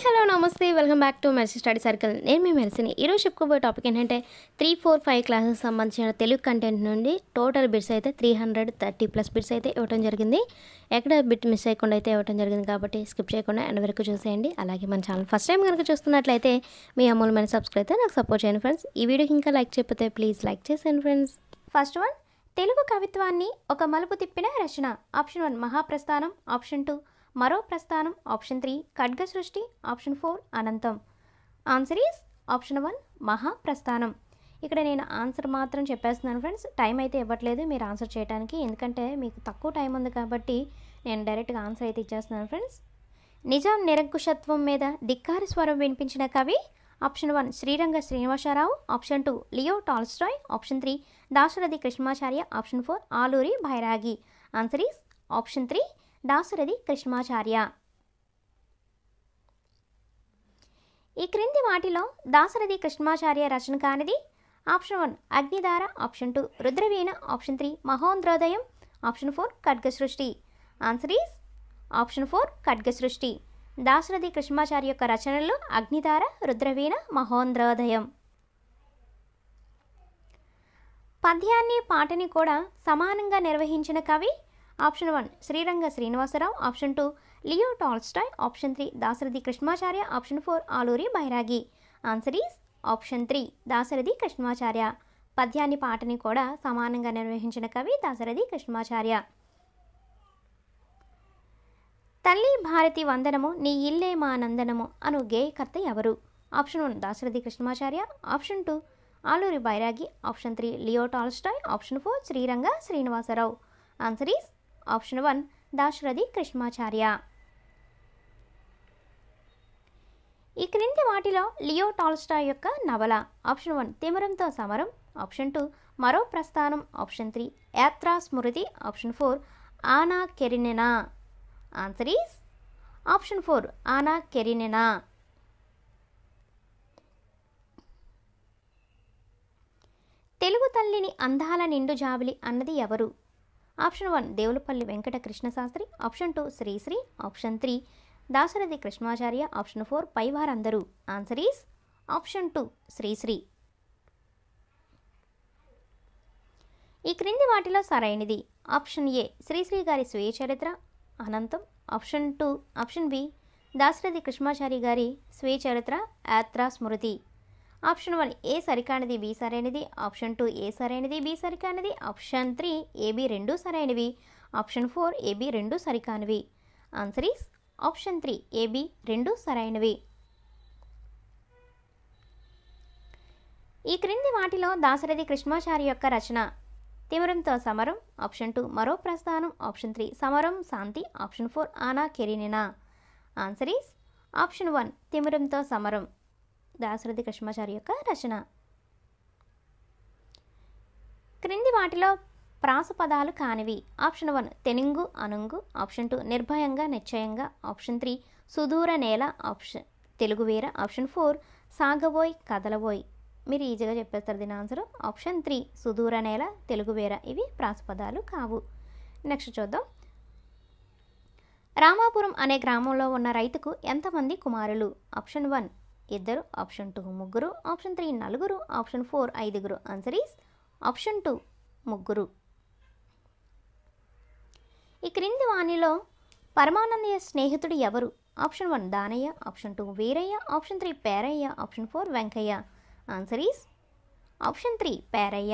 Hello నమస్తే welcome back to Mercy study circle నేను మీ మెర్సీని ఈరోజు చెప్పుకోబోయే టాపిక్ ఏంటంటే త్రీ ఫోర్ ఫైవ్ క్లాసెస్ సంబంధించిన తెలుగు కంటెంట్ నుండి టోటల్ బిట్స్ అయితే three hundred thirty plus bits అయితే ఇవ్వడం జరిగింది ఎక్కడ బిట్ మిస్ అయ్యకుండా అయితే ఇవ్వడం జరిగింది కాబట్టి స్కిప్ చేయకుండా ఎండ్ వరకు చూసేయండి అలాగే మన ఛానల్ ఫస్ట్ టైం కనుక చూస్తున్నట్లయితే మీ అమూల్యమైన సబ్స్క్రైబ్ అయితే నాకు సపోర్ట్ చేయండి ఫ్రెండ్స్ ఈ వీడియోకి ఇంకా లైక్ చెప్పితే ప్లీజ్ లైక్ చేసేయండి ఫ్రెండ్స్ ఫస్ట్ వన్ తెలుగు కవిత్వాన్ని ఒక మలుపు తిప్పిన రచన option one Mahaprasthanam option two Maro Prasthanam option three Khadga Srishti option four Anantham answer is option one Mahaprasthanam ఇక్కడ నేను ఆన్సర్ మాత్రం చెప్పేస్తున్నాను ఫ్రెండ్స్ టైం అయితే ఇవ్వట్లేదు మీరు ఆన్సర్ చేయడానికి ఎందుకంటే మీకు తక్కువ టైం ఉంది కాబట్టి నేను డైరెక్ట్గా ఆన్సర్ అయితే ఇచ్చేస్తున్నాను ఫ్రెండ్స్ నిజాం నిరంకుశత్వం మీద ధిక్కార స్వరం వినిపించిన కవి option one Sriranga Srinivasarao option two Leo Tolstoy option three Dasarathi Krishnamacharya option four Aluri Bhairagi answer is option three Dasarathi Krishnamacharya ఈ క్రింది వాటిలో దాశరథి కృష్ణమాచార్య రచన కానిది option one Agnidhara option two Rudraveena option three Mahonrodayam option four Khadga Srishti answer is option four Khadga Srishti Dasarathi Krishnamacharya యొక్క రచనలు అగ్నిధార రుద్రవీణ మహోంద్రోదయం పద్యాన్ని పాటని కూడా సమానంగా నిర్వహించిన కవి option one Sriranga Srinivasarao option two Leo Tolstoy option three Dasarathi Krishnamacharya option four Aluri Bairagi answer is option three Dasarathi Krishnamacharya పద్యాన్ని పాటని కూడా సమానంగా నిర్వహించిన కవి దాశరథి కృష్ణమాచార్య తల్లి భారతి వందనము నీ ఇల్లే మా నందనము అను గేయకర్త ఎవరు option one Dasarathi Krishnamacharya option two Aluri Bairagi option three Leo Tolstoy option four Sriranga Srinivasarao answer is option one Dasarathi Krishnamacharya ఈ క్రింది వాటిలో లియో టాల్స్టాయ్ యొక్క నవల ఆప్షన్ వన్ తిమరంతో సమరం option two Maro Prasthanam option three Yatra Smriti option four Anna Karenina answer is option four Anna Karenina Telugu తల్లిని అందాల నిండు జాబిలి అన్నది ఎవరు option one Devulapalli Venkata Krishnasastri option two Sri Sri option three Dasarathi Krishnamacharya option four పైవారందరూ answer is option two Sri Sri ఈ క్రింది వాటిలో సరైనది ఆప్షన్ ఏ శ్రీశ్రీ గారి స్వీయ చరిత్ర Anantham option two option B Dasarathi Krishnamachari గారి స్వీయ చరిత్ర Yatra Smriti option one A సరికానిది బి సరైనది ఆప్షన్ టూ ఏ సరైనది బి సరికానిది ఆప్షన్ త్రీ ఏబి రెండు సరైనవి ఆప్షన్ ఫోర్ ఏబి రెండు సరికానివి answer is option three A B రెండు సరైనవి ఈ క్రింది వాటిలో దాశరథి కృష్ణమాచారి యొక్క రచన తిమరంతో సమరం option two Maro Prasthanam option three Samaram Shanti option four Anna Karenina answer is option one తిమరంతో సమరం దాశరథి కృష్ణమాచారి యొక్క రచన క్రింది వాటిలో ప్రాస పదాలు కానివి ఆప్షన్ వన్ తెనుంగు అనుంగు ఆప్షన్ టూ నిర్భయంగా నిశ్చయంగా ఆప్షన్ త్రీ సుదూర నేల ఆప్షన్ తెలుగు వేర ఆప్షన్ ఫోర్ సాగబోయ్ కదలబోయ్ మీరు ఈజీగా చెప్పేస్తారు దీని ఆన్సర్ ఆప్షన్ త్రీ సుదూర నేల తెలుగు వేర ఇవి ప్రాసపదాలు కావు నెక్స్ట్ చూద్దాం రామాపురం అనే గ్రామంలో ఉన్న రైతుకు ఎంతమంది కుమారులు ఆప్షన్ వన్ ఇద్దరు ఆప్షన్ టూ ముగ్గురు ఆప్షన్ త్రీ నలుగురు ఆప్షన్ ఫోర్ ఐదుగురు ఆన్సర్ ఈస్ ఆప్షన్ టూ ముగ్గురు ఈ క్రింది వాణిలో పరమానందయ్య స్నేహితుడు ఎవరు option one Danayya option two Veerayya option three Perayya option four Venkayya answer is option three Perayya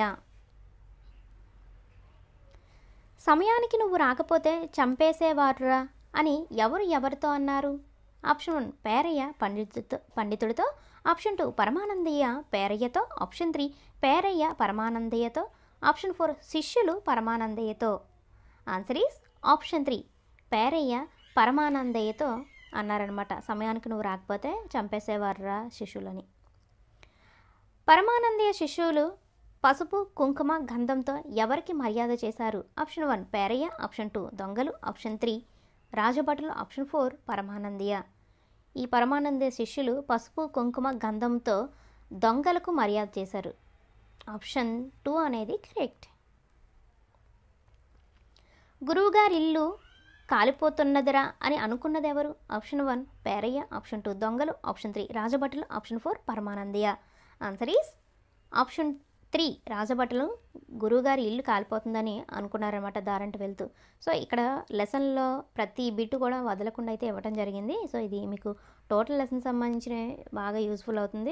సమయానికి నువ్వు రాకపోతే చంపేసేవారురా అని ఎవరు ఎవరితో అన్నారు ఆప్షన్ వన్ పేరయ్య పండితుడితో పండితుడితో ఆప్షన్ టూ పరమానందయ్య పేరయ్యతో ఆప్షన్ త్రీ పేరయ్య పరమానందయ్యతో ఆప్షన్ ఫోర్ శిష్యులు పరమానందయ్యతో answer is option three Perayya పరమానందయ్యతో అన్నారనమాట సమయానికి నువ్వు రాకపోతే చంపేసేవారురా శిష్యులని పరమానందయ్య శిష్యులు పసుపు కుంకుమ గంధంతో ఎవరికి మర్యాద చేశారు option one Perayya option two దొంగలు ఆప్షన్ త్రీ రాజభటులు ఆప్షన్ ఫోర్ పరమానందయ్య ఈ పరమానందయ్య శిష్యులు పసుపు కుంకుమ గంధంతో దొంగలకు మర్యాద చేశారు ఆప్షన్ టూ అనేది కరెక్ట్ గురువుగారి ఇల్లు కాలిపోతున్నదిరా అని అనుకున్నది ఎవరు option one Perayya option two దొంగలు ఆప్షన్ త్రీ రాజభటులు option four Paramanandayya answer is option three రాజభటులు గురువుగారి ఇల్లు కాలిపోతుందని అనుకున్నారనమాట దారంట వెళ్తూ సో ఇక్కడ లెసన్లో ప్రతి బిట్ కూడా వదలకుండా అయితే ఇవ్వటం జరిగింది సో ఇది మీకు టోటల్ లెసన్ సంబంధించిన బాగా యూస్ఫుల్ అవుతుంది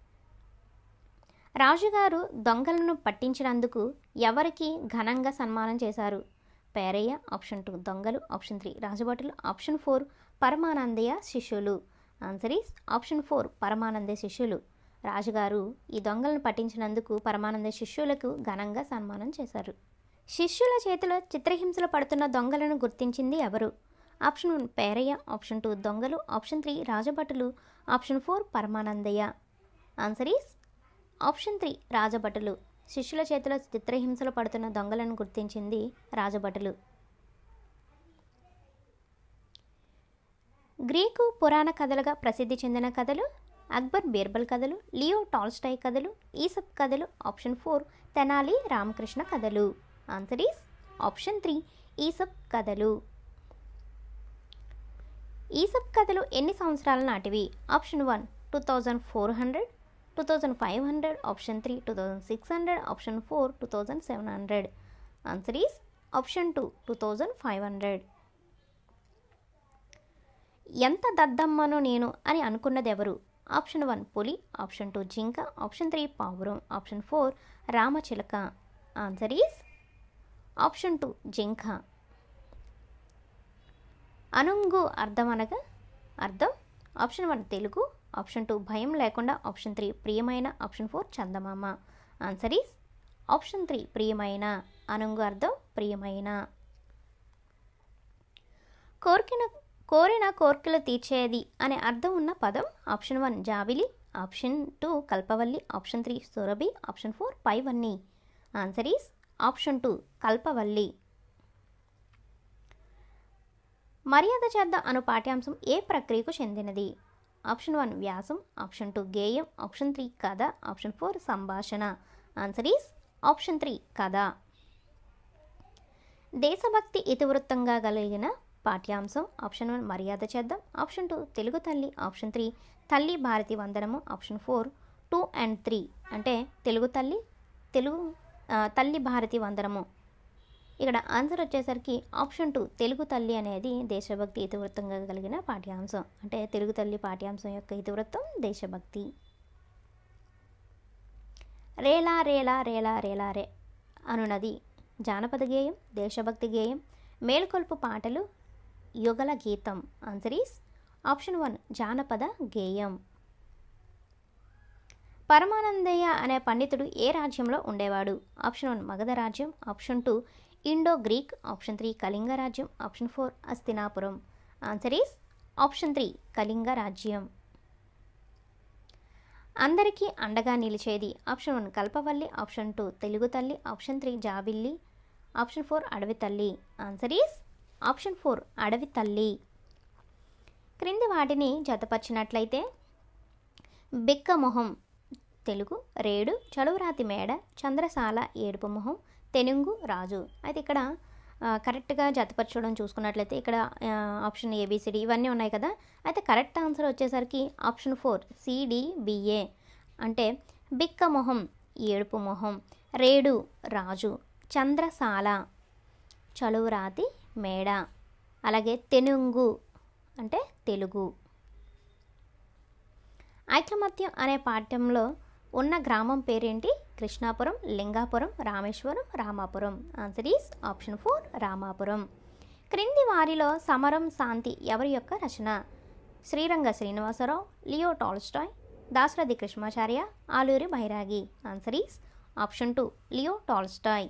రాజుగారు దొంగలను పట్టించినందుకు ఎవరికి ఘనంగా సన్మానం చేశారు పేరయ్య ఆప్షన్ టూ దొంగలు ఆప్షన్ త్రీ రాజభటులు ఆప్షన్ ఫోర్ పరమానందయ్య శిష్యులు answer is option four Paramanandayya శిష్యులు రాజుగారు ఈ దొంగలను పట్టించినందుకు పరమానంద శిష్యులకు ఘనంగా సన్మానం చేశారు శిష్యుల చేతిలో చిత్రహింసలు పడుతున్న దొంగలను గుర్తించింది ఎవరు option one Perayya option two దొంగలు ఆప్షన్ త్రీ రాజభటులు option four Paramanandayya answer is option three రాజభటులు శిష్యుల చేతిలో చిత్రహింసలు పడుతున్న దొంగలను గుర్తించింది రాజభటులు గ్రీకు పురాణ కథలుగా ప్రసిద్ధి చెందిన కథలు అక్బర్ బీర్బల్ కథలు లియో టాల్స్టాయ్ కథలు ఈసప్ కథలు ఆప్షన్ ఫోర్ తెనాలి రామకృష్ణ కథలు answer is option three Aesop కథలు ఈసప్ కథలు ఎన్ని సంవత్సరాల నాటివి option one two thousand four hundred two thousand five hundred option three two thousand six hundred option four two thousand seven hundred answer is option two two thousand five hundred ఎంత దద్దమ్మను నేను అని అనుకున్నది ఎవరు ఆప్షన్ వన్ పులి option two జింక option three పావురం option four రామచిలక ఆన్సర్ ఈస్ ఆప్షన్ టూ జింక అనుంగు అర్థం అనగా అర్థం option one Telugu option two భయం లేకుండా ఆప్షన్ త్రీ ప్రియమైన ఆప్షన్ ఫోర్ చందమామ ఆన్సర్ ఈస్ ఆప్షన్ త్రీ ప్రియమైన అనుంగు అర్థం ప్రియమైన కోరికిన కోరిన కోర్కెలు తీర్చేది అనే అర్థం ఉన్న పదం ఆప్షన్ వన్ జాబిలి ఆప్షన్ టూ కల్పవల్లి ఆప్షన్ త్రీ సురభి ఆప్షన్ ఫోర్ పైవన్నీ ఆన్సర్ ఈస్ ఆప్షన్ టూ కల్పవల్లి మర్యాద చేద్దాం అను పాఠ్యాంశం ఏ ప్రక్రియకు చెందినది ఆప్షన్ వన్ వ్యాసం ఆప్షన్ టూ గేయం ఆప్షన్ త్రీ కథ ఆప్షన్ ఫోర్ సంభాషణ ఆన్సర్ ఈస్ ఆప్షన్ త్రీ కథ దేశభక్తి ఇతివృత్తంగా కలిగిన పాఠ్యాంశం ఆప్షన్ వన్ మర్యాద చేద్దాం ఆప్షన్ టూ తెలుగు తల్లి ఆప్షన్ త్రీ తల్లి భారతి వందనము option four two and three అంటే తెలుగు తల్లి తెలుగు ఆ, తల్లి భారతి వందనము ఇక్కడ ఆన్సర్ వచ్చేసరికి ఆప్షన్ టూ తెలుగు తల్లి అనేది దేశభక్తి ఇతివృత్తంగా కలిగిన పాఠ్యాంశం అంటే తెలుగు తల్లి పాఠ్యాంశం యొక్క ఇతివృత్తం దేశభక్తి రేలా రేలా రేలా రేలా రే అనునది జానపద గేయం దేశభక్తి గేయం మేల్కొల్పు పాటలు యుగల గీతం ఆన్సర్ ఈస్ ఆప్షన్ వన్ జానపద గేయం పరమానందయ్య అనే పండితుడు ఏ రాజ్యంలో ఉండేవాడు ఆప్షన్ వన్ మగధ రాజ్యం option two Indo Greek option three Kalinga రాజ్యం option four Hastinapuram answer is option three Kalinga రాజ్యం అందరికీ అండగా నిలిచేది ఆప్షన్ వన్ కల్పవల్లి ఆప్షన్ టూ తెలుగు తల్లి ఆప్షన్ త్రీ జాబిల్లి ఆప్షన్ ఫోర్ అడవి తల్లి ఆన్సర్ ఈస్ ఆప్షన్ ఫోర్ అడవి తల్లి క్రింది వాటిని జతపరిచినట్లయితే బిక్క మొహం తెలుగు రేడు చలువరాతి మేడ చంద్రసాల ఏడుపు మొహం తెనుంగు రాజు అయితే ఇక్కడ ఆ, కరెక్ట్గా జతపరచడం చూసుకున్నట్లయితే ఇక్కడ ఆ, ఆప్షన్ ఏబిసిడి ఇవన్నీ ఉన్నాయి కదా అయితే కరెక్ట్ ఆన్సర్ వచ్చేసరికి ఆప్షన్ ఫోర్ సిడిబిఏ అంటే బిక్క మొహం ఏడుపు మొహం రేడు రాజు చంద్రసాల చలువరాతి మేడ అలాగే తెనుంగు అంటే తెలుగు ఐకమత్యం అనే పాఠ్యంలో ఉన్న గ్రామం పేరేంటి Krishnapuram Lingapuram Rameswaram Ramapuram answer is option four Ramapuram క్రింది వారిలో సమరం శాంతి ఎవరి యొక్క రచన Sriranga Srinivasarao Leo Tolstoy Dasarathi Krishnacharya Aluri Bairagi answer is option two Leo Tolstoy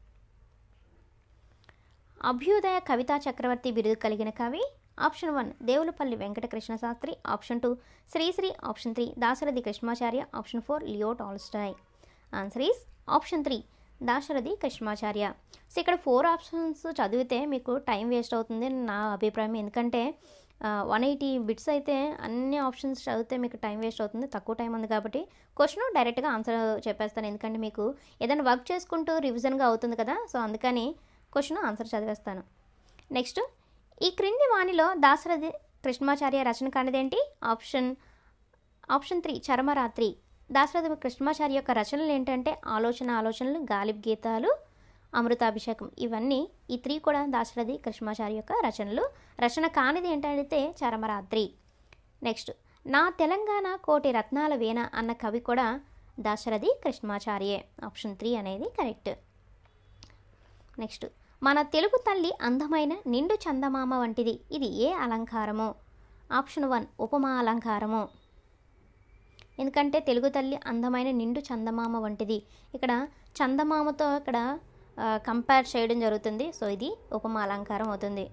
అభ్యుదయ కవితా చక్రవర్తి బిరుదు కలిగిన కవి option one Devulapalli Venkatakrishna Sastri option two Sri Sri option three Dasarathi Krishnacharya option four Leo Tolstoy answer is option three Dasarathi Krishnacharya so ఇక్కడ ఫోర్ ఆప్షన్స్ చదివితే మీకు టైం వేస్ట్ అవుతుంది అని నా అభిప్రాయం ఎందుకంటే వన్ ఎయిటీ బిట్స్ అయితే అన్ని ఆప్షన్స్ చదివితే మీకు టైం వేస్ట్ అవుతుంది తక్కువ టైం ఉంది కాబట్టి క్వశ్చన్ డైరెక్ట్గా ఆన్సర్ చెప్పేస్తాను ఎందుకంటే మీకు ఏదైనా వర్క్ చేసుకుంటూ రివిజన్గా అవుతుంది కదా సో అందుకని క్వశ్చన్ ఆన్సర్ చదివేస్తాను నెక్స్ట్ ఈ క్రింది వాణిలో దాశరథి కృష్ణమాచార్య రచన కానిదేంటి ఆప్షన్ ఆప్షన్ త్రీ చర్మరాత్రి దాశరథి కృష్ణమాచార్య యొక్క రచనలు ఏంటంటే ఆలోచన ఆలోచనలు గాలిబ్ గీతాలు అమృతాభిషేకం ఇవన్నీ ఈ త్రీ కూడా దాశరథి కృష్ణమాచార్య యొక్క రచనలు రచన కానిది ఏంటంటే చరమరాత్రి నెక్స్ట్ నా తెలంగాణ కోటి రత్నాల వీణ అన్న కవి కూడా దాశరథి కృష్ణమాచార్యే ఆప్షన్ త్రీ అనేది కరెక్ట్ నెక్స్ట్ మన తెలుగు తల్లి అందమైన నిండు చందమామ వంటిది ఇది ఏ అలంకారము ఆప్షన్ వన్ ఉపమా అలంకారము ఎందుకంటే తెలుగు తల్లి అందమైన నిండు చందమామ వంటిది ఇక్కడ చందమామతో ఇక్కడ కంపేర్ చేయడం జరుగుతుంది సో ఇది ఉపమా అలంకారం అవుతుంది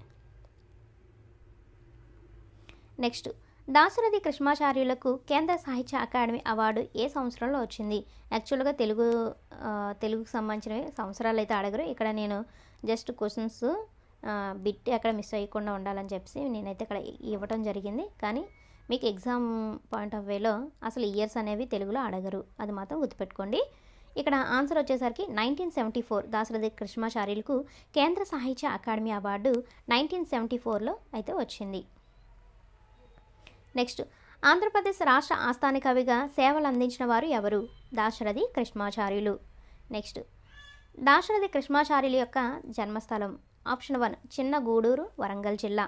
నెక్స్ట్ దాశరథి కృష్ణమాచార్యులకు కేంద్ర సాహిత్య అకాడమీ అవార్డు ఏ సంవత్సరంలో వచ్చింది యాక్చువల్గా తెలుగు ఆ, తెలుగుకు సంబంధించినవి సంవత్సరాలు అయితే అడగరు ఇక్కడ నేను జస్ట్ క్వశ్చన్స్ బిట్ ఎక్కడ మిస్ అయ్యకుండా ఉండాలని చెప్పి నేనైతే ఇక్కడ ఇవ్వటం జరిగింది కానీ మీకు ఎగ్జామ్ పాయింట్ ఆఫ్ వేలో అసలు ఇయర్స్ అనేవి తెలుగులో అడగరు అది మాత్రం గుర్తుపెట్టుకోండి ఇక్కడ ఆన్సర్ వచ్చేసరికి నైన్టీన్ సెవెంటీ ఫోర్ దాశరథి కృష్ణమాచార్యులకు కేంద్ర Sahitya academy award nineteen seventy ఫోర్లో అయితే వచ్చింది నెక్స్ట్ ఆంధ్రప్రదేశ్ రాష్ట్ర ఆస్థాన కవిగా సేవలు అందించిన వారు ఎవరు దాశరథి కృష్ణమాచార్యులు నెక్స్ట్ దాశరథి కృష్ణమాచార్యుల యొక్క జన్మస్థలం ఆప్షన్ వన్ చిన్న గూడూరు వరంగల్ జిల్లా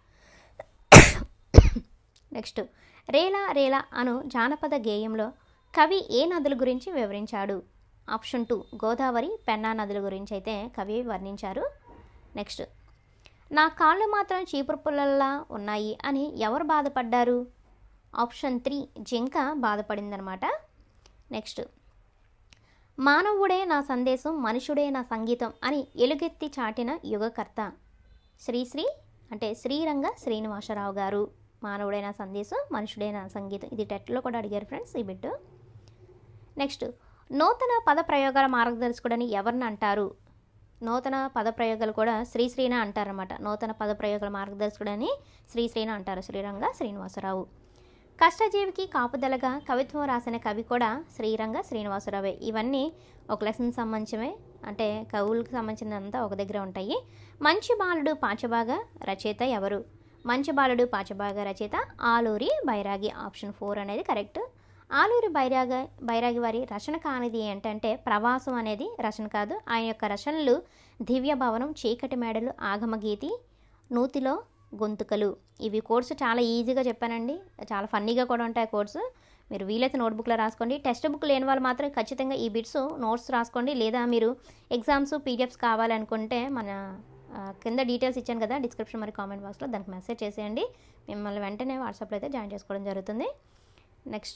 నెక్స్ట్ రేలా రేలా అను జానపద గేయంలో కవి ఏ నదుల గురించి వివరించాడు ఆప్షన్ టూ గోదావరి పెన్నా నదుల గురించి అయితే కవి వర్ణించారు నెక్స్ట్ నా కాళ్ళు మాత్రం చీపురు పుల్లల్లా ఉన్నాయి అని ఎవరు బాధపడ్డారు ఆప్షన్ త్రీ జింక బాధపడిందనమాట నెక్స్ట్ మానవుడే నా సందేశం మనుషుడే నా సంగీతం అని ఎలుగెత్తి చాటిన యుగకర్త శ్రీశ్రీ అంటే శ్రీరంగ శ్రీనివాసరావు గారు మానవుడే నా సందేశం మనుషుడే నా సంగీతం ఇది టెట్లో కూడా అడిగారు ఫ్రెండ్స్ ఈ బిట్టు నెక్స్ట్ నూతన పద ప్రయోగాల మార్గదర్శకుడని ఎవరిని అంటారు నూతన పద ప్రయోగాలు కూడా శ్రీశ్రీన అంటారన్నమాట నూతన పద ప్రయోగాల మార్గదర్శకుడని శ్రీశ్రీన అంటారు శ్రీరంగ శ్రీనివాసరావు కష్టజీవికి కాపుదలగా కవిత్వం రాసిన కవి కూడా శ్రీరంగ శ్రీనివాసరావే ఇవన్నీ ఒక లెసన్ సంబంధించినవే అంటే కవులకు సంబంధించినంతా ఒక దగ్గర ఉంటాయి మంచి బాలుడు పాచబాగా రచయిత ఎవరు మంచి బాలుడు పాచబాగా రచయిత ఆలూరి బైరాగి ఆప్షన్ ఫోర్ అనేది కరెక్ట్ ఆలూరి బైరాగ బైరాగి వారి రచన కానిది ఏంటంటే ప్రవాసం అనేది రచన కాదు ఆయన యొక్క రచనలు దివ్య భవనం చీకటి మేడలు ఆగమగీతి నూతిలో గొంతుకలు ఇవి కోర్సు చాలా ఈజీగా చెప్పానండి చాలా ఫన్నీగా కూడా ఉంటాయి కోర్సు మీరు వీలైతే నోట్బుక్లో రాసుకోండి టెక్స్ట్ బుక్ లేని వాళ్ళు మాత్రం ఖచ్చితంగా ఈ బిట్స్ నోట్స్ రాసుకోండి లేదా మీరు ఎగ్జామ్స్ పీడిఎఫ్స్ కావాలనుకుంటే మన ఆ, కింద డీటెయిల్స్ ఇచ్చాను కదా డిస్క్రిప్షన్ మరి కామెంట్ బాక్స్లో దానికి మెసేజ్ చేసేయండి మిమ్మల్ని వెంటనే వాట్సాప్లో అయితే జాయిన్ చేసుకోవడం జరుగుతుంది నెక్స్ట్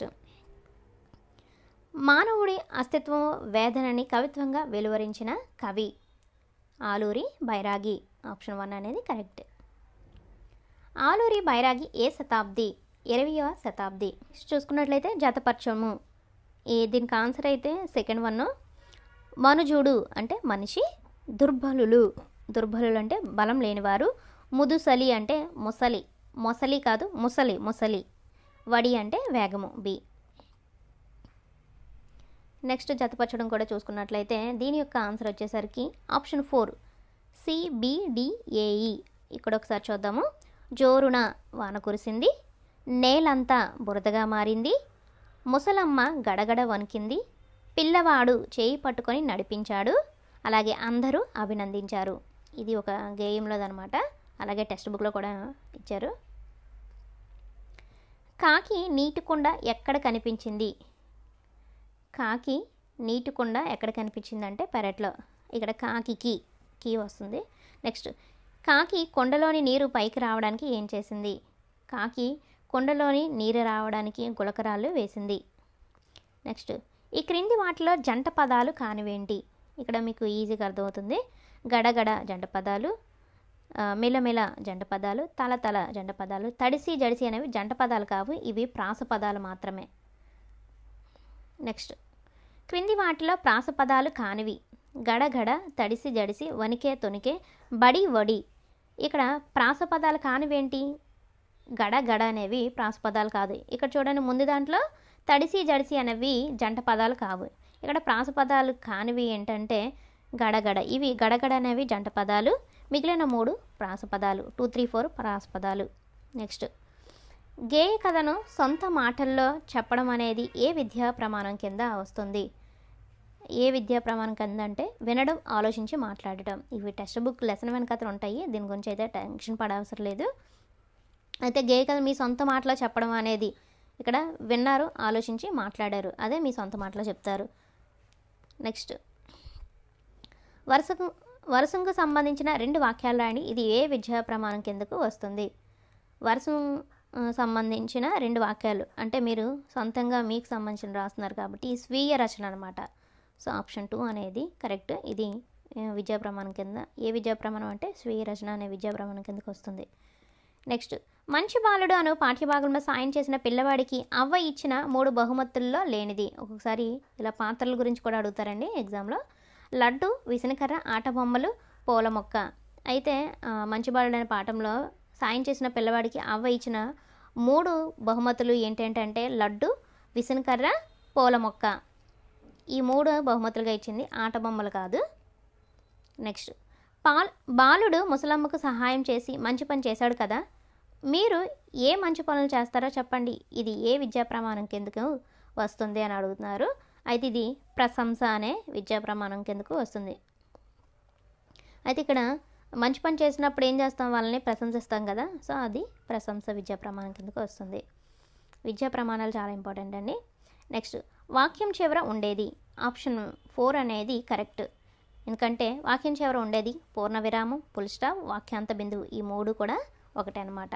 మానవుడి అస్తిత్వం వేదనని కవిత్వంగా వెలువరించిన కవి ఆలూరి బైరాగి ఆప్షన్ వన్ అనేది కరెక్ట్ ఆలూరి బైరాగి ఏ శతాబ్ది ఇరవయవ శతాబ్ది చూసుకున్నట్లయితే జతపరచము ఈ దీనికి ఆన్సర్ అయితే సెకండ్ వన్ మనుజుడు అంటే మనిషి దుర్బలులు దుర్బలులు అంటే బలం లేనివారు ముదుసలి అంటే ముసలి మొసలి కాదు ముసలి ముసలి వడి అంటే వేగము బి నెక్స్ట్ జతపరచడం కూడా చూసుకున్నట్లయితే దీని యొక్క ఆన్సర్ వచ్చేసరికి ఆప్షన్ ఫోర్ సిబిడిఏఈ ఇక్కడ ఒకసారి చూద్దాము జోరున వాన కురిసింది నేలంతా బురదగా మారింది ముసలమ్మ గడగడ వణికింది పిల్లవాడు చేయి పట్టుకొని నడిపించాడు అలాగే అందరూ అభినందించారు ఇది ఒక గేయంలోదనమాట అలాగే టెక్స్ట్ బుక్లో కూడా ఇచ్చారు కాకి నీటి కుండ ఎక్కడ కనిపించింది కాకి నీటి కుండ ఎక్కడ కనిపించిందంటే పెరట్లో ఇక్కడ కాకికి కీ వస్తుంది నెక్స్ట్ కాకి కొండలోని నీరు పైకి రావడానికి ఏం చేసింది కాకి కొండలోని నీరు రావడానికి గులకరాలు వేసింది నెక్స్ట్ ఈ క్రింది వాటిలో జంట పదాలు కానివేంటి ఇక్కడ మీకు ఈజీగా అర్థమవుతుంది గడగడ జంట పదాలు ఆ, మెలమెల జంట పదాలు తల తల జంట పదాలు తడిసి జడిసి అనేవి జంట పదాలు కావు ఇవి ప్రాస పదాలు మాత్రమే నెక్స్ట్ క్రింది వాటిలో ప్రాస పదాలు కానివి గడగడ తడిసి జడిసి వణికే తొనికే బడి వడి ఇక్కడ ప్రాస పదాలు కానివేంటి గడ గడ అనేవి ప్రాస పదాలు కాదు ఇక్కడ చూడండి ముందు దాంట్లో తడిసి జడిసి అనేవి జంట పదాలు కావు ఇక్కడ ప్రాస పదాలు కానివి ఏంటంటే గడగడ ఇవి గడగడ అనేవి జంట పదాలు మిగిలిన మూడు ప్రాసపదాలు టూ త్రీ ఫోర్ ప్రాసపదాలు నెక్స్ట్ గేయ కథను సొంత మాటల్లో చెప్పడం అనేది ఏ విద్యా ప్రమాణం కింద వస్తుంది ఏ విద్యా ప్రమాణం కింద అంటే వినడం ఆలోచించి మాట్లాడటం ఇవి టెక్స్ట్ బుక్ లెసన్ వెనకతలు ఉంటాయి దీని గురించి అయితే టెన్షన్ పడవసరం లేదు అయితే గేయ కథ మీ సొంత మాటలో చెప్పడం అనేది ఇక్కడ విన్నారు ఆలోచించి మాట్లాడారు అదే మీ సొంత మాటలో చెప్తారు నెక్స్ట్ వరుసకు వరుసకు సంబంధించిన రెండు వాక్యాలు రాయండి ఇది ఏ విద్యా ప్రమాణం కిందకు వస్తుంది వరుసం ఆ, సంబంధించిన రెండు వాక్యాలు అంటే మీరు సొంతంగా మీకు సంబంధించిన రాస్తున్నారు కాబట్టి ఈ స్వీయ రచన అనమాట సో ఆప్షన్ టూ అనేది కరెక్ట్ ఇది ఆ, విద్యా ప్రమాణం కింద ఏ విద్యా ప్రమాణం అంటే స్వీయ రచన అనే విద్యా ప్రమాణం కిందకు వస్తుంది నెక్స్ట్ మంచి బాలుడు అను పాఠ్యభాగంలో సాయం చేసిన పిల్లవాడికి అవ్వ ఇచ్చిన మూడు బహుమతుల్లో లేనిది ఒక్కొక్కసారి ఇలా పాత్రల గురించి కూడా అడుగుతారండి ఎగ్జామ్లో లడ్డు విసనకర్ర ఆట బొమ్మలు పూల మొక్క అయితే ఆ, మంచి బాలుడు అనే పాఠంలో సాయం చేసిన పిల్లవాడికి అవ్వ ఇచ్చిన మూడు బహుమతులు ఏంటంటే లడ్డు విసనకర్ర పూల మొక్క ఈ మూడు బహుమతులుగా ఇచ్చింది ఆట బొమ్మలు కాదు నెక్స్ట్ పాల్ బాలుడు ముసలమ్మకు సహాయం చేసి మంచి పని చేశాడు కదా మీరు ఏ మంచి పనులు చేస్తారో చెప్పండి ఇది ఏ విద్యా ప్రమాణం కిందకు వస్తుంది అని అడుగుతున్నారు అయితే ఇది ప్రశంస అనే విద్యా ప్రమాణం కిందకు వస్తుంది అయితే ఇక్కడ మంచి పని చేసినప్పుడు ఏం చేస్తాం వాళ్ళని ప్రశంసిస్తాం కదా సో అది ప్రశంస విద్యా ప్రమాణం కిందకు వస్తుంది విద్యా ప్రమాణాలు చాలా ఇంపార్టెంట్ అండి నెక్స్ట్ వాక్యం చివర ఉండేది ఆప్షన్ ఫోర్ అనేది కరెక్ట్ ఎందుకంటే వాక్యం చివర ఉండేది పూర్ణ విరామం పుల్ స్టాప్ వాక్యాంత బిందువు ఈ మూడు కూడా ఒకటే అనమాట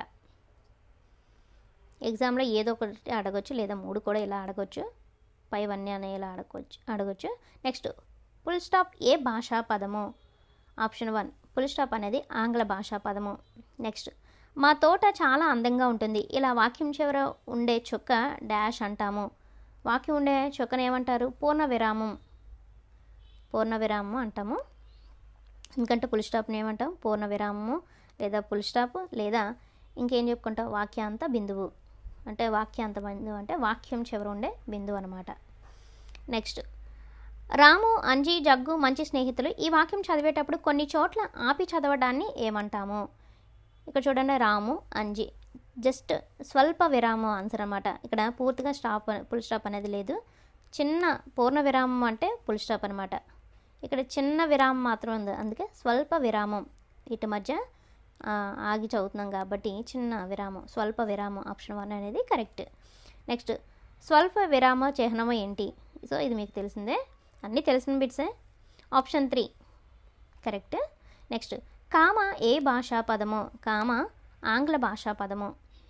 ఎగ్జామ్లో ఏదో ఒకటి అడగొచ్చు లేదా మూడు కూడా ఇలా అడగొచ్చు పైవన్నీ అనే ఇలా అడగొచ్చు అడగొచ్చు నెక్స్ట్ ఫుల్ స్టాప్ ఏ భాషా పదము ఆప్షన్ వన్ ఫుల్ స్టాప్ అనేది ఆంగ్ల భాషా పదము నెక్స్ట్ మా తోట చాలా అందంగా ఉంటుంది ఇలా వాక్యం చివర ఉండే చుక్క డాష్ అంటాము వాక్యం ఉండే చుక్కను ఏమంటారు పూర్ణ విరామం పూర్ణ విరామము అంటాము ఎందుకంటే పుల్ స్టాప్ని ఏమంటాం పూర్ణ విరామము లేదా పుల్ స్టాప్ లేదా ఇంకేం చెప్పుకుంటాం వాక్యాంత బిందువు అంటే వాక్యాంత బిందువు అంటే వాక్యం చివర ఉండే బిందువు అనమాట నెక్స్ట్ రాము అంజీ జగ్గు మంచి స్నేహితులు ఈ వాక్యం చదివేటప్పుడు కొన్ని చోట్ల ఆపి చదవడాన్ని ఏమంటాము ఇక్కడ చూడండి రాము అంజీ జస్ట్ స్వల్ప విరామం ఆన్సర్ అనమాట ఇక్కడ పూర్తిగా స్టాప్ ఫుల్ స్టాప్ అనేది లేదు చిన్న పూర్ణ విరామం అంటే ఫుల్ స్టాప్ అనమాట ఇక్కడ చిన్న విరామం మాత్రం ఉంది అందుకే స్వల్ప విరామం ఇటు మధ్య ఆ, ఆగి చదువుతున్నాం కాబట్టి చిన్న విరామం స్వల్ప విరామం ఆప్షన్ వన్ అనేది కరెక్ట్ నెక్స్ట్ స్వల్ప విరామ చిహ్నము ఏంటి సో ఇది మీకు తెలిసిందే అన్నీ తెలిసిన బిట్సే option three correct next comma ఏ భాషా పదము కామ ఆంగ్ల భాషా పదము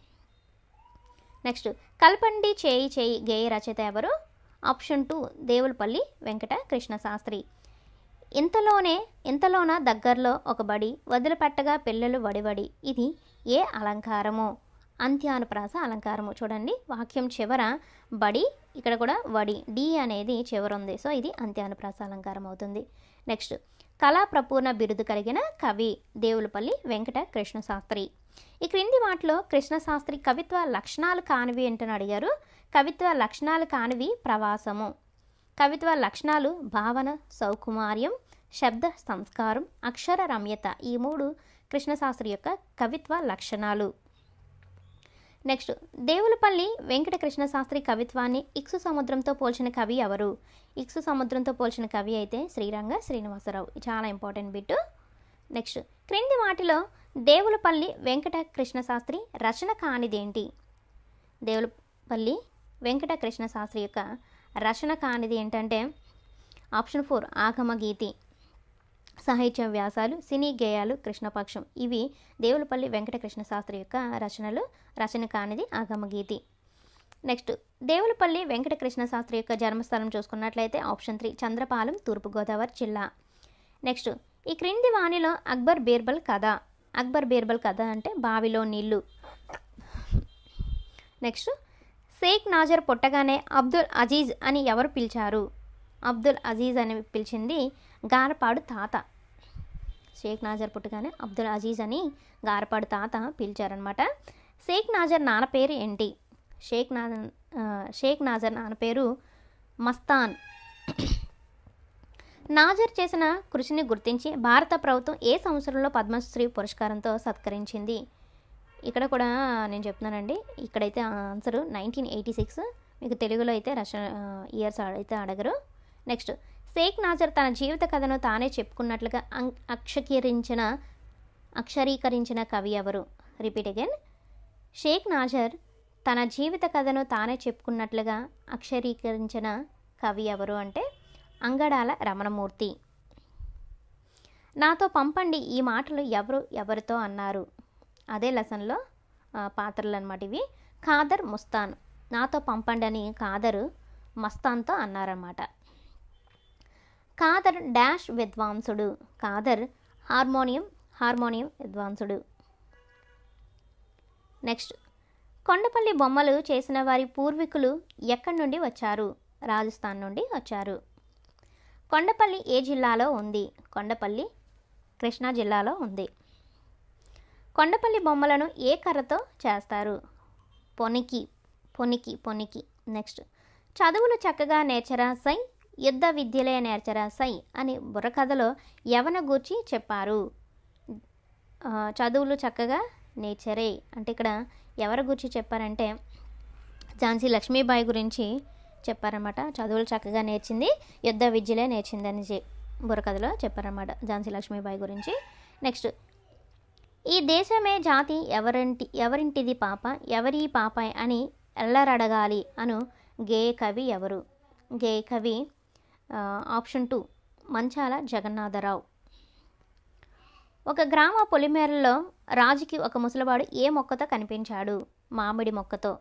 నెక్స్ట్ కల్పండి చేయి చేయి గేయ రచయిత ఎవరు ఆప్షన్ టూ దేవులపల్లి వెంకట కృష్ణ శాస్త్రి ఇంతలోనే ఇంతలోన దగ్గరలో ఒక బడి వదిలిపెట్టగా పిల్లలు వడివడి ఇది ఏ అలంకారము అంత్యానుప్రాస అలంకారము చూడండి వాక్యం చివర బడి ఇక్కడ కూడా వడి డి అనేది చివర ఉంది సో ఇది అంత్యానుప్రాస అలంకారం అవుతుంది నెక్స్ట్ కళా ప్రపూర్ణ బిరుదు కలిగిన కవి దేవులపల్లి వెంకట కృష్ణ శాస్త్రి ఈ క్రింది వాటిలో కృష్ణ శాస్త్రి కవిత్వ లక్షణాలు కానివి ఏంటని అడిగారు కవిత్వ లక్షణాలు కానివి ప్రవాసము కవిత్వ లక్షణాలు భావన సౌకుమార్యం శబ్ద సంస్కారం అక్షర రమ్యత ఈ మూడు కృష్ణశాస్త్రి యొక్క కవిత్వ లక్షణాలు నెక్స్ట్ దేవులపల్లి వెంకట కృష్ణశాస్త్రి కవిత్వాన్ని ఇక్సు సముద్రంతో పోల్చిన కవి ఎవరు ఇక్సు సముద్రంతో పోల్చిన కవి అయితే శ్రీరంగ శ్రీనివాసరావు ఇది చాలా ఇంపార్టెంట్ బిట్ నెక్స్ట్ క్రింది వాటిలో దేవులపల్లి వెంకట కృష్ణశాస్త్రి రచన కానిదేంటి దేవులపల్లి వెంకట కృష్ణశాస్త్రి యొక్క రచన కానిది ఏంటంటే ఆప్షన్ ఫోర్ ఆగమ గీతి సాహిత్య వ్యాసాలు సినీ గేయాలు కృష్ణపక్షం ఇవి దేవులపల్లి వెంకట కృష్ణ శాస్త్రి యొక్క రచనలు రచన కానిది ఆగమ గీతి నెక్స్ట్ దేవులపల్లి వెంకట కృష్ణ శాస్త్రి యొక్క జన్మస్థలం చూసుకున్నట్లయితే ఆప్షన్ త్రీ చంద్రపాలెం తూర్పుగోదావరి జిల్లా నెక్స్ట్ ఈ క్రింది వాణిలో అక్బర్ బీర్బల్ కథ అక్బర్ బీర్బల్ కథ అంటే బావిలో నీళ్లు నెక్స్ట్ షేక్ నాజర్ పుట్టగానే అబ్దుల్ అజీజ్ అని ఎవరు పిలిచారు అబ్దుల్ అజీజ్ అని పిలిచింది గారపాడు తాత షేక్ నాజర్ పుట్టగానే అబ్దుల్ అజీజ్ అని గారపాడు తాత పిలిచారనమాట షేక్ నాజర్ నాన్న పేరు ఏంటి షేక్ నాజర్ ఆ, షేక్ నాజర్ నాన్న పేరు మస్తాన్ నాజర్ చేసిన కృషిని గుర్తించి భారత ప్రభుత్వం ఏ సంవత్సరంలో పద్మశ్రీ పురస్కారంతో సత్కరించింది ఇక్కడ కూడా నేను చెప్తున్నానండి ఇక్కడైతే ఆన్సర్ నైన్టీన్ ఎయిటీ సిక్స్ మీకు తెలుగులో అయితే రష ఇయర్స్ అయితే అడగరు నెక్స్ట్ షేక్ నాజర్ తన జీవిత కథను తానే చెప్పుకున్నట్లుగా అం- అక్షకీరించిన అక్షరీకరించిన కవి ఎవరు రిపీట్ అగైన్ షేక్ నాజర్ తన జీవిత కథను తానే చెప్పుకున్నట్లుగా అక్షరీకరించిన కవి ఎవరు అంటే అంగడాల రమణమూర్తి నాతో పంపండి ఈ మాటలు ఎవరు ఎవరితో అన్నారు అదే లెసన్లో ఆ, పాత్రలు అనమాట ఇవి ఖాదర్ ముస్తాన్ నాతో పంపండి అని ఖాదర్ మస్తాన్తో అన్నారన్నమాట ఖాదర్ డాష్ విద్వాంసుడు ఖాదర్ హార్మోనియం హార్మోనియం విద్వాంసుడు నెక్స్ట్ కొండపల్లి బొమ్మలు చేసిన వారి పూర్వీకులు ఎక్కడి నుండి వచ్చారు రాజస్థాన్ నుండి వచ్చారు కొండపల్లి ఏ జిల్లాలో ఉంది కొండపల్లి కృష్ణా జిల్లాలో ఉంది కొండపల్లి బొమ్మలను ఏ కర్రతో చేస్తారు పొనికి పొనికి పొనికి నెక్స్ట్ చదువులు చక్కగా నేర్చరా సై యుద్ధ విద్యలే నేర్చరా సై అని బుర్రకథలో యవన గూర్చి చెప్పారు ఆ, చదువులు చక్కగా నేర్చరే అంటే ఇక్కడ ఎవరి గురించి చెప్పారంటే ఝాన్సీ లక్ష్మీబాయి గురించి చెప్పారన్నమాట చదువులు చక్కగా నేర్చింది యుద్ధ విద్యలే నేర్చిందని చె- బుర్రకథలో చెప్పారన్నమాట ఝాన్సీ లక్ష్మీబాయి గురించి నెక్స్ట్ ఈ దేశమే జాతి ఎవరింటి ఎవరింటిది పాప ఎవరి పాప అని ఎల్లరడగాలి అను గేయ కవి ఎవరు గేయ కవి ఆ, ఆప్షన్ టూ మంచాల జగన్నాథరావు ఒక గ్రామ పొలిమేరలో రాజుకి ఒక ముసలివాడు ఏ మొక్కతో కనిపించాడు మామిడి మొక్కతో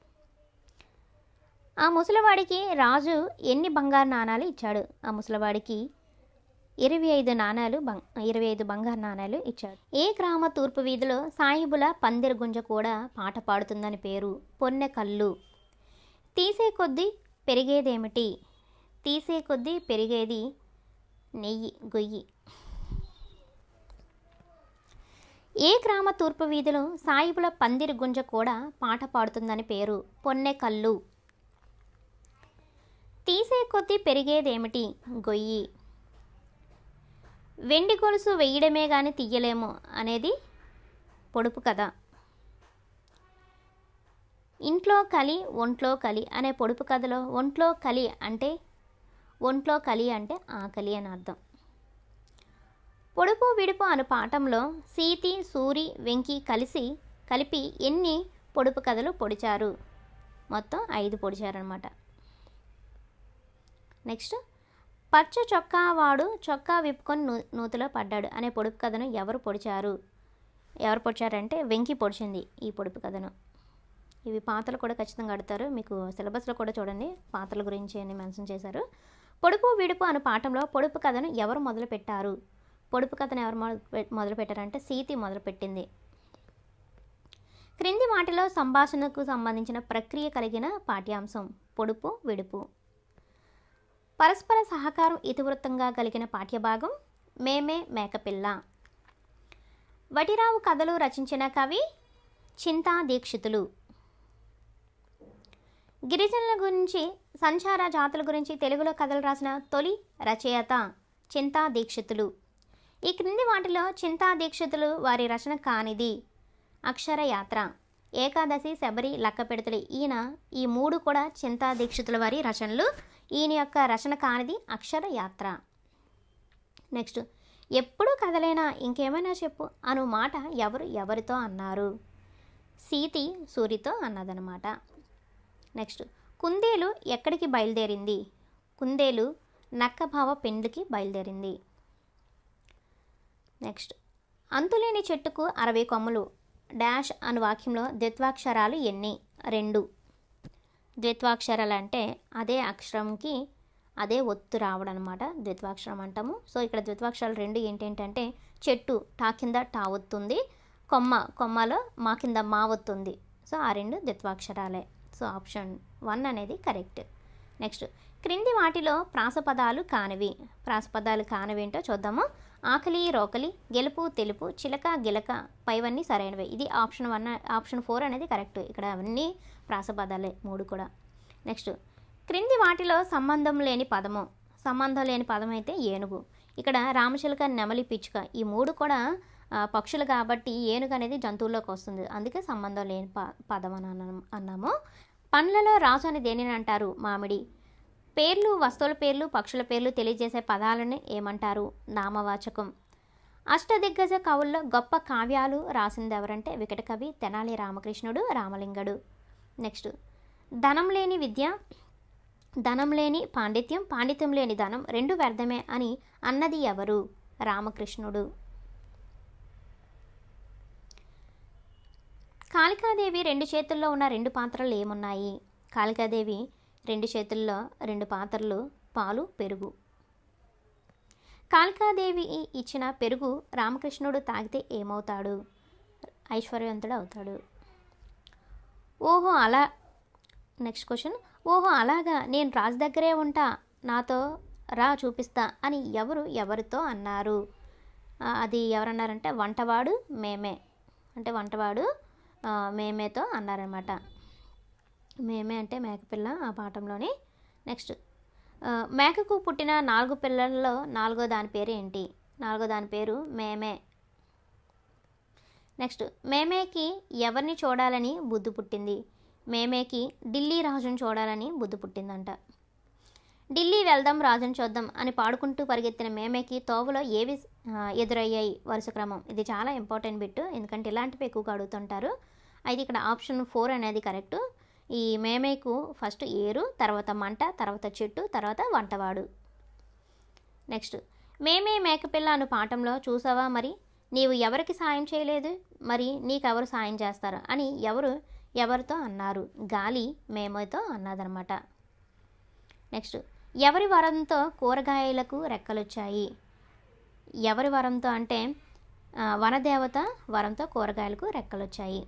ఆ ముసలివాడికి రాజు ఎన్ని బంగారు నాణాలు ఇచ్చాడు ఆ ముసలివాడికి ఇరవై ఐదు నాణాలు బం ఇరవై ఐదు బంగారు నాణాలు ఇచ్చాడు ఏ గ్రామ తూర్పు వీధిలో సాయిబుల పందిరి గుంజ కూడా పాట పాడుతుందని పేరు పొన్నె కళ్ళు తీసే కొద్దీ పెరిగేదేమిటి తీసే కొద్దీ పెరిగేది నెయ్యి గొయ్యి ఏ గ్రామ తూర్పు వీధిలో సాయిబుల పందిరి గుంజ కూడా పాట పాడుతుందని పేరు పొన్నె కళ్ళు తీసే కొద్దీ పెరిగేదేమిటి గొయ్యి వెండి గొలుసు వేయడమే కానీ తీయలేము అనేది పొడుపు కథ ఇంట్లో కలి ఒంట్లో కలి అనే పొడుపు కథలో ఒంట్లో కలి అంటే ఒంట్లో కలి అంటే ఆకలి అని అర్థం పొడుపు విడుపు అను పాఠంలో సీతి సూరి వెంకి కలిసి కలిపి ఎన్ని పొడుపు కథలు పొడిచారు మొత్తం ఐదు పొడిచారనమాట నెక్స్ట్ పచ్చ చొక్కా వాడు చొక్కా విప్పుకొని నూ నూతిలో పడ్డాడు అనే పొడుపు కథను ఎవరు పొడిచారు ఎవరు పొడిచారంటే వెంకి పొడిచింది ఈ పొడుపు కథను ఇవి పాత్రలు కూడా ఖచ్చితంగా అడుగుతారు మీకు సిలబస్లో కూడా చూడండి పాత్రల గురించి అని మెన్షన్ చేశారు పొడుపు విడుపు అను పాఠంలో పొడుపు కథను ఎవరు మొదలు పెట్టారు పొడుపు కథను ఎవరు మొదలు మొదలు పెట్టారంటే సీతి మొదలుపెట్టింది క్రింది వాటిలో సంభాషణకు సంబంధించిన ప్రక్రియ కలిగిన పాఠ్యాంశం పొడుపు విడుపు పరస్పర సహకారం ఇతివృత్తంగా కలిగిన పాఠ్యభాగం మేమే మేకపిల్ల వటిరావు కథలు రచించిన కవి చింతా దీక్షితులు గిరిజనుల గురించి సంచార జాతుల గురించి తెలుగులో కథలు రాసిన తొలి రచయిత చింతా దీక్షితులు ఈ క్రింది వాటిలో చింతా దీక్షితులు వారి రచన కానిది అక్షరయాత్ర ఏకాదశి శబరి లక్కపెడతలు ఈయన ఈ మూడు కూడా చింతా దీక్షితుల వారి రచనలు ఈయన యొక్క రచన కానిది అక్షరయాత్ర నెక్స్ట్ ఎప్పుడు కథలేనా ఇంకేమైనా చెప్పు అను మాట ఎవరు ఎవరితో అన్నారు సీతి సూరితో అన్నదనమాట నెక్స్ట్ కుందేలు ఎక్కడికి బయలుదేరింది కుందేలు నక్కభావ పెండ్లికి బయలుదేరింది నెక్స్ట్ అంతులేని చెట్టుకు అరవై కొమ్మలు డాష్ అను వాక్యంలో ద్విత్వాక్షరాలు ఎన్ని రెండు ద్విత్వాక్షరాలు అంటే అదే అక్షరంకి అదే ఒత్తు రావడం అనమాట ద్విత్వాక్షరం అంటాము సో ఇక్కడ ద్విత్వాక్షరాలు రెండు ఏంటంటే చెట్టు టా కింద టా ఒత్తుంది కొమ్మ కొమ్మలో మా కింద మా ఒత్తుంది సో ఆ రెండు ద్విత్వాక్షరాలే సో ఆప్షన్ వన్ అనేది కరెక్ట్ నెక్స్ట్ క్రింది వాటిలో ప్రాసపదాలు కానివి ప్రాసపదాలు కానివేంటో చూద్దాము ఆకలి రోకలి గెలుపు తెలుపు చిలక గిలక పైవన్నీ సరైనవే ఇది ఆప్షన్ వన్ ఆప్షన్ ఫోర్ అనేది కరెక్ట్ ఇక్కడ అవన్నీ ప్రాసపదాలే మూడు కూడా నెక్స్ట్ క్రింది వాటిలో సంబంధం లేని పదము సంబంధం లేని పదం అయితే ఏనుగు ఇక్కడ రామచిలక నెమలి పిచ్చుక ఈ మూడు కూడా ఆ, పక్షులు కాబట్టి ఏనుగు అనేది జంతువుల్లోకి వస్తుంది అందుకే సంబంధం లేని ప పదం అని అన్నాము- అన్నాము పండ్లలో రాజు అని దేనిని అంటారు మామిడి పేర్లు వస్తువుల పేర్లు పక్షుల పేర్లు తెలియజేసే పదాలని ఏమంటారు నామవాచకం అష్టదిగ్గజ కవుల్లో గొప్ప కావ్యాలు రాసింది ఎవరంటే వికట కవి తెనాలి రామకృష్ణుడు రామలింగడు నెక్స్ట్ ధనం లేని విద్య ధనం లేని పాండిత్యం పాండిత్యం లేని ధనం రెండు వ్యర్థమే అని అన్నది ఎవరు రామకృష్ణుడు కాళికాదేవి రెండు చేతుల్లో ఉన్న రెండు పాత్రలు ఏమున్నాయి కాళికాదేవి రెండు చేతుల్లో రెండు పాత్రలు పాలు పెరుగు కాళికాదేవి ఇచ్చిన పెరుగు రామకృష్ణుడు తాగితే ఏమవుతాడు ఐశ్వర్యవంతుడు అవుతాడు ఓహో అలా నెక్స్ట్ క్వశ్చన్ ఓహో అలాగా నేను రాజు దగ్గరే ఉంటా నాతో రా చూపిస్తా అని ఎవరు ఎవరితో అన్నారు ఆ, అది ఎవరన్నారంటే వంటవాడు మేమే అంటే వంటవాడు ఆ, మేమేతో అన్నారనమాట మేమే అంటే మేకపిల్ల ఆ పాఠంలోని నెక్స్ట్ ఆ, మేకకు పుట్టిన నాలుగు పిల్లల్లో నాలుగో దాని పేరు ఏంటి నాలుగో దాని పేరు మేమే నెక్స్ట్ మేమేకి ఎవరిని చూడాలని బుద్ధి పుట్టింది మేమేకి ఢిల్లీ రాజును చూడాలని బుద్ధి పుట్టిందంట ఢిల్లీ వెళ్దాం రాజును చూద్దాం అని పాడుకుంటూ పరిగెత్తిన మేమేకి తోవలో ఏవి ఆ, ఎదురయ్యాయి వరుస క్రమం ఇది చాలా ఇంపార్టెంట్ బిట్ ఎందుకంటే ఇలాంటివి ఎక్కువగా అడుగుతుంటారు అయితే ఇక్కడ ఆప్షన్ ఫోర్ అనేది కరెక్ట్ ఈ మేమేకు ఫస్ట్ ఏరు తర్వాత మంట తర్వాత చెట్టు తర్వాత వంటవాడు నెక్స్ట్ మేమే మేకపిల్ల అను పాఠంలో చూసావా మరి నీవు ఎవరికి సాయం చేయలేదు మరి నీకెవరు సాయం చేస్తారు అని ఎవరు ఎవరితో అన్నారు గాలి మేమతో అన్నదనమాట నెక్స్ట్ ఎవరి వరంతో కూరగాయలకు రెక్కలొచ్చాయి ఎవరి వరంతో అంటే ఆ, వనదేవత వరంతో కూరగాయలకు రెక్కలొచ్చాయి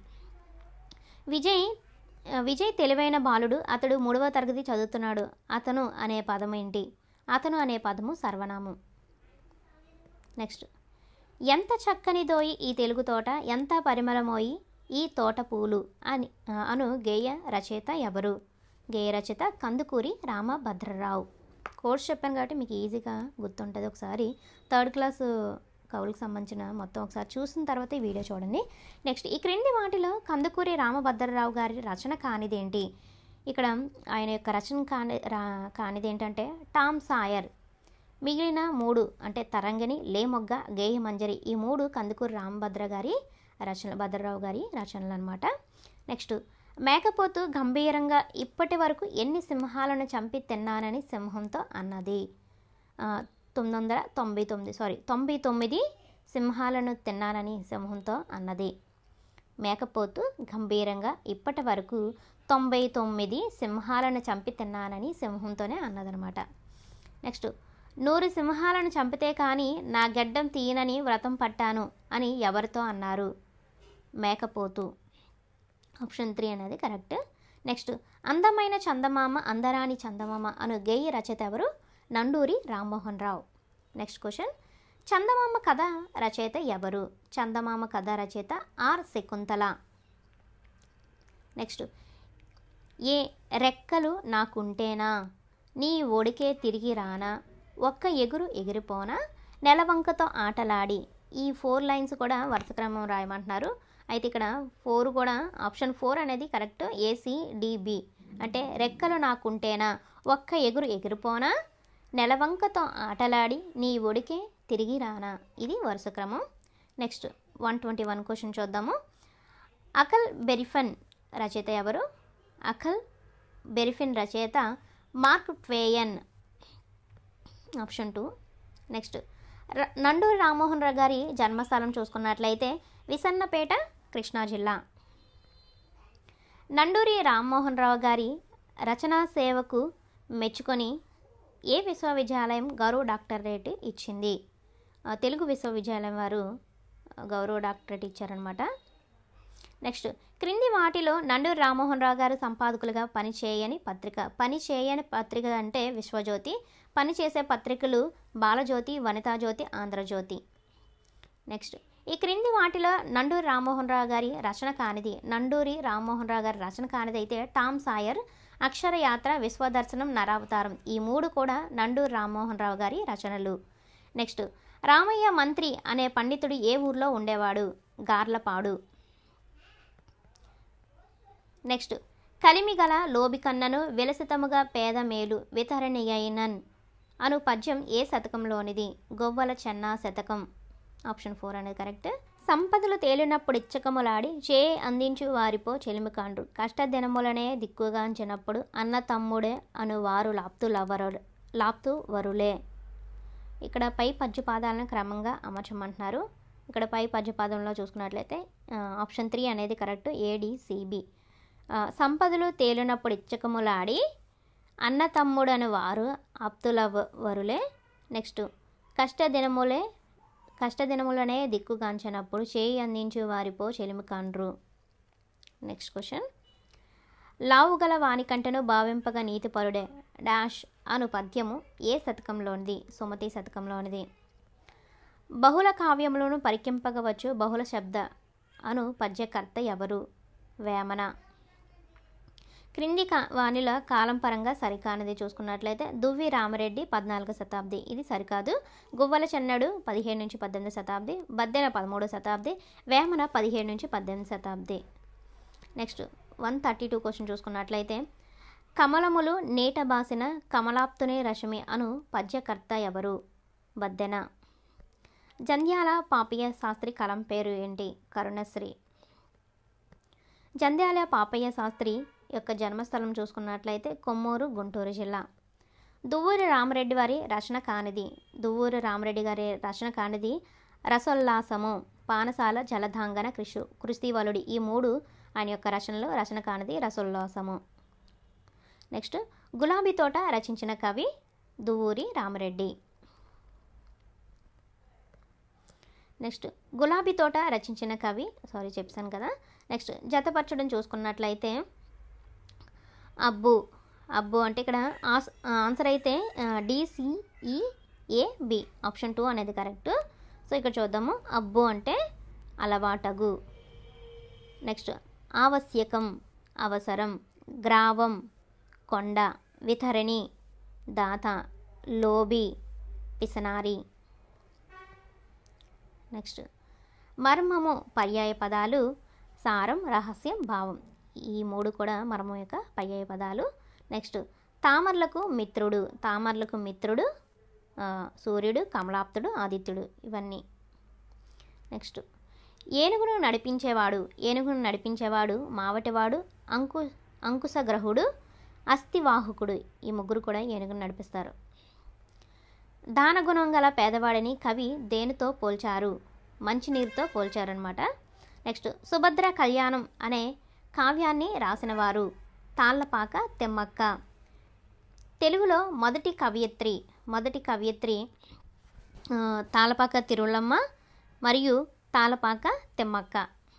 విజయ్ ఆ, విజయ్ తెలివైన బాలుడు అతడు మూడవ తరగతి చదువుతున్నాడు అతను అనే పదం ఏంటి అతను అనే పదము సర్వనామం నెక్స్ట్ ఎంత చక్కని దోయి ఈ తెలుగు తోట ఎంత పరిమళమోయి ఈ తోట పూలు అని ఆ, అను గేయ రచయిత ఎవరు గేయ రచయిత కందుకూరి రామభద్రరావు కోర్స్ చెప్పాను కాబట్టి మీకు ఈజీగా గుర్తుంటుంది ఒకసారి థర్డ్ క్లాస్ కవులకు సంబంధించిన మొత్తం ఒకసారి చూసిన తర్వాత ఈ వీడియో చూడండి నెక్స్ట్ ఈ క్రింది వాటిలో కందుకూరి రామభద్రరావు గారి రచన కానిదేంటి ఇక్కడ ఆయన యొక్క రచన కాని రా కానిది ఏంటంటే టామ్ సాయర్ మిగిలిన మూడు అంటే తరంగిణి లేమొగ్గ గేయమంజరి ఈ మూడు కందుకూరి రామభద్ర గారి రచన భద్రరావు గారి రచనలు అనమాట నెక్స్ట్ మేకపోతు గంభీరంగా ఇప్పటి వరకు ఎన్ని సింహాలను చంపి తిన్నానని సింహంతో అన్నది ఆ, తొమ్మిది వందల తొంభై తొమ్మిది సారీ తొంభై తొమ్మిది సింహాలను తిన్నానని సింహంతో అన్నది మేకపోతు గంభీరంగా ఇప్పటి వరకు తొంభై తొమ్మిది సింహాలను చంపి తిన్నానని సింహంతోనే అన్నదనమాట నెక్స్ట్ నూరు సింహాలను చంపితే కానీ నా గడ్డం తీయనని వ్రతం పట్టాను అని ఎవరితో అన్నారు మేకపోతు ఆప్షన్ త్రీ అనేది కరెక్ట్ నెక్స్ట్ అందమైన చందమామ అందరాని చందమామ అను గేయ రచయిత ఎవరు నండూరి రామ్మోహన్ రావు నెక్స్ట్ క్వశ్చన్ చందమామ కథ రచయిత ఎవరు చందమామ కథ రచయిత ఆర్ శకుంతల నెక్స్ట్ ఏ రెక్కలు నాకుంటేనా నీ ఒడికే తిరిగి రానా ఒక్క ఎగురు ఎగిరిపోనా నెలవంకతో ఆటలాడి ఈ ఫోర్ లైన్స్ కూడా వరుస క్రమం రాయమంటున్నారు అయితే ఇక్కడ ఫోర్ కూడా ఆప్షన్ ఫోర్ అనేది కరెక్ట్ ఏసీడిబి అంటే రెక్కలు నాకుంటేనా ఒక్క ఎగురు ఎగిరిపోనా నెలవంకతో ఆటలాడి నీ ఒడికే తిరిగి రానా ఇది వరుస క్రమం next one twenty one question చూద్దాము అకల్ బెరిఫన్ రచయిత ఎవరు అకల్ బెరిఫిన్ రచయిత Mark Twain option two next ర- నండూరి రామ్మోహన్ రావు గారి జన్మస్థలం చూసుకున్నట్లయితే విసన్నపేట కృష్ణా జిల్లా నండూరి రామ్మోహన్ రావు గారి రచనా సేవకు మెచ్చుకొని ఏ విశ్వవిద్యాలయం గౌరవ డాక్టరేట్ ఇచ్చింది ఆ, తెలుగు విశ్వవిద్యాలయం వారు ఆ, గౌరవ డాక్టరేట్ ఇచ్చారనమాట నెక్స్ట్ క్రింది వాటిలో నండూరి రామ్మోహన్ రావు గారు సంపాదకులుగా పనిచేయని పత్రిక పని చేయని పత్రిక అంటే విశ్వజ్యోతి పనిచేసే పత్రికలు బాలజ్యోతి వనితాజ్యోతి ఆంధ్రజ్యోతి నెక్స్ట్ ఈ క్రింది వాటిలో నండూరి రామ్మోహన్ రావు గారి రచన కానిది నండూరి రామ్మోహన్ రావు గారి రచన కానిది అయితే టామ్ సాయర్ అక్షర యాత్ర విశ్వదర్శనం నరావతారం ఈ మూడు కూడా నండూరు రామ్మోహన్ రావు గారి రచనలు నెక్స్ట్ రామయ్య మంత్రి అనే పండితుడు ఏ ఊర్లో ఉండేవాడు గార్లపాడు నెక్స్ట్ కలిమిగల లోబికన్నను విలసితముగా పేద మేలు వితరణీయైనన్ అను పద్యం ఏ శతకంలోనిది గొవ్వల చెన్నా శతకం ఆప్షన్ ఫోర్ అనేది కరెక్ట్ సంపదలు తేలినప్పుడు ఇచ్చకములాడి చే అందించు వారిపో చెలిమికాండ్రు కష్టదినములనే దిక్కుగాంచినప్పుడు అన్న తమ్ముడే అను వారు లాప్తు లవరు లాప్తు వరులే ఇక్కడ పై పద్యపాదాలను క్రమంగా అమర్చమంటున్నారు ఇక్కడ పై పద్యపాదంలో చూసుకున్నట్లయితే ఆ, ఆప్షన్ త్రీ అనేది కరెక్ట్ ఏడిసిబి సంపదలు తేలినప్పుడు ఇచ్చకములాడి అన్న తమ్ముడని వారు ఆప్తుల వ- వరులే నెక్స్ట్ కష్టదినములే కష్టదినములనే దిక్కుగాంచినప్పుడు చేయి అందించు వారిపో చెలిమి కండ్రు నెక్స్ట్ క్వశ్చన్ లావుగల వానికంటను భావింపగా నీతిపరుడే డాష్ అను పద్యము ఏ శతకంలోనిది సుమతి శతకంలోనిది బహుళ కావ్యములను పరికింపగవచ్చు బహుళ శబ్ద అను పద్యకర్త ఎవరు వేమన క్రింది కా వానిల కాలం పరంగా సరికానిది చూసుకున్నట్లయితే దువ్వి రామరెడ్డి పద్నాలుగో శతాబ్ది ఇది సరికాదు గువ్వల చెన్నడు పదిహేడు నుంచి పద్దెనిమిది శతాబ్ది బద్దెన పదమూడో శతాబ్ది వేమన పదిహేడు నుంచి పద్దెనిమిది శతాబ్ది next one thirty two question చూసుకున్నట్లయితే కమలములు నేట బాసిన కమలాప్తుని రశమి అను పద్యకర్త ఎవరు బద్దెన జంధ్యాల పాపయ్య శాస్త్రి కలం పేరు ఏంటి కరుణశ్రీ జంధ్యాల పాపయ్య శాస్త్రి యొక్క జన్మస్థలం చూసుకున్నట్లయితే కొమ్మూరు గుంటూరు జిల్లా దువ్వూరి రామరెడ్డి వారి రచన కానిది దువ్వూరి రామరెడ్డి గారి రచన కానిది రసోల్లాసము పానసాల జలధాంగన కృషు కృషివలుడి ఈ మూడు ఆయన యొక్క రచనలు రచన కానిది రసోల్లాసము నెక్స్ట్ గులాబీ తోట రచించిన కవి దువ్వూరి రామరెడ్డి నెక్స్ట్ గులాబీ తోట రచించిన కవి సారీ చెప్పాను కదా నెక్స్ట్ జతపరచడం చూసుకున్నట్లయితే అబ్బు అబ్బు అంటే ఇక్కడ ఆస్ ఆన్సర్ అయితే డిసిఈఏబి ఆప్షన్ టూ అనేది కరెక్ట్ సో ఇక్కడ చూద్దాము అబ్బు అంటే అలవాటగు నెక్స్ట్ ఆవశ్యకం అవసరం గ్రావం కొండ వితరణి దాత లోబి పిసనారి నెక్స్ట్ మర్మము పర్యాయ పదాలు సారం రహస్యం భావం ఈ మూడు కూడా మర్మం యొక్క పర్యాయ పదాలు నెక్స్ట్ తామర్లకు మిత్రుడు తామర్లకు మిత్రుడు ఆ, సూర్యుడు కమలాప్తుడు ఆదిత్యుడు ఇవన్నీ నెక్స్ట్ ఏనుగును నడిపించేవాడు ఏనుగును నడిపించేవాడు మావటివాడు అంకు అంకుశగ్రహుడు అస్థివాహకుడు ఈ ముగ్గురు కూడా ఏనుగును నడిపిస్తారు దానగుణం గల పేదవాడిని కవి దేనితో పోల్చారు మంచినీరుతో పోల్చారనమాట నెక్స్ట్ సుభద్ర కళ్యాణం అనే కావ్యాన్ని రాసినవారు తాళ్ళపాక తెమ్మక్క తెలుగులో మొదటి కవయిత్రి మొదటి కవయిత్రి ఆ, తాళపాక తిరువళ్ళమ్మ మరియు తాళపాక తెమ్మక్క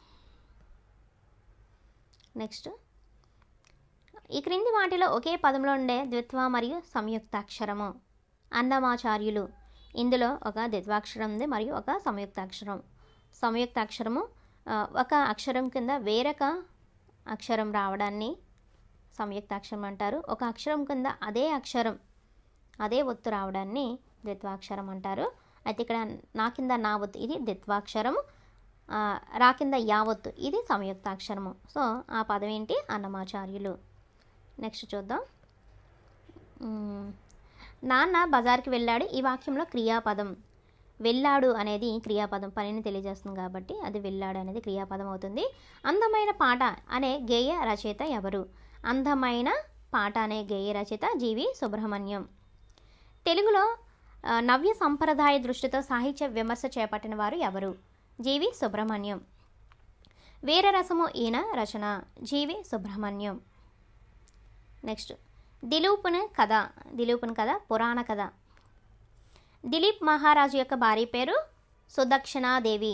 నెక్స్ట్ ఈ క్రింది వాటిలో ఒకే పదంలో ఉండే ద్విత్వ మరియు సంయుక్తాక్షరము అన్నమాచార్యులు ఇందులో ఒక ద్విత్వాక్షరం ఉంది మరియు ఒక సంయుక్తాక్షరం సంయుక్తాక్షరము ఆ, ఒక అక్షరం కింద వేరొక అక్షరం రావడాన్ని సంయుక్తాక్షరం అంటారు ఒక అక్షరం కింద అదే అక్షరం అదే ఒత్తు రావడాన్ని ద్విత్వాక్షరం అంటారు అయితే ఇక్కడ నా కింద నా ఒత్తు ఇది ద్విత్వాక్షరము ఆ, రా కింద యావత్తు ఇది సంయుక్తాక్షరము సో ఆ పదం ఏంటి అన్నమాచార్యులు నెక్స్ట్ చూద్దాం మ్మ్. నాన్న బజార్కి వెళ్ళాడు ఈ వాక్యంలో క్రియాపదం వెళ్ళాడు అనేది క్రియాపదం పనిని తెలియజేస్తుంది కాబట్టి అది వెళ్ళాడు అనేది క్రియాపదం అవుతుంది అందమైన పాట అనే గేయ రచయిత ఎవరు అందమైన పాట అనే గేయ రచయిత జీవి సుబ్రహ్మణ్యం తెలుగులో ఆ, నవ్య సంప్రదాయ దృష్టితో సాహిత్య విమర్శ చేపట్టిన వారు ఎవరు జీవి సుబ్రహ్మణ్యం వీరరసము ఈయన రచన జీవి సుబ్రహ్మణ్యం నెక్స్ట్ దిలీపుని కథ దిలీపుని కథ పురాణ కథ దిలీప్ మహారాజు యొక్క భార్య పేరు సుదక్షిణాదేవి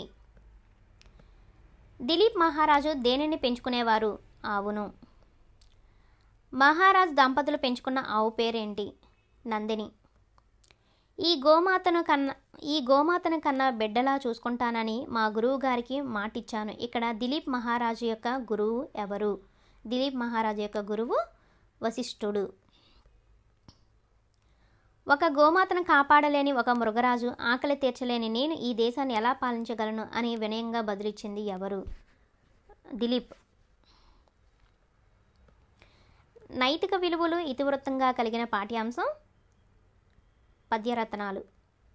దిలీప్ మహారాజు దేనిని పెంచుకునేవారు ఆవును మహారాజ్ దంపతులు పెంచుకున్న ఆవు పేరేంటి నందిని ఈ గోమాతను కన్నా ఈ గోమాతను కన్నా బిడ్డలా చూసుకుంటానని మా గురువు గారికి మాటిచ్చాను ఇక్కడ దిలీప్ మహారాజు యొక్క గురువు ఎవరు దిలీప్ మహారాజు యొక్క గురువు వశిష్ఠుడు ఒక గోమాతను కాపాడలేని ఒక మృగరాజు ఆకలి తీర్చలేని నేను ఈ దేశాన్ని ఎలా పాలించగలను అని వినయంగా బదులిచ్చింది ఎవరు దిలీప్ నైతిక విలువలు ఇతివృత్తంగా కలిగిన పాఠ్యాంశం పద్యరత్నాలు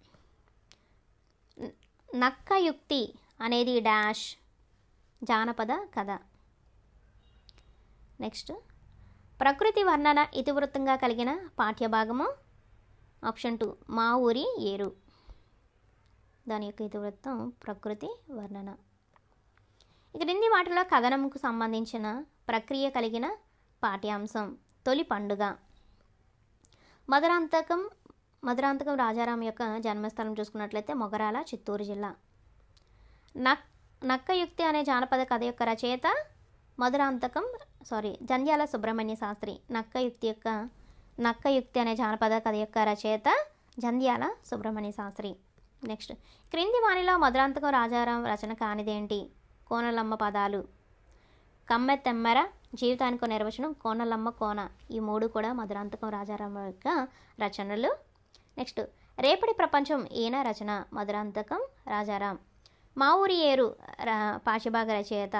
న- నక్కయుక్తి అనేది డాష్ జానపద కథ నెక్స్ట్ ప్రకృతి వర్ణన ఇతివృత్తంగా కలిగిన పాఠ్యభాగము ఆప్షన్ టూ మా ఊరి ఏరు దాని యొక్క ఇతివృత్తం ప్రకృతి వర్ణన ఈ క్రింది వాటిలో కథనంకు సంబంధించిన ప్రక్రియ కలిగిన పాఠ్యాంశం తొలి పండుగ మధురాంతకం మధురాంతకం రాజారాం యొక్క జన్మస్థలం చూసుకున్నట్లయితే మొగరాల చిత్తూరు జిల్లా నక్ నక్కయుక్తి అనే జానపద కథ యొక్క రచయిత మధురాంతకం సారీ జంధ్యాల సుబ్రహ్మణ్య శాస్త్రి నక్కయుక్తి యొక్క నక్కయుక్తి అనే జానపద కథ యొక్క రచయిత జంధ్యాల సుబ్రహ్మణ్య శాస్త్రి నెక్స్ట్ క్రింది వాణిలో మధురాంతకం రాజారాం రచన కానిదేంటి కోనలమ్మ పదాలు కమ్మెత్తెమ్మెర జీవితానికి ఒక నిర్వచనం కోనలమ్మ కోన ఈ మూడు కూడా మధురాంతకం రాజారాం యొక్క రచనలు నెక్స్ట్ రేపటి ప్రపంచం ఈయన రచన మధురాంతకం రాజారాం మా ఊరి ఏరు రా- పాఠ్యభాగ రచయిత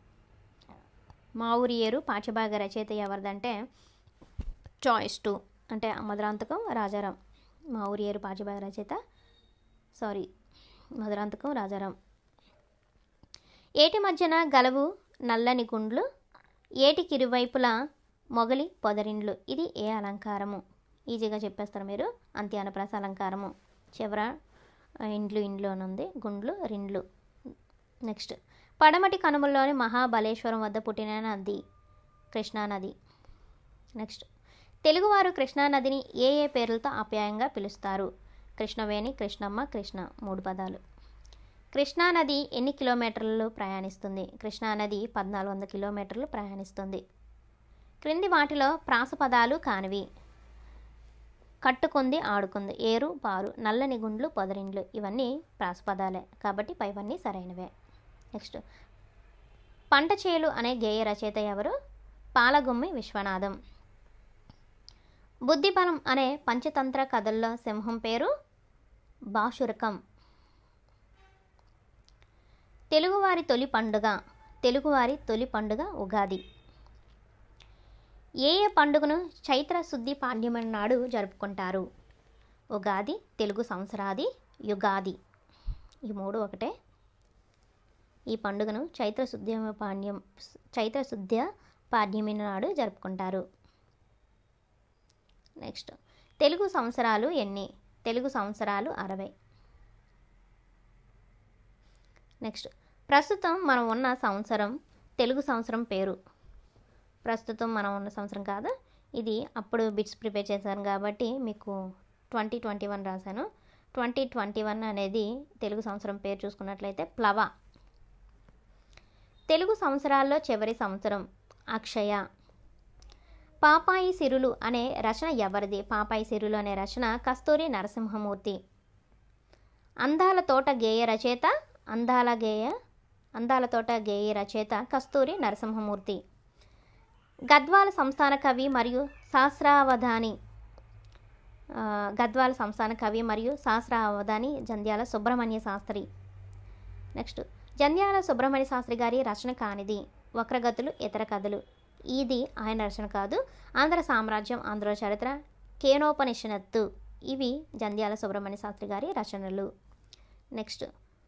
మా ఊరి ఏరు పాఠ్యభాగ రచయిత ఎవరిదంటే చాయిస్ టూ అంటే మధురాంతకం రాజారాం మా ఊరి ఏరు పాఠ్యభాగ రచయిత సారీ మధురాంతకం రాజారాం ఏటి మధ్యన గలవు నల్లని గుండ్లు ఏటికి ఇరువైపులా మొగలి పొదరిండ్లు ఇది ఏ అలంకారము ఈజీగా చెప్పేస్తారు మీరు అంత్యానప్రాస అలంకారము చివర ఆ, ఇండ్లు ఇండ్లు అని ఉంది గుండ్లు రిండ్లు నెక్స్ట్ పడమటి కనుమల్లోని మహాబలేశ్వరం వద్ద పుట్టిన నది కృష్ణానది నెక్స్ట్ తెలుగువారు కృష్ణానదిని ఏ ఏ పేర్లతో ఆప్యాయంగా పిలుస్తారు కృష్ణవేణి కృష్ణమ్మ కృష్ణ మూడు పదాలు కృష్ణానది ఎన్ని కిలోమీటర్లు ప్రయాణిస్తుంది కృష్ణానది పద్నాలుగు వందల కిలోమీటర్లు ప్రయాణిస్తుంది క్రింది వాటిలో ప్రాసపదాలు కానివి కట్టుకుంది ఆడుకుంది ఏరు పారు నల్లని గుండ్లు పొదరిండ్లు ఇవన్నీ ప్రాసపదాలే కాబట్టి పైవన్నీ సరైనవే నెక్స్ట్ పంట చేలు అనే గేయ రచయిత ఎవరు పాలగుమ్మి విశ్వనాథం బుద్ధిబలం అనే పంచతంత్ర కథల్లో సింహం పేరు బాషురకం తెలుగువారి తొలి పండుగ తెలుగువారి తొలి పండుగ ఉగాది ఏ ఏ పండుగను చైత్ర శుద్ధి పాడ్యమని నాడు జరుపుకుంటారు ఉగాది తెలుగు సంవత్సరాది యుగాది ఈ మూడు ఒకటే ఈ పండుగను చైత్ర శుద్ధ పాడ్యం చైత్ర శుద్ధ పాడ్యమి నాడు జరుపుకుంటారు నెక్స్ట్ తెలుగు సంవత్సరాలు ఎన్ని తెలుగు సంవత్సరాలు అరవై నెక్స్ట్ ప్రస్తుతం మనం ఉన్న సంవత్సరం తెలుగు సంవత్సరం పేరు ప్రస్తుతం మనం ఉన్న సంవత్సరం కాదు ఇది అప్పుడు బిట్స్ ప్రిపేర్ చేశాను కాబట్టి మీకు ట్వంటీ ట్వంటీ వన్ రాశాను ట్వంటీ ట్వంటీ వన్ అనేది తెలుగు సంవత్సరం పేరు చూసుకున్నట్లయితే ప్లవ తెలుగు సంవత్సరాల్లో చివరి సంవత్సరం అక్షయ పాపాయి సిరులు అనే రచన ఎవరిది పాపాయి సిరులు అనే రచన కస్తూరి నరసింహమూర్తి అందాల తోట గేయ రచయిత అందాల గేయ అందాల తోట గేయ రచయిత కస్తూరి నరసింహమూర్తి గద్వాల సంస్థాన కవి మరియు శాస్త్రావధాని ఆ, గద్వాల సంస్థాన కవి మరియు శాస్త్రావధాని జంధ్యాల సుబ్రహ్మణ్య శాస్త్రి నెక్స్ట్ జంధ్యాల సుబ్రహ్మణ్య శాస్త్రి గారి రచన కానిది వక్రగతులు ఇతర కథలు ఇది ఆయన రచన కాదు ఆంధ్ర సామ్రాజ్యం ఆంధ్ర చరిత్ర కేనోపనిషనత్తు ఇవి జంధ్యాల సుబ్రహ్మణ్య శాస్త్రి గారి రచనలు నెక్స్ట్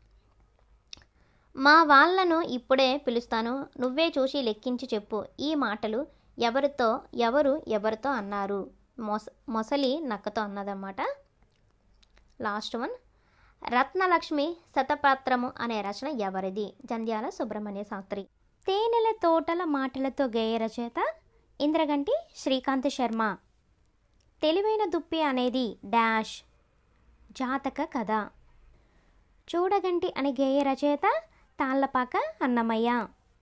మా వాళ్ళను ఇప్పుడే పిలుస్తాను నువ్వే చూసి లెక్కించి చెప్పు ఈ మాటలు ఎవరితో ఎవరు ఎవరితో అన్నారు మొస మొసలి నక్కతో అన్నదన్నమాట లాస్ట్ వన్ రత్నలక్ష్మి శతపత్రము అనే రచన ఎవరిది జంధ్యాల సుబ్రహ్మణ్య శాస్త్రి తేనెల తోటల మాటలతో గేయ రచయిత ఇంద్రగంటి శ్రీకాంత్ శర్మ తెలివైన దుప్పి అనేది డాష్ జాతక కథ చూడగంటి అనే గేయ రచయిత తాళ్లపాక అన్నమయ్య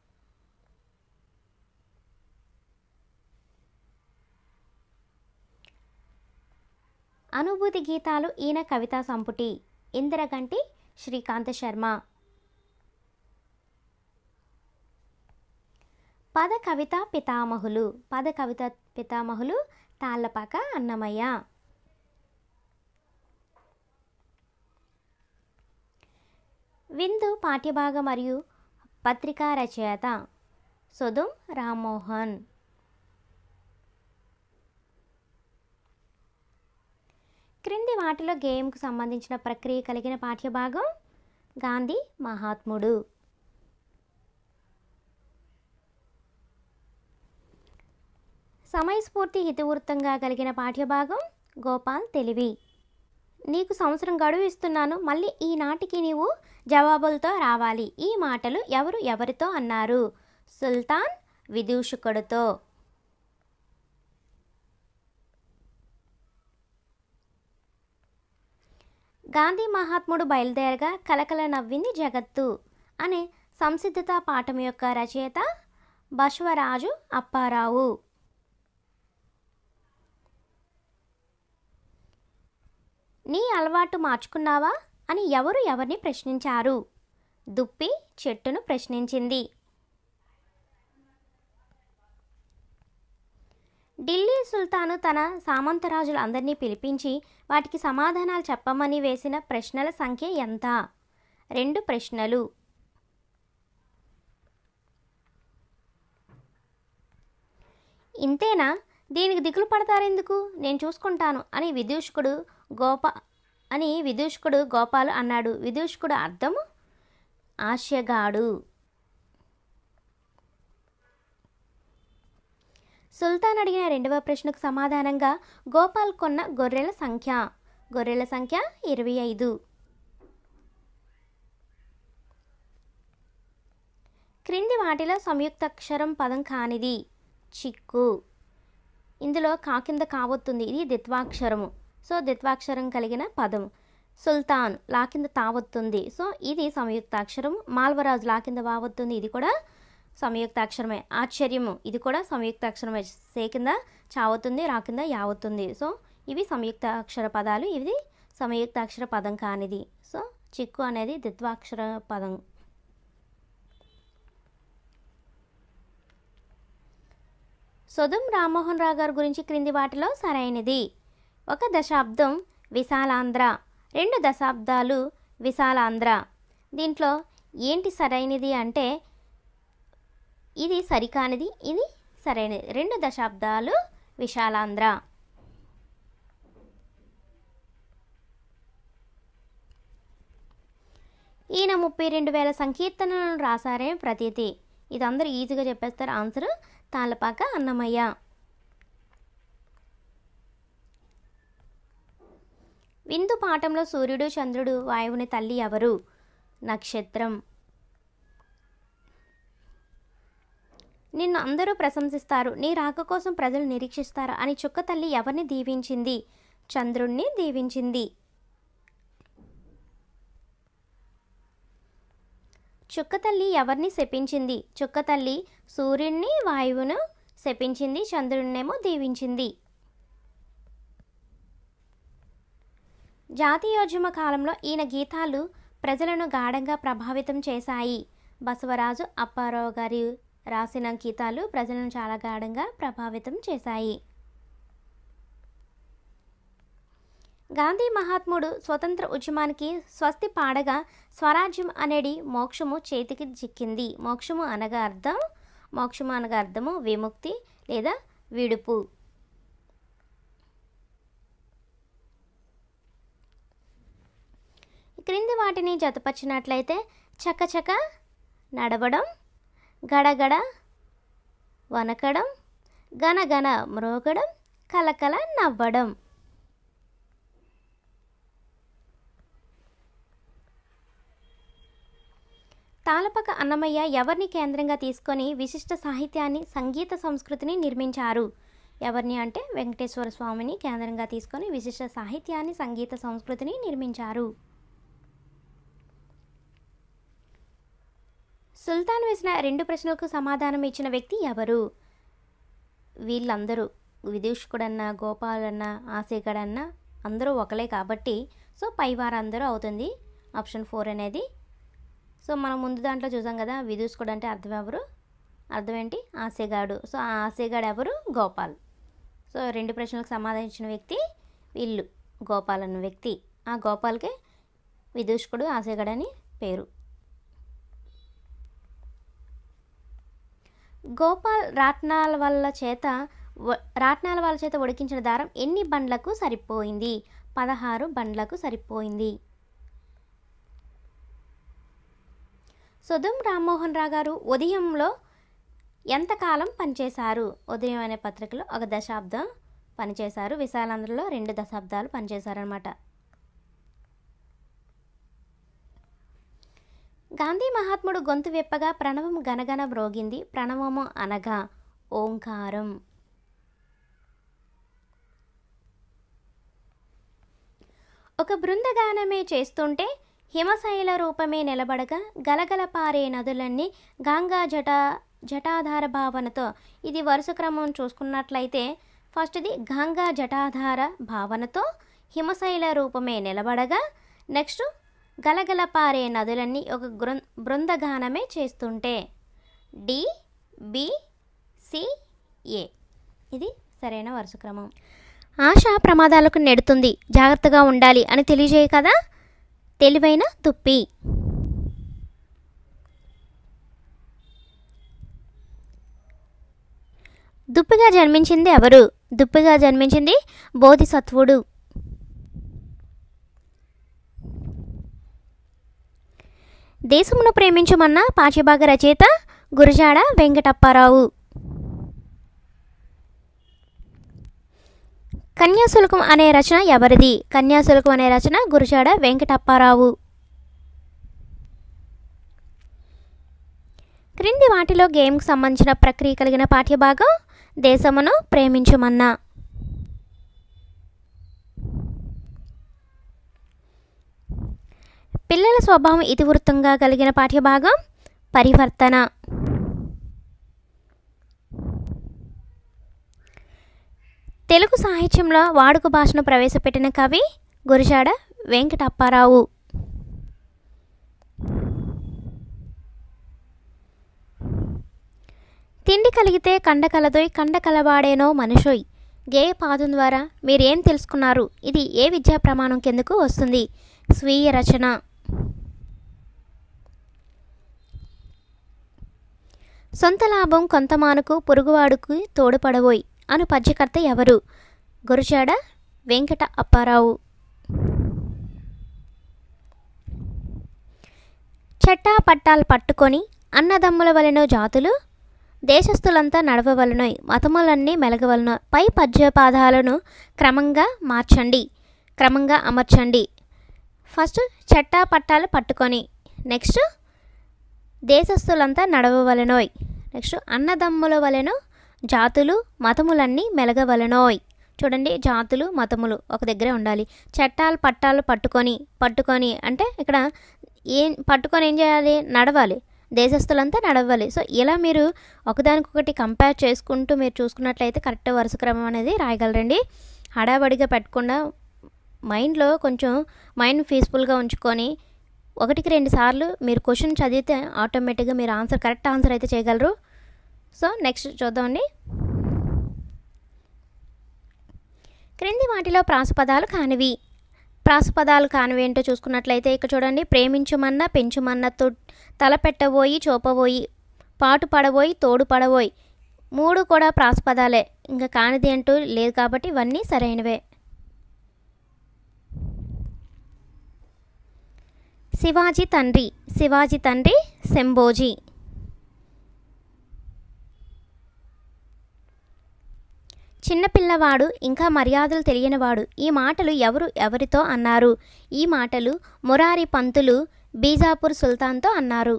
అనుభూతి గీతాలు ఈయన కవితా సంపుటి ఇందిరగంటి శ్రీకాంత్ శర్మ పద కవిత పితామహులు పద కవిత పితామహులు తాళ్ళపాక అన్నమయ్య విందు పాఠ్యభాగ మరియు పత్రికా రచయిత సుధుం రామ్మోహన్ క్రింది వాటిలో గేమ్కు సంబంధించిన ప్రక్రియ కలిగిన పాఠ్యభాగం గాంధీ మహాత్ముడు సమయస్ఫూర్తి హితవృత్తంగా కలిగిన పాఠ్యభాగం గోపాల్ తెలివి నీకు సంవత్సరం గడువు ఇస్తున్నాను మళ్ళీ ఈనాటికి నీవు జవాబులతో రావాలి ఈ మాటలు ఎవరు ఎవరితో అన్నారు సుల్తాన్ విదూషకుడితో గాంధీ మహాత్ముడు బయలుదేరగా కలకల నవ్వింది జగత్తు అనే సంసిద్ధత పాఠం యొక్క రచయిత బసవరాజు అప్పారావు నీ అలవాటు మార్చుకున్నావా అని ఎవరు ఎవరిని ప్రశ్నించారు దుప్పి చెట్టును ప్రశ్నించింది ఢిల్లీ సుల్తాను తన సామంతరాజులందరినీ పిలిపించి వాటికి సమాధానాలు చెప్పమని వేసిన ప్రశ్నల సంఖ్య ఎంత రెండు ప్రశ్నలు ఇంతేనా దీనికి దిగులు పడతారెందుకు నేను చూసుకుంటాను అని విదూషకుడు గోప అని విదూషకుడు గోపాలు అన్నాడు విదూషకుడు అర్థము ఆశగాడు సుల్తాన్ అడిగిన రెండవ ప్రశ్నకు సమాధానంగా గోపాల్ కొన్న గొర్రెల సంఖ్య గొర్రెల సంఖ్య ఇరవై ఐదు క్రింది వాటిలో సంయుక్తాక్షరం పదం కానిది చిక్కు ఇందులో కా కింద కావొత్తుంది ఇది దిత్వాక్షరము సో దిత్వాక్షరం కలిగిన పదం సుల్తాన్ లా కింద తావొత్తుంది సో ఇది సంయుక్తాక్షరం మాల్వరాజు లా కింద వావొత్తుంది ఇది కూడా సంయుక్తాక్షరమే ఆశ్చర్యము ఇది కూడా సంయుక్తాక్షరమే సే కింద చావుతుంది రా కింద యావొత్తుంది సో ఇవి సంయుక్తాక్షర పదాలు ఇది సంయుక్తాక్షర పదం కానిది సో చిక్కు అనేది ద్విత్వాక్షర పదం సుధం రామ్మోహన్ రావు గారి గురించి క్రింది వాటిలో సరైనది ఒక దశాబ్దం విశాలాంధ్ర రెండు దశాబ్దాలు విశాలాంధ్ర దీంట్లో ఏంటి సరైనది అంటే ఇది సరికానిది ఇది సరైనది రెండు దశాబ్దాలు విశాలాంధ్ర ఈయన ముప్పై రెండు వేల సంకీర్తనలను రాశారే ప్రతీతి ఇది అందరూ ఈజీగా చెప్పేస్తారు ఆన్సర్ తాళ్ళపాక అన్నమయ్య విందు పాఠంలో సూర్యుడు చంద్రుడు వాయువుని తల్లి ఎవరు నక్షత్రం నిన్ను అందరూ ప్రశంసిస్తారు నీ రాక కోసం ప్రజలు నిరీక్షిస్తారు అని చుక్క తల్లి ఎవరిని దీవించింది చంద్రుణ్ణి దీవించింది చుక్క తల్లి ఎవరిని శపించింది చుక్క తల్లి సూర్యుడిని వాయువును శపించింది చంద్రుడినేమో దీవించింది జాతీయోద్యమ కాలంలో ఈయన గీతాలు ప్రజలను గాఢంగా ప్రభావితం చేశాయి బసవరాజు అప్పారావు గారి రాసిన గీతాలు ప్రజలను చాలా గాఢంగా ప్రభావితం చేశాయి గాంధీ మహాత్ముడు స్వతంత్ర ఉద్యమానికి స్వస్తి పాడగా స్వరాజ్యం అనేది మోక్షము చేతికి చిక్కింది మోక్షము అనగా అర్థం మోక్షము అనగా అర్థము విముక్తి లేదా విడుపు క్రింది వాటిని జతపరిచినట్లయితే చకచక నడవడం గడగడ వనకడం గనగన మ్రోగడం కలకల నవ్వడం తాళపక అన్నమయ్య ఎవరిని కేంద్రంగా తీసుకొని విశిష్ట సాహిత్యాన్ని సంగీత సంస్కృతిని నిర్మించారు ఎవరిని అంటే వెంకటేశ్వర స్వామిని కేంద్రంగా తీసుకొని విశిష్ట సాహిత్యాన్ని సంగీత సంస్కృతిని నిర్మించారు సుల్తాన్ వేసిన రెండు ప్రశ్నలకు సమాధానం ఇచ్చిన వ్యక్తి ఎవరు వీళ్ళందరూ విదూషకుడన్న గోపాలన్న ఆసేగడన్న అందరూ ఒకలే కాబట్టి సో పైవారందరూ అవుతుంది ఆప్షన్ ఫోర్ అనేది సో మనం ముందు దాంట్లో చూసాం కదా విదూషకుడు అంటే అర్థం ఎవరు అర్థం ఏంటి ఆశగాడు సో ఆ ఆశగాడు ఎవరు గోపాల్ సో రెండు ప్రశ్నలకు సమాధానించిన వ్యక్తి వీళ్ళు గోపాల్ అన్న వ్యక్తి ఆ గోపాల్కే విదూషకుడు ఆశగాడు అని పేరు గోపాల్ రాట్నాల వల్ల చేత వ- రాట్నాల వాళ్ళ చేత ఉడికించిన దారం ఎన్ని బండ్లకు సరిపోయింది పదహారు బండ్లకు సరిపోయింది సుధుం రామ్మోహన్ రావు గారు ఉదయంలో ఎంతకాలం పనిచేశారు ఉదయం అనే పత్రికలో ఒక దశాబ్దం పనిచేశారు విశాలాంధ్రలో రెండు దశాబ్దాలు పనిచేశారనమాట గాంధీ మహాత్ముడు గొంతు విప్పగా ప్రణవం గనగన మ్రోగింది ప్రణవము అనగా ఓంకారం ఒక బృందగానమే చేస్తుంటే హిమశైల రూపమే నిలబడగా గలగల పారే నదులన్నీ గంగా జట జటాధార భావనతో ఇది వరుస క్రమం చూసుకున్నట్లయితే ఫస్ట్ది గంగా జటాధార భావనతో హిమశైల రూపమే నిలబడగా నెక్స్ట్ గలగల పారే నదులన్నీ ఒక గృ బృందగానమే చేస్తుంటే డి బి సి ఏ ఇది సరైన వరుస క్రమం ఆశ ప్రమాదాలకు నెడుతుంది జాగ్రత్తగా ఉండాలి అని తెలియజేయ కదా తెలివైన తుప్పి దుప్పిగా జన్మించింది ఎవరు దుప్పిగా జన్మించింది బోధిసత్వుడు దేశమును ప్రేమించమన్న పాచిబాగ రచయిత గురజాడ వెంకటప్పారావు కన్యాశుల్కం అనే రచన ఎవరిది కన్యాశుల్కం అనే రచన గురజాడ వెంకటప్పారావు క్రింది వాటిలో గేమ్కి సంబంధించిన ప్రక్రియ కలిగిన పాఠ్యభాగం దేశమును ప్రేమించుమన్నా పిల్లల స్వభావం ఇతివృత్తంగా కలిగిన పాఠ్యభాగం పరివర్తన తెలుగు సాహిత్యంలో వాడుక భాషను ప్రవేశపెట్టిన కవి గురిజాడ వెంకటప్పారావు తిండి కలిగితే కండ కలదోయ్ కండ కలవాడేనో మనుషోయ్ గేయ పాదం ద్వారా మీరేం తెలుసుకున్నారు ఇది ఏ విద్యా ప్రమాణం కిందకు వస్తుంది స్వీయ రచన సొంత లాభం కొంతమానుకు పొరుగువాడుకు తోడుపడబోయ్ అను పద్యకర్త ఎవరు గురుచాడ వెంకట అప్పారావు చట్టా పట్టాలు పట్టుకొని అన్నదమ్ముల వలెనో జాతులు దేశస్థులంతా నడవవలనోయ్ మతములన్నీ మెలగవలనో పై పద్యపాదాలను క్రమంగా మార్చండి క్రమంగా అమర్చండి ఫస్ట్ చట్టా పట్టాలు పట్టుకొని నెక్స్ట్ దేశస్థులంతా నడవవలెనోయ్ నెక్స్ట్ అన్నదమ్ముల వలెను జాతులు మతములన్నీ మెలగవలెనోయ్ చూడండి జాతులు మతములు ఒక దగ్గరే ఉండాలి చట్టాలు పట్టాలు పట్టుకొని పట్టుకొని అంటే ఇక్కడ ఏం పట్టుకొని ఏం చేయాలి నడవాలి దేశస్తులంతా నడవాలి సో ఇలా మీరు ఒకదానికొకటి కంపేర్ చేసుకుంటూ మీరు చూసుకున్నట్లయితే కరెక్ట్ వరుస క్రమం అనేది రాయగలరండి హడాబడిగా పెట్టకుండా మైండ్లో కొంచెం మైండ్ పీస్ఫుల్గా ఉంచుకొని ఒకటికి రెండు సార్లు మీరు క్వశ్చన్ చదివితే ఆటోమేటిక్గా మీరు ఆన్సర్ కరెక్ట్ ఆన్సర్ అయితే చేయగలరు సో నెక్స్ట్ చూద్దామండి క్రింది వాటిలో ప్రాసపదాలు కానివి ప్రాసపదాలు కానివి ఏంటో చూసుకున్నట్లయితే ఇక్కడ చూడండి ప్రేమించుమన్న పెంచుమన్న తొ తలపెట్టబోయి చూపబోయి పాటు పడబోయి తోడు పడబోయి మూడు కూడా ప్రాసపదాలే ఇంకా కానిది అంటూ లేదు కాబట్టి ఇవన్నీ సరైనవే శివాజీ తండ్రి శివాజీ తండ్రి శంభోజీ చిన్నపిల్లవాడు ఇంకా మర్యాదలు తెలియనివాడు ఈ మాటలు ఎవరు ఎవరితో అన్నారు ఈ మాటలు మురారి పంతులు బీజాపూర్ సుల్తాన్తో అన్నారు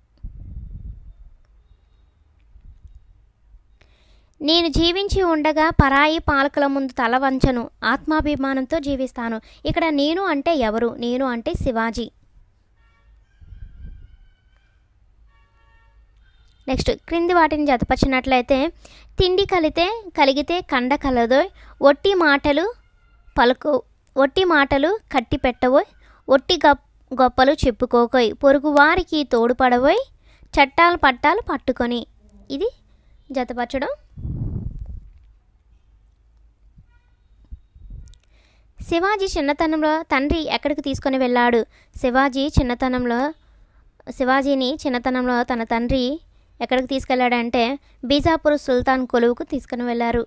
నేను జీవించి ఉండగా పరాయి పాలకుల ముందు తల వంచను ఆత్మాభిమానంతో జీవిస్తాను ఇక్కడ నేను అంటే ఎవరు నేను అంటే శివాజీ నెక్స్ట్ క్రింది వాటిని జతపరిచినట్లయితే తిండి కలితే కలిగితే కండ కలదోయ్ ఒట్టి మాటలు పలుకు ఒట్టి మాటలు కట్టి పెట్టబోయ్ ఒట్టి గప్ గొప్పలు చెప్పుకోకోయ్ పొరుగు వారికి తోడుపడబోయ్ చట్టాలు పట్టాలు పట్టుకొని ఇది జతపరచడం శివాజీ చిన్నతనంలో తండ్రి ఎక్కడికి తీసుకొని వెళ్ళాడు శివాజీ చిన్నతనంలో శివాజీని చిన్నతనంలో తన తండ్రి ఎక్కడికి తీసుకెళ్ళాడంటే బీజాపూర్ సుల్తాన్ కొలువుకు తీసుకుని వెళ్ళారు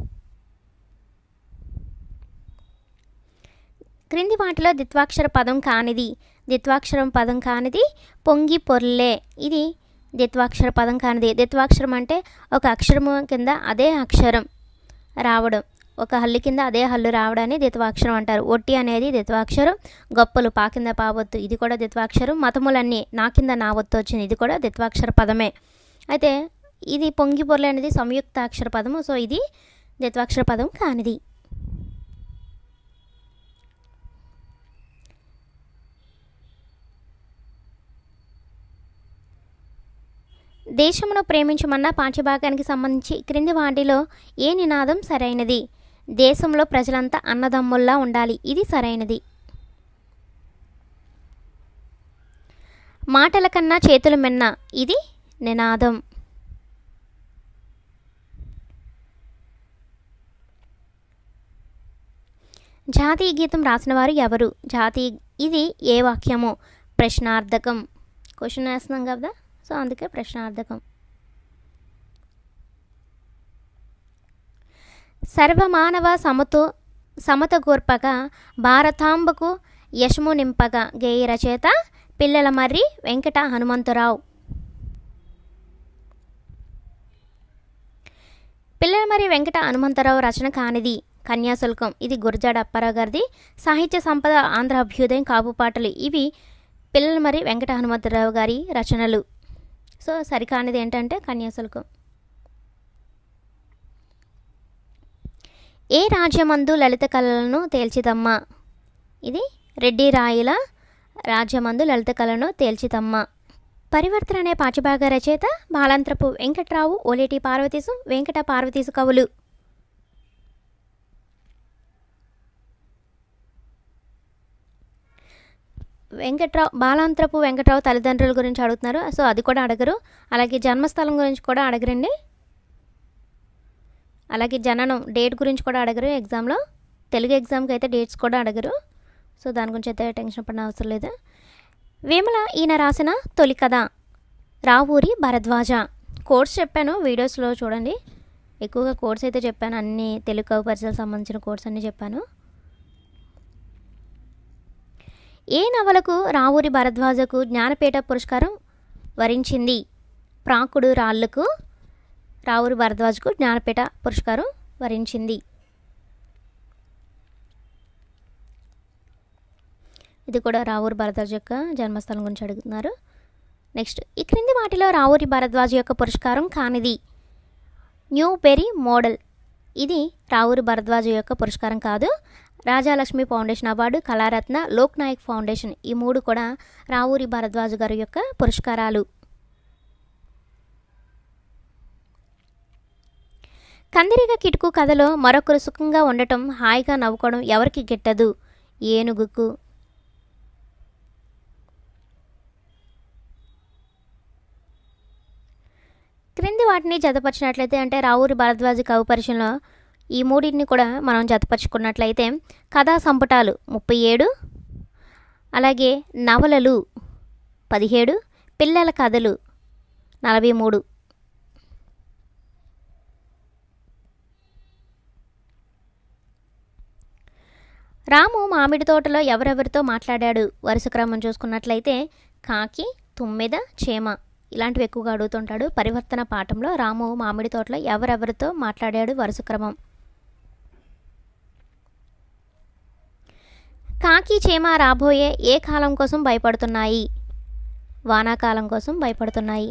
క్రింది వాటిలో ద్విత్వాక్షర పదం కానిది ద్విత్వాక్షరం పదం కానిది పొంగి పొర్లే ఇది ద్విత్వాక్షర పదం కానిది ద్విత్వాక్షరం అంటే ఒక అక్షరము కింద అదే అక్షరం రావడం ఒక హల్లు కింద అదే హల్లు రావడాన్ని ద్విత్వాక్షరం అంటారు ఒట్టి అనేది ద్విత్వాక్షరం గొప్పలు పా కింద పావొత్తు ఇది కూడా ద్విత్వాక్షరం మతములన్నీ నా కింద నా ఒత్తు వచ్చింది ఇది కూడా ద్విత్వాక్షర పదమే అయితే ఇది పొంగి పొర్లే అనేది సంయుక్తాక్షర పదము సో ఇది ద్విత్వాక్షర పదం కానిది దేశమును ప్రేమించమన్న పాఠ్యభాగానికి సంబంధించి క్రింది వాటిలో ఏ నినాదం సరైనది దేశంలో ప్రజలంతా అన్నదమ్ముల్లా ఉండాలి ఇది సరైనది మాటల కన్నా చేతులు మిన్న ఇది నినాదం జాతీయ గీతం రాసినవారు ఎవరు జాతీయ ఇది ఏ వాక్యము ప్రశ్నార్థకం క్వశ్చన్ వేస్తున్నాం కదా సో అందుకే ప్రశ్నార్థకం సర్వమానవ సమతో సమత గోర్పగా భారతాంబకు యశము నింపగా గేయ రచయిత పిల్లల మర్రి వెంకట హనుమంతరావు పిల్లల మర్రి వెంకట హనుమంతరావు రచన కానిది కన్యాశుల్కం ఇది గురజాడ అప్పారావు గారిది సాహిత్య సంపద ఆంధ్ర అభ్యుదయం కాపు పాటలు ఇవి పిల్లల మరి వెంకట హనుమంతరావు గారి రచనలు సో సరికానిది ఏంటంటే కన్యాశుల్కం ఏ రాజ్యమందు లలిత కళలను తేల్చిదమ్మ ఇది రెడ్డి రాయుల రాజ్యమందు లలిత కళను తేల్చిదమ్మ పరివర్తన అనే పాఠ్యభాగ రచయిత బాలంత్రపు వెంకట్రావు ఓలేటి పార్వతీసు వెంకట పార్వతీసు కవులు వెంకట్రావు బాలాంత్రపు వెంకట్రావు తల్లిదండ్రుల గురించి అడుగుతున్నారు సో అది కూడా అడగరు అలాగే జన్మస్థలం గురించి కూడా అడగరండి అలాగే జననం డేట్ గురించి కూడా అడగరు ఎగ్జామ్లో తెలుగు ఎగ్జామ్కి అయితే డేట్స్ కూడా అడగరు సో దాని గురించి అయితే టెన్షన్ పడిన అవసరం లేదు వేముల ఈయన రాసిన తొలి కథ రావూరి భరద్వాజ కోర్స్ చెప్పాను వీడియోస్లో చూడండి ఎక్కువగా కోర్స్ అయితే చెప్పాను అన్ని తెలుగు కవి పరిచయాలకు సంబంధించిన కోర్స్ అన్నీ చెప్పాను ఏ నవలకు రావూరి భరద్వాజకు జ్ఞానపీఠ పురస్కారం వరించింది ప్రాకుడు రాళ్ళకు రావూరి భరద్వాజకు జ్ఞానపీఠ పురస్కారం వరించింది ఇది కూడా రావూరి భరద్వాజ్ యొక్క జన్మస్థలం గురించి అడుగుతున్నారు నెక్స్ట్ ఈ క్రింది వాటిలో రావూరి భరద్వాజ్ యొక్క పురస్కారం కానిది న్యూ బెరీ మోడల్ ఇది రావూరి భరద్వాజ్ యొక్క పురస్కారం కాదు Rajalakshmi foundation award Kalaratna Lok Nayak foundation ఈ మూడు కూడా రావూరి భరద్వాజ్ గారి యొక్క పురస్కారాలు కందిరిగ కిటుకు కథలో మరొకరు సుఖంగా ఉండటం హాయిగా నవ్వుకోవడం ఎవరికి గిట్టదు ఏనుగుకు క్రింది వాటిని జతపరిచినట్లయితే అంటే రావూరి భరద్వాజ కవి పరిచయంలో ఈ మూడింటిని కూడా మనం జతపరుచుకున్నట్లయితే కథా సంపుటాలు ముప్పై ఏడు అలాగే నవలలు పదిహేడు పిల్లల కథలు నలభై మూడు రాము మామిడి తోటలో ఎవరెవరితో మాట్లాడాడు వరుస క్రమం చూసుకున్నట్లయితే కాకి తుమ్మెద చేమ ఇలాంటివి ఎక్కువగా అడుగుతుంటాడు పరివర్తన పాఠంలో రాము మామిడి తోటలో ఎవరెవరితో మాట్లాడాడు వరుస క్రమం కాకి చేమ రాబోయే ఏ కాలం కోసం భయపడుతున్నాయి వానాకాలం కోసం భయపడుతున్నాయి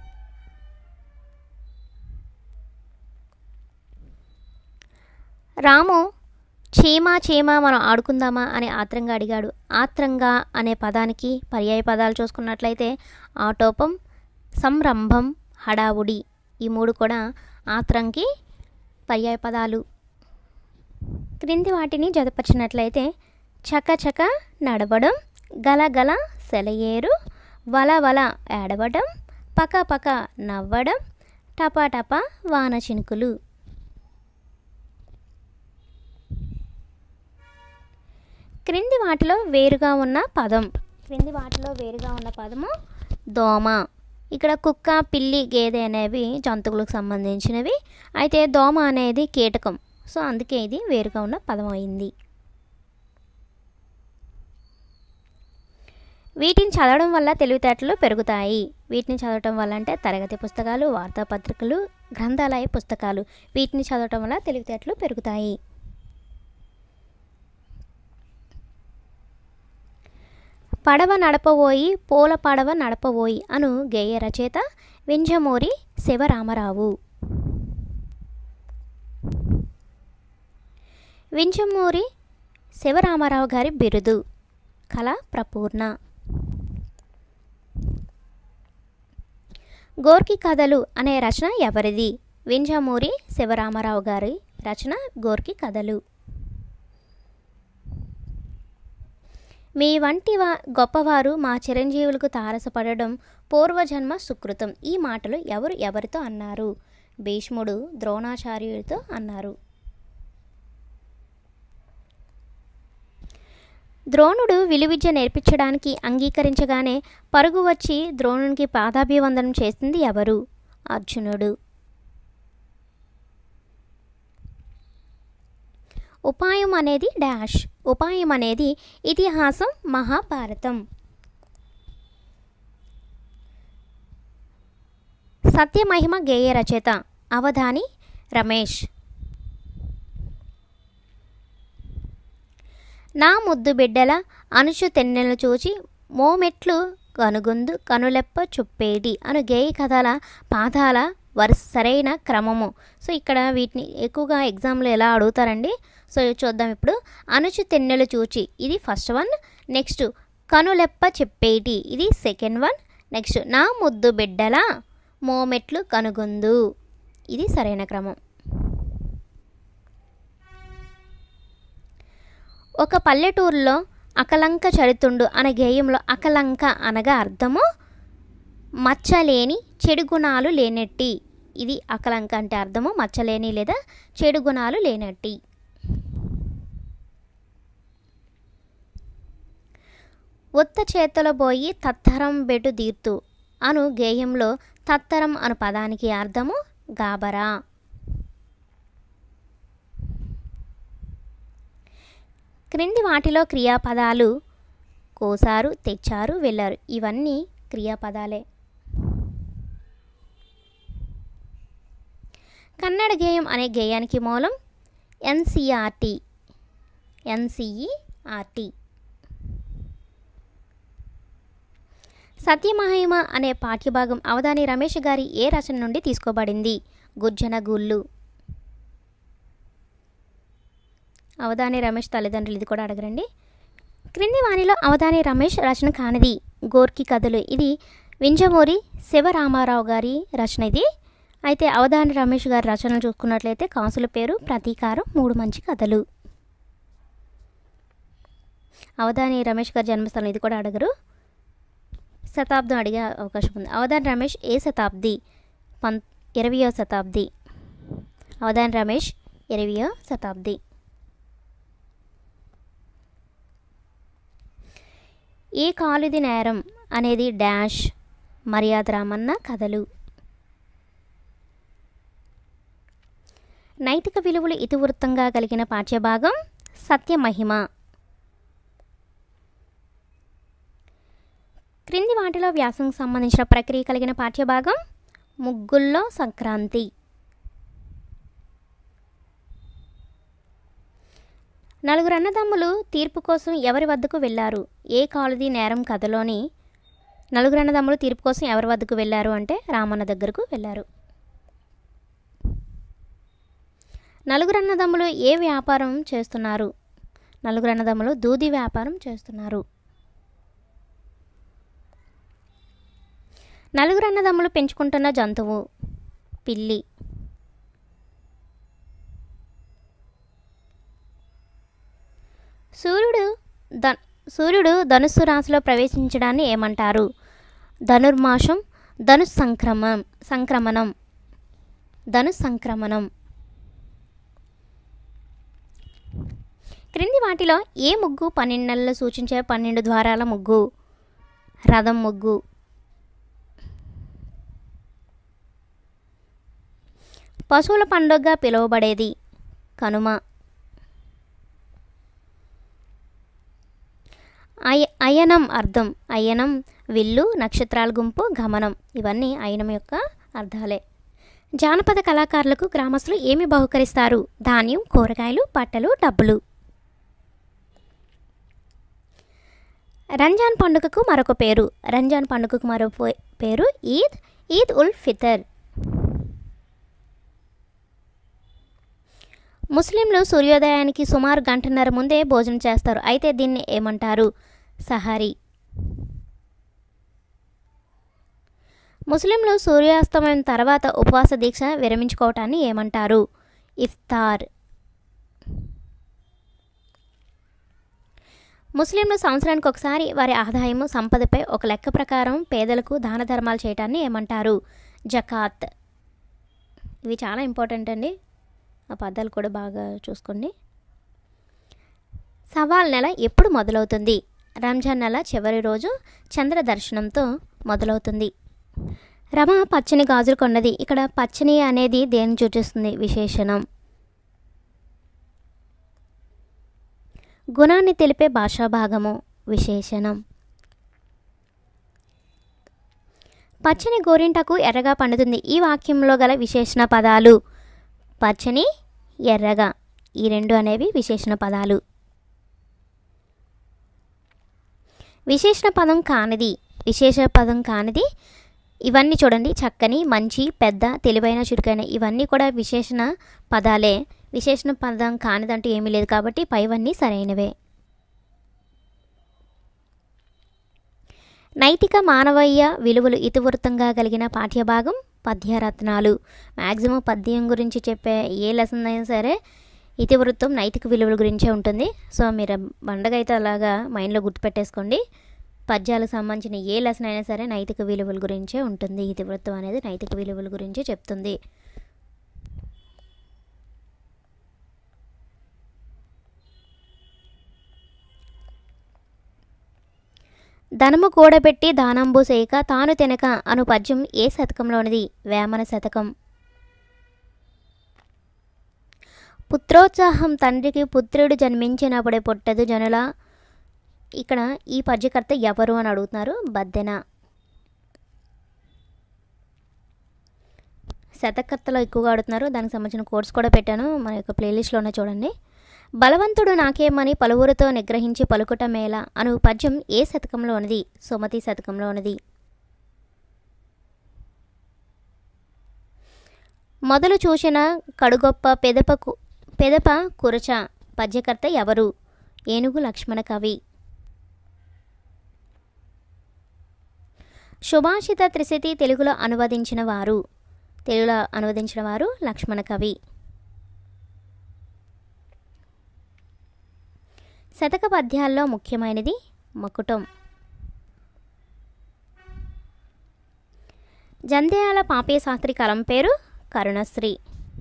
రాము చీమ చీమ మనం ఆడుకుందామా అని ఆత్రంగా అడిగాడు ఆత్రంగా అనే పదానికి పర్యాయ పదాలు చూసుకున్నట్లయితే ఆటోపం సంరంభం హడావుడి ఈ మూడు కూడా ఆత్రంకి పర్యాయ పదాలు క్రింది వాటిని జతపరిచినట్లయితే చక చక నడవడం గల గల సెలయేరు వల వల ఏడవడం పక పక నవ్వడం టపా టపా వాన చినుకులు క్రింది వాటిలో వేరుగా ఉన్న పదం క్రింది వాటిలో వేరుగా ఉన్న పదము దోమ ఇక్కడ కుక్క పిల్లి గేదె అనేవి జంతువులకు సంబంధించినవి అయితే దోమ అనేది కీటకం సో అందుకే ఇది వేరుగా ఉన్న పదం అయింది వీటిని చదవడం వల్ల తెలివితేటలు పెరుగుతాయి వీటిని చదవటం వల్ల అంటే తరగతి పుస్తకాలు వార్తాపత్రికలు గ్రంథాలయ పుస్తకాలు వీటిని చదవటం వల్ల తెలివితేటలు పెరుగుతాయి పడవ నడపబోయి పూల పడవ నడపబోయి అను గేయ రచయిత వింజమూరి శివరామరావు వింజమూరి శివరామరావు గారి బిరుదు కళ ప్రపూర్ణ గోర్కి కథలు అనే రచన ఎవరిది వింజమూరి శివరామరావు గారి రచన గోర్కి కథలు మీ వంటి వా గొప్పవారు మా చిరంజీవులకు తారసపడడం పూర్వజన్మ సుకృతం ఈ మాటలు ఎవరు ఎవరితో అన్నారు భీష్ముడు ద్రోణాచార్యుడితో అన్నారు ద్రోణుడు విలువిద్య నేర్పించడానికి అంగీకరించగానే పరుగు వచ్చి ద్రోణునికి పాదాభివందనం చేసింది ఎవరు అర్జునుడు ఉపాయం అనేది డాష్ ఉపాయం అనేది ఇతిహాసం మహాభారతం సత్యమహిమ గేయ రచయిత అవధాని రమేష్ నా ముద్దు బిడ్డల అనుచు తెన్నెలు చూచి మోమెట్లు కనుగొందు కనులెప్ప చుప్పేటి అను గేయ కథల పాదాల వరుస సరైన క్రమము సో ఇక్కడ వీటిని ఎక్కువగా ఎగ్జామ్లో ఎలా అడుగుతారండి సో ఇవి చూద్దాం ఇప్పుడు అనుచు తెన్నెలు చూచి ఇది ఫస్ట్ వన్ నెక్స్ట్ కనులెప్ప చెప్పేటి ఇది సెకండ్ వన్ నెక్స్ట్ నా ముద్దు బిడ్డల మోమెట్లు కనుగొందు ఇది సరైన క్రమం ఒక పల్లెటూరులో అకలంక చరితుండు అనే గేయంలో అకలంక అనగా అర్థము మచ్చలేని చెడు గుణాలు లేనట్టి ఇది అకలంక అంటే అర్థము మచ్చలేని లేదా చెడు గుణాలు లేనట్టి ఉత్త చేతుల పోయి తత్తరం బెటు దీర్తు అను గేయంలో తత్తరం అను పదానికి అర్థము గాబరా క్రింది వాటిలో క్రియాపదాలు కోసారు తెచ్చారు వెళ్ళారు ఇవన్నీ క్రియాపదాలే కన్నడ గేయం అనే గేయానికి మూలం ఎన్సిఆర్టి ఎన్సిఈఆర్టి సత్యమహిమ అనే పాఠ్యభాగం అవధాని రమేష్ గారి ఏ రచన నుండి తీసుకోబడింది గుజ్జన గుళ్ళు అవధాని రమేష్ తల్లిదండ్రులు ఇది కూడా అడగరండి క్రింది వాణిలో అవధాని రమేష్ రచన కానిది గోర్కి కథలు ఇది వింజమూరి శివరామారావు గారి రచన ఇది అయితే అవధాని రమేష్ గారి రచనలు చూసుకున్నట్లయితే కాసుల పేరు ప్రతీకారం మూడు మంచి కథలు అవధాని రమేష్ గారి జన్మస్థలం ఇది కూడా అడగరు శతాబ్దం అడిగే అవకాశం ఉంది అవధాని రమేష్ ఏ శతాబ్ది పం ఇరవయో శతాబ్ది అవధాని రమేష్ ఇరవయో శతాబ్ది ఏ కాలుది నేరం అనేది డాష్ మర్యాద రామన్న కథలు నైతిక విలువలు ఇతివృత్తంగా కలిగిన పాఠ్యభాగం సత్యమహిమ క్రింది వాటిలో వ్యాసం సంబంధించిన ప్రక్రియ కలిగిన పాఠ్యభాగం ముగ్గుల్లో సంక్రాంతి నలుగురు అన్నదమ్ములు తీర్పు కోసం ఎవరి వద్దకు వెళ్ళారు ఏ కాలుది నేరం కథలోని నలుగురు అన్నదమ్ములు తీర్పు కోసం ఎవరి వద్దకు వెళ్ళారు అంటే రామన్న దగ్గరకు వెళ్ళారు నలుగురు అన్నదమ్ములు ఏ వ్యాపారం చేస్తున్నారు నలుగురు అన్నదమ్ములు దూది వ్యాపారం చేస్తున్నారు నలుగురు అన్నదమ్ములు పెంచుకుంటున్న జంతువు పిల్లి సూర్యుడు ద సూర్యుడు ధనుస్సు రాశిలో ప్రవేశించడాన్ని ఏమంటారు ధనుర్మాసం ధనుస్ సంక్రమం సంక్రమణం ధను సంక్రమణం క్రింది వాటిలో ఏ ముగ్గు పన్నెండు నెలలు సూచించే పన్నెండు ద్వారాల ముగ్గు రథం ముగ్గు పశువుల పండుగగా పిలువబడేది కనుమ అయ అయనం అర్థం అయనం విల్లు నక్షత్రాల గుంపు గమనం ఇవన్నీ అయనం యొక్క అర్థాలే జానపద కళాకారులకు గ్రామస్తులు ఏమి బహుకరిస్తారు ధాన్యం కూరగాయలు బట్టలు డబ్బులు రంజాన్ పండుగకు మరొక పేరు రంజాన్ పండుగకు మరో పే- పేరు ఈద్ ఈద్ ఉల్ ఫితర్ ముస్లింలు సూర్యోదయానికి సుమారు గంటన్నర ముందే భోజనం చేస్తారు అయితే దీన్ని ఏమంటారు సహారీ ముస్లింలు సూర్యాస్తమయం తర్వాత ఉపవాస దీక్ష విరమించుకోవటాన్ని ఏమంటారు ఇఫ్తార్ ముస్లింలు సంవత్సరానికి ఒకసారి వారి ఆదాయము సంపదపై ఒక లెక్క ప్రకారం పేదలకు దాన ధర్మాలు చేయటాన్ని ఏమంటారు జకాత్ ఇవి చాలా ఇంపార్టెంట్ అండి ఆ పదాలు కూడా బాగా చూసుకోండి సవాల్ నెల ఎప్పుడు మొదలవుతుంది రంజాన్ నెల చివరి రోజు చంద్ర దర్శనంతో మొదలవుతుంది రమ పచ్చని గాజులు కొన్నది ఇక్కడ పచ్చని అనేది దేని సూచిస్తుంది విశేషణం గుణాన్ని తెలిపే భాషా భాగము విశేషణం పచ్చని గోరింటకు ఎర్రగా పండుతుంది ఈ వాక్యంలో గల విశేషణ పదాలు పచ్చని ఎర్రగా ఈ రెండు అనేవి విశేషణ పదాలు విశేషణ పదం కానిది విశేష పదం కానిది ఇవన్నీ చూడండి చక్కని మంచి పెద్ద తెలివైన చురుకైన ఇవన్నీ కూడా విశేషణ పదాలే విశేషణ పదం కానిదంటూ ఏమీ లేదు కాబట్టి పైవన్నీ సరైనవే నైతిక మానవీయ విలువలు ఇతివృత్తంగా కలిగిన పాఠ్యభాగం పద్యరత్నాలు మ్యాక్సిమం పద్యం గురించి చెప్పే ఏ లెసన్ అయినా సరే ఇతివృత్తం నైతిక విలువల గురించే ఉంటుంది సో మీరు పండగ అయితే అలాగా మైండ్లో గుర్తుపెట్టేసుకోండి పద్యాలకు సంబంధించిన ఏ లెసన్ అయినా సరే నైతిక విలువల గురించే ఉంటుంది ఇతివృత్తం అనేది నైతిక విలువల గురించే చెప్తుంది ధనము కూడబెట్టి దానంబు చేయక తాను తినక అను పద్యం ఏ శతకంలోనిది వేమన శతకం పుత్రోత్సాహం తండ్రికి పుత్రుడు జన్మించినప్పుడే పుట్టదు జనుల ఇక్కడ ఈ పద్యకర్త ఎవరు అని అడుగుతున్నారు బద్దెన శతకర్తలో ఎక్కువగా అడుగుతున్నారు దానికి సంబంధించిన కోర్స్ కూడా పెట్టాను మన యొక్క ప్లేలిస్ట్లోనే చూడండి బలవంతుడు నాకేమని పలువురితో నిగ్రహించి పలుకుట మేళ అను పద్యం ఏ శతకంలోనిది సుమతి శతకంలోనిది మొదలు చూసిన కడుగొప్ప పెదప కు- పెదప కురచ పద్యకర్త ఎవరు ఏనుగు లక్ష్మణ కవి సుభాషిత త్రిశతి తెలుగులో అనువదించిన వారు తెలుగులో అనువదించిన వారు లక్ష్మణ కవి శతక పద్యాల్లో ముఖ్యమైనది మకుటం జంధ్యాల పాపయ్య శాస్త్రి కలం పేరు కరుణశ్రీ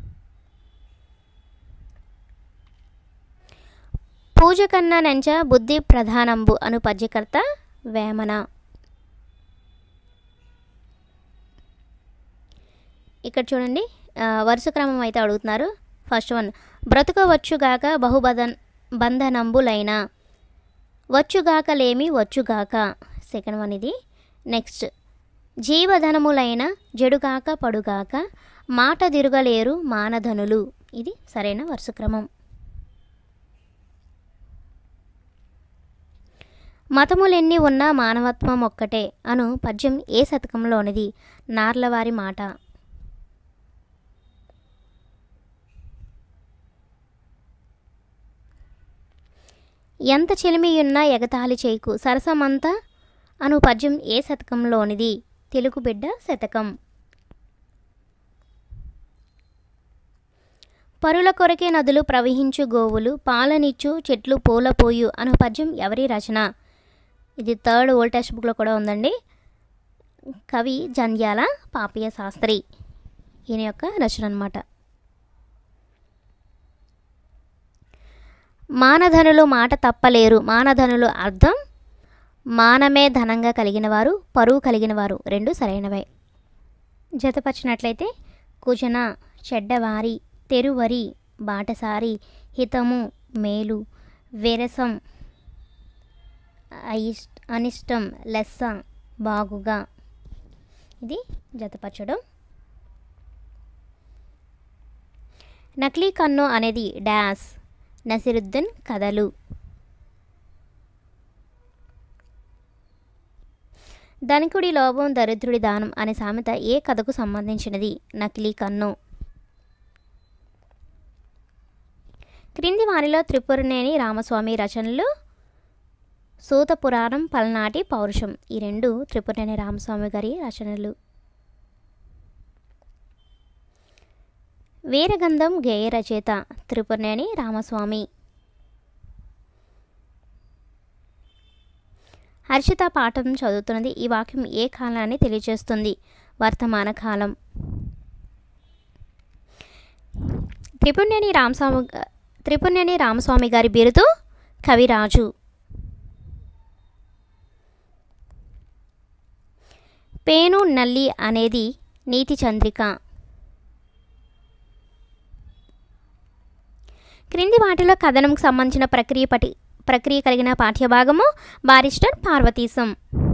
పూజ కన్నా నెంచ బుద్ధి ప్రధానంబు అను పద్యకర్త వేమన ఇక్కడ చూడండి ఆ, వరుస క్రమం అయితే అడుగుతున్నారు ఫస్ట్ వన్ బ్రతుకవచ్చుగాక బహుబదన్ బంధనంబులైన వచ్చుగాకలేమి వచ్చుగాక సెకండ్ వన్ ఇది నెక్స్ట్ జీవధనములైన జడుగాక పడుగాక మాట తిరగలేరు మానధనులు ఇది సరైన వరుస క్రమం మతములెన్ని ఉన్నా మానవత్వం ఒక్కటే అను పద్యం ఏ శతకంలోనిది నార్లవారి మాట ఎంత చెలిమియున్నా ఎగతాళి చేయకు సరసమంతా అను పద్యం ఏ శతకంలోనిది తెలుగు బిడ్డ శతకం పరుల కొరకే నదులు ప్రవహించు గోవులు పాలనిచ్చు చెట్లు పూలపోయు అను పద్యం ఎవరి రచన ఇది థర్డ్ ఓల్డ్ టెక్స్ట్ బుక్లో కూడా ఉందండి కవి జంధ్యాల పాపయ్య శాస్త్రి ఈయన యొక్క రచన అనమాట మానధనులు మాట తప్పలేరు మానధనులు అర్థం మానమే ధనంగా కలిగిన వారు పరువు కలిగిన వారు రెండు సరైనవే జతపరిచినట్లయితే కుజన చెడ్డవారి తెరువరి బాటసారి హితము మేలు విరసం అయిష్ అనిష్టం లెస్స బాగుగా ఇది జతపరచడం నకిలీ కన్ను అనేది డాస్ నసిరుద్దీన్ కథలు ధనికుడి లోభం దరిద్రుడి దానం అనే సామెత ఏ కథకు సంబంధించినది నకిలీ కన్ను క్రింది వారిలో త్రిపురనేని రామస్వామి రచనలు సూత పురాణం పల్నాటి పౌరుషం ఈ రెండు త్రిపురనేని రామస్వామి గారి రచనలు వీరగంధం గేయ రచయిత త్రిపురనేని రామస్వామి హర్షిత పాఠం చదువుతున్నది ఈ వాక్యం ఏ కాలాన్ని తెలియజేస్తుంది వర్తమాన కాలం త్రిపుణ్యని రామస్వామి త్రిపుణ్యని రామస్వామి గారి బిరుదు కవిరాజు పేను నల్లి అనేది నీతి చంద్రిక క్రింది వాటిలో కథనంకు సంబంధించిన ప్రక్రియ పటి ప్రక్రియ కలిగిన పాఠ్యభాగము బారిస్టర్ పార్వతీశం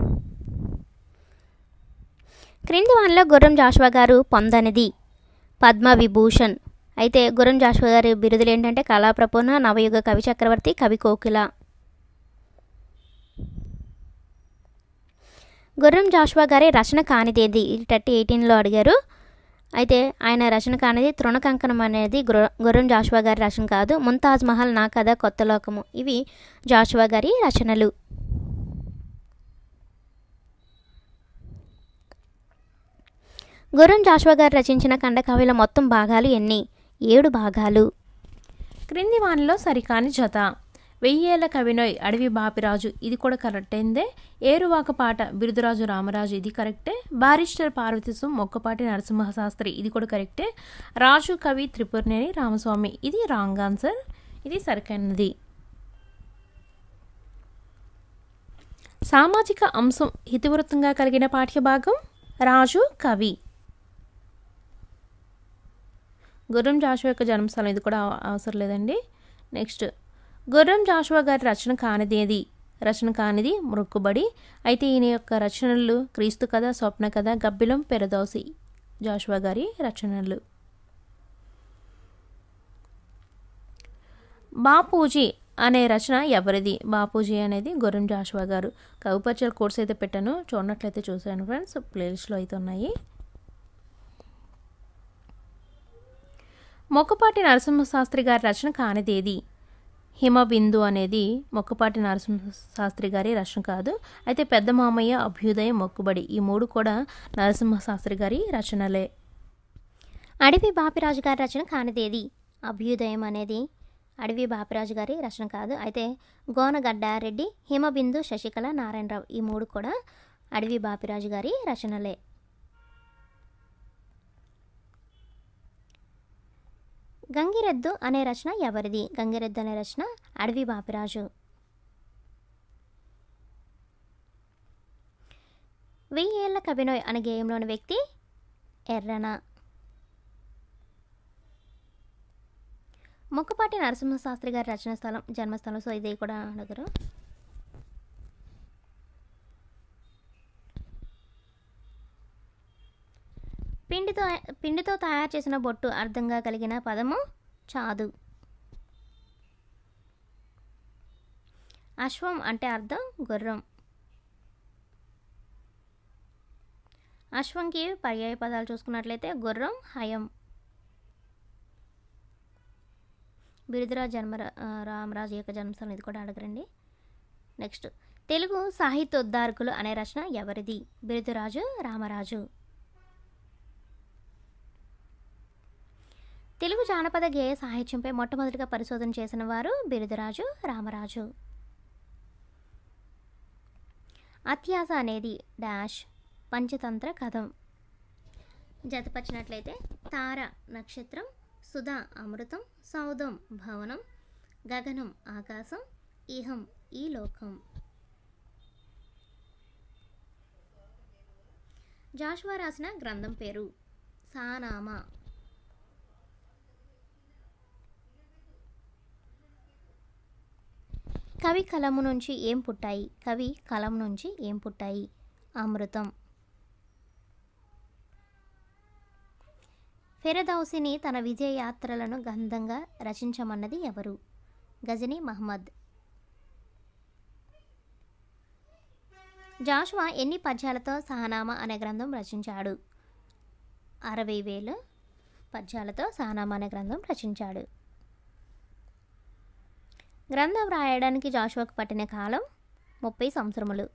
క్రింది వాటిలో గుర్రం జాషువా గారు పొందనిది పద్మ విభూషణ్ అయితే గుర్రం జాషువా గారి బిరుదులు ఏంటంటే కళాప్రపూర్ణ నవయుగ కవి చక్రవర్తి కవి కోకిల గుర్రం జాషువా గారి రచన కానిదేది థర్టీ ఎయిటీన్లో అడిగారు అయితే ఆయన రచన కానిది తృణకంకణం అనేది గుర్ర గుర్రం జాషువా గారి రచన కాదు ముంతాజ్ మహల్ నా కథ కొత్త లోకము ఇవి జాషువా గారి రచనలు గుర్రం జాషువా గారు రచించిన ఖండకావ్యుల మొత్తం భాగాలు ఎన్ని ఏడు భాగాలు క్రింది వానిలో సరికాని జత వెయ్యేళ్ల కవినోయ్ అడవి బాపిరాజు ఇది కూడా కరెక్ట్ అయిందే ఏరువాక పాట బిరుదురాజు రామరాజు ఇది కరెక్టే బారిస్టర్ పార్వతీశం మొక్కపాటి నరసింహశాస్త్రి ఇది కూడా కరెక్టే రాజు కవి త్రిపురనేని రామస్వామి ఇది రాంగ్ ఆన్సర్ ఇది సరికైనది సామాజిక అంశం ఇతివృత్తంగా కలిగిన పాఠ్యభాగం రాజు కవి గుర్రం జాషువా యొక్క జన్మస్థలం ఇది కూడా అవ- అవసరం లేదండి నెక్స్ట్ గుర్రం జాషువా గారి రచన కానిదేది రచన కానిది మృక్కుబడి అయితే ఈయన యొక్క రచనలు క్రీస్తు కథ స్వప్న కథ గబ్బిలం పెరదోసి జాషువా గారి రచనలు బాపూజీ అనే రచన ఎవరిది బాపూజీ అనేది గుర్రం జాషువా గారు కవిపరిచయ కోర్స్ అయితే పెట్టాను చూడనట్లయితే చూసాను ఫ్రెండ్స్ ప్లేలిస్ట్లో అయితే ఉన్నాయి మొక్కపాటి నరసింహశాస్త్రి గారి రచన కానిదేది హిమబిందు అనేది మొక్కపాటి నరసింహశాస్త్రి గారి రచన కాదు అయితే పెద్ద మామయ్య అభ్యుదయ మొక్కుబడి ఈ మూడు కూడా నరసింహశాస్త్రి గారి రచనలే అడవి బాపిరాజు గారి రచన కానిదేది అభ్యుదయం అనేది అడవి బాపిరాజు గారి రచన కాదు అయితే గోనగడ్డారెడ్డి హిమబిందు శశికళ నారాయణరావు ఈ మూడు కూడా అడవి బాపిరాజు గారి రచనలే గంగిరెద్దు అనే రచన ఎవరిది గంగిరెద్దు అనే రచన అడవి బాపిరాజు వెయ్యేళ్ల కవినోయ్ అనే గేయంలోని వ్యక్తి ఎర్రన మొక్కపాటి నరసింహశాస్త్రి గారి రచన స్థలం జన్మస్థలం సో ఇది కూడా అడగరు పిండితో పిండితో తయారు చేసిన బొట్టు అర్థంగా కలిగిన పదము చాదు అశ్వం అంటే అర్థం గుర్రం అశ్వంకి పర్యాయ పదాలు చూసుకున్నట్లయితే గుర్రం హయం బిరుదురాజ్ జన్మ రామరాజు యొక్క జన్మస్థలం ఇది కూడా అడగరండి నెక్స్ట్ తెలుగు సాహిత్యోద్ధారకులు అనే రచన ఎవరిది బిరుదురాజు రామరాజు తెలుగు జానపద గేయ సాహిత్యంపై మొట్టమొదటిగా పరిశోధన చేసిన వారు బిరుదురాజు రామరాజు అత్యాస అనేది డాష్ పంచతంత్ర కథం జతపరిచినట్లయితే తార నక్షత్రం సుధా అమృతం సౌధం భవనం గగనం ఆకాశం ఇహం ఈ లోకం జాషువా రాసిన గ్రంథం పేరు సానామా కవి కలము నుంచి ఏం పుట్టాయి కవి కలం నుంచి ఏం పుట్టాయి అమృతం ఫెరదౌసిని తన విజయ యాత్రలను గంధంగా రచించమన్నది ఎవరు గజనీ మహమ్మద్ జాషువా ఎన్ని పద్యాలతో సహనామా అనే గ్రంథం రచించాడు అరవై వేలు పద్యాలతో సహనామా అనే గ్రంథం రచించాడు గ్రంథం రాయడానికి జాషువాకు పట్టిన కాలం ముప్పై సంవత్సరములు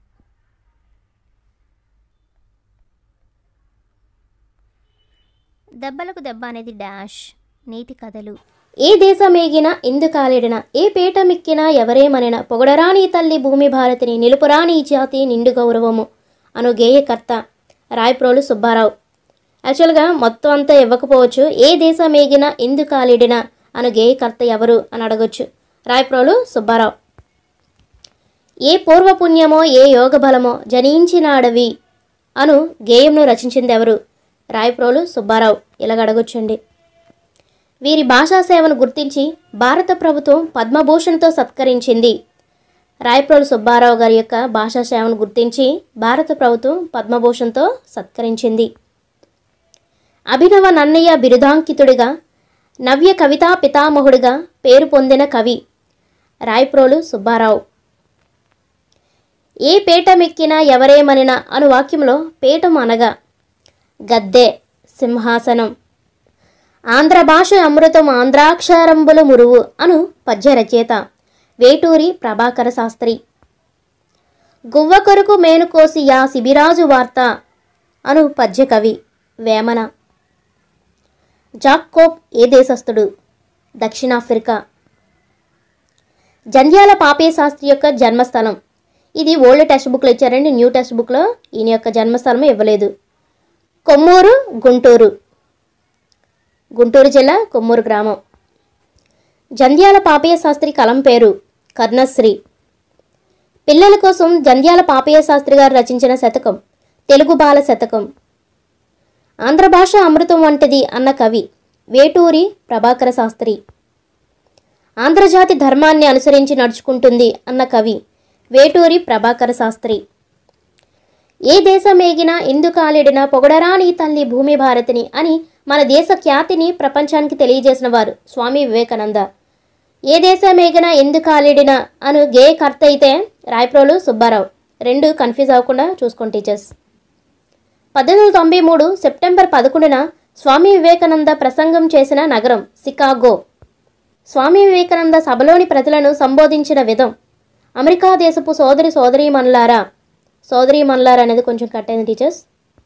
దెబ్బలకు దెబ్బ అనేది డాష్ నీతి కథలు ఏ దేశమేగిన ఇందుకాలిడిన ఏ పీఠమిక్కినా ఎవరేమనిన పొగడరాని తల్లి భూమి భారతిని నిలుపురాని ఈ జాతి నిండు గౌరవము అను గేయకర్త రాయప్రోలు సుబ్బారావు యాక్చువల్గా మొత్తం అంతా ఇవ్వకపోవచ్చు ఏ దేశమేగిన ఇందుకాలిడిన అను గేయకర్త ఎవరు అని అడగొచ్చు రాయప్రోలు సుబ్బారావు ఏ పూర్వపుణ్యమో ఏ యోగ బలమో జనించినాడవి అను గేయంను రచించింది ఎవరు రాయప్రోలు సుబ్బారావు ఇలాగ అడగొచ్చండి వీరి భాషా సేవను గుర్తించి భారత ప్రభుత్వం పద్మభూషణ్తో సత్కరించింది రాయప్రోలు సుబ్బారావు గారి యొక్క భాషా సేవను గుర్తించి భారత ప్రభుత్వం పద్మభూషణ్తో సత్కరించింది అభినవ నన్నయ్య బిరుదాంకితుడిగా నవ్య కవితా పితామహుడిగా పేరు పొందిన కవి రాయప్రోలు సుబ్బారావు ఏ పీఠమెక్కినా ఎవరేమనినా అను వాక్యంలో పీఠం అనగా గద్దె సింహాసనం ఆంధ్ర భాష అమృతం ఆంధ్రాక్షరంబుల మురువు అను పద్య రచయిత వేటూరి ప్రభాకర శాస్త్రి గువ్వ కొరకు మేనుకోసి యా శిబిరాజు వార్త అను పద్య కవి వేమన జాక్కోబ్ ఏ దేశస్థుడు దక్షిణాఫ్రికా జంధ్యాల పాపయ్య శాస్త్రి యొక్క జన్మస్థలం ఇది ఓల్డ్ టెక్స్ట్ బుక్లో ఇచ్చారండి న్యూ టెక్స్ట్ బుక్లో ఈయన యొక్క జన్మస్థలం ఇవ్వలేదు కొమ్మూరు గుంటూరు గుంటూరు జిల్లా కొమ్మూరు గ్రామం జంధ్యాల పాపయ్య శాస్త్రి కలం పేరు కర్ణశ్రీ పిల్లల కోసం జంధ్యాల పాపయ్య శాస్త్రి గారు రచించిన శతకం తెలుగు బాల శతకం ఆంధ్ర భాష అమృతం వంటిది అన్న కవి వేటూరి ప్రభాకర శాస్త్రి ఆంధ్రజాతి ధర్మాన్ని అనుసరించి నడుచుకుంటుంది అన్న కవి వేటూరి ప్రభాకర శాస్త్రి ఏ దేశమేగినా ఎందుకాలిడినా పొగడరాని తల్లి భూమి భారతిని అని మన దేశ ఖ్యాతిని ప్రపంచానికి తెలియజేసిన వారు స్వామి వివేకానంద ఏ దేశమేగినా ఎందుకాలిడినా అను గేయకర్త అయితే రాయప్రోలు సుబ్బారావు రెండు కన్ఫ్యూజ్ అవ్వకుండా చూసుకోండి టీచర్స్ పద్దెనిమిది వందల తొంభై మూడు సెప్టెంబర్ పదకొండున స్వామి వివేకానంద ప్రసంగం చేసిన నగరం సికాగో స్వామి వివేకానంద సభలోని ప్రజలను సంబోధించిన విధం అమెరికా దేశపు సోదరి సోదరీమణులారా సోదరీమణులారా అనేది కొంచెం కట్ అయింది టీచర్స్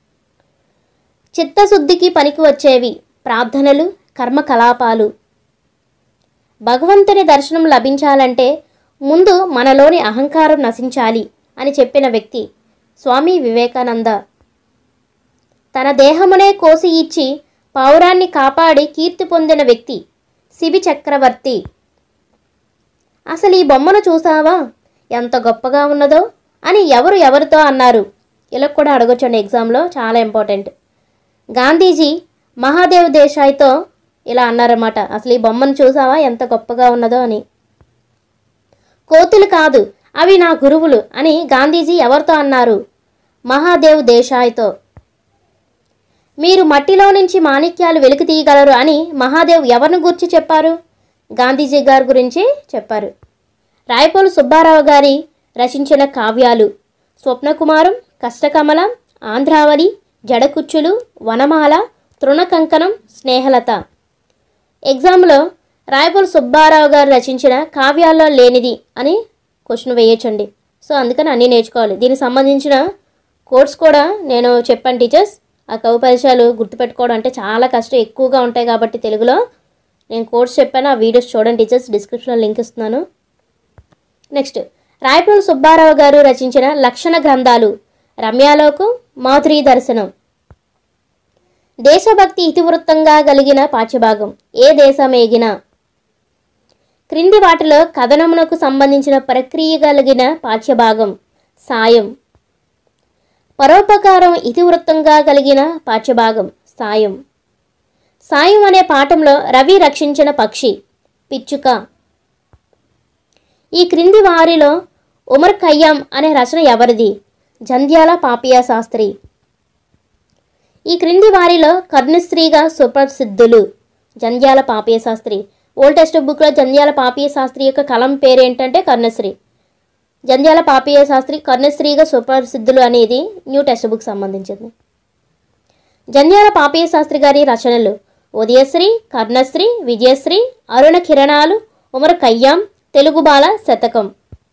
చిత్తశుద్ధికి పనికి వచ్చేవి ప్రార్థనలు కర్మకలాపాలు భగవంతుని దర్శనం లభించాలంటే ముందు మనలోని అహంకారం నశించాలి అని చెప్పిన వ్యక్తి స్వామి వివేకానంద తన దేహమునే కోసి ఇచ్చి పౌరాన్ని కాపాడి కీర్తి పొందిన వ్యక్తి శిబి చక్రవర్తి అసలు ఈ బొమ్మను చూసావా ఎంత గొప్పగా ఉన్నదో అని ఎవరు ఎవరితో అన్నారు ఇలా కూడా అడగొచ్చండి ఎగ్జామ్లో చాలా ఇంపార్టెంట్ గాంధీజీ మహాదేవ్ దేశాయ్తో ఇలా అన్నారన్నమాట అసలు ఈ బొమ్మను చూసావా ఎంత గొప్పగా ఉన్నదో అని కోతులు కాదు అవి నా గురువులు అని గాంధీజీ ఎవరితో అన్నారు మహాదేవ్ దేశాయ్తో మీరు మట్టిలో నుంచి మాణిక్యాలు వెలికి తీయగలరు అని మహాదేవ్ ఎవరిని గురించి చెప్పారు గాంధీజీ గారి గురించి చెప్పారు రాయపోలు సుబ్బారావు గారి రచించిన కావ్యాలు స్వప్నకుమారం కష్టకమలం ఆంధ్రావళి జడకుచ్చులు వనమాల తృణకంకణం స్నేహలత ఎగ్జామ్లో రాయపోలు సుబ్బారావు గారు రచించిన కావ్యాల్లో లేనిది అని క్వశ్చన్ వేయొచ్చండి సో అందుకని అన్నీ నేర్చుకోవాలి దీనికి సంబంధించిన కోర్స్ కూడా నేను చెప్పాను టీచర్స్ ఆ కవి పరిచయాలు గుర్తుపెట్టుకోవడం అంటే చాలా కష్టం ఎక్కువగా ఉంటాయి కాబట్టి తెలుగులో నేను కోర్స్ చెప్పాను ఆ వీడియోస్ చూడండి టీచర్స్ డిస్క్రిప్షన్లో లింక్ ఇస్తున్నాను నెక్స్ట్ రాయపూడి సుబ్బారావు గారు రచించిన లక్షణ గ్రంథాలు రమ్యాలోకం మాధురీ దర్శనం దేశభక్తి ఇతివృత్తంగా కలిగిన పాఠ్యభాగం ఏ దేశమేగిన క్రింది వాటిలో కథనమునకు సంబంధించిన ప్రక్రియ కలిగిన పాఠ్యభాగం సాయం పరోపకారం ఇతివృత్తంగా కలిగిన పాఠ్యభాగం సాయం సాయం అనే పాఠంలో రవి రక్షించిన పక్షి పిచ్చుక ఈ క్రింది వారిలో ఉమర్ ఖయ్యాం అనే రచన ఎవరిది జంధ్యాల పాపియా శాస్త్రి ఈ క్రింది వారిలో కర్ణశ్రీగా సుప్రసిద్ధులు జంధ్యాల పాపియ శాస్త్రి ఓల్డ్ టెక్స్ట్ బుక్లో జంధ్యాల పాపియ శాస్త్రి యొక్క కలం పేరు ఏంటంటే కర్ణశ్రీ జంధ్యాల పాపియ శాస్త్రి కర్ణశ్రీగా సుప్రసిద్ధులు అనేది న్యూ టెక్స్ట్ బుక్ సంబంధించింది జంధ్యాల పాపియ శాస్త్రి గారి రచనలు ఉదయశ్రీ కర్ణశ్రీ విజయశ్రీ అరుణ కిరణాలు ఉమర్ కయ్యాం తెలుగు బాల శతకం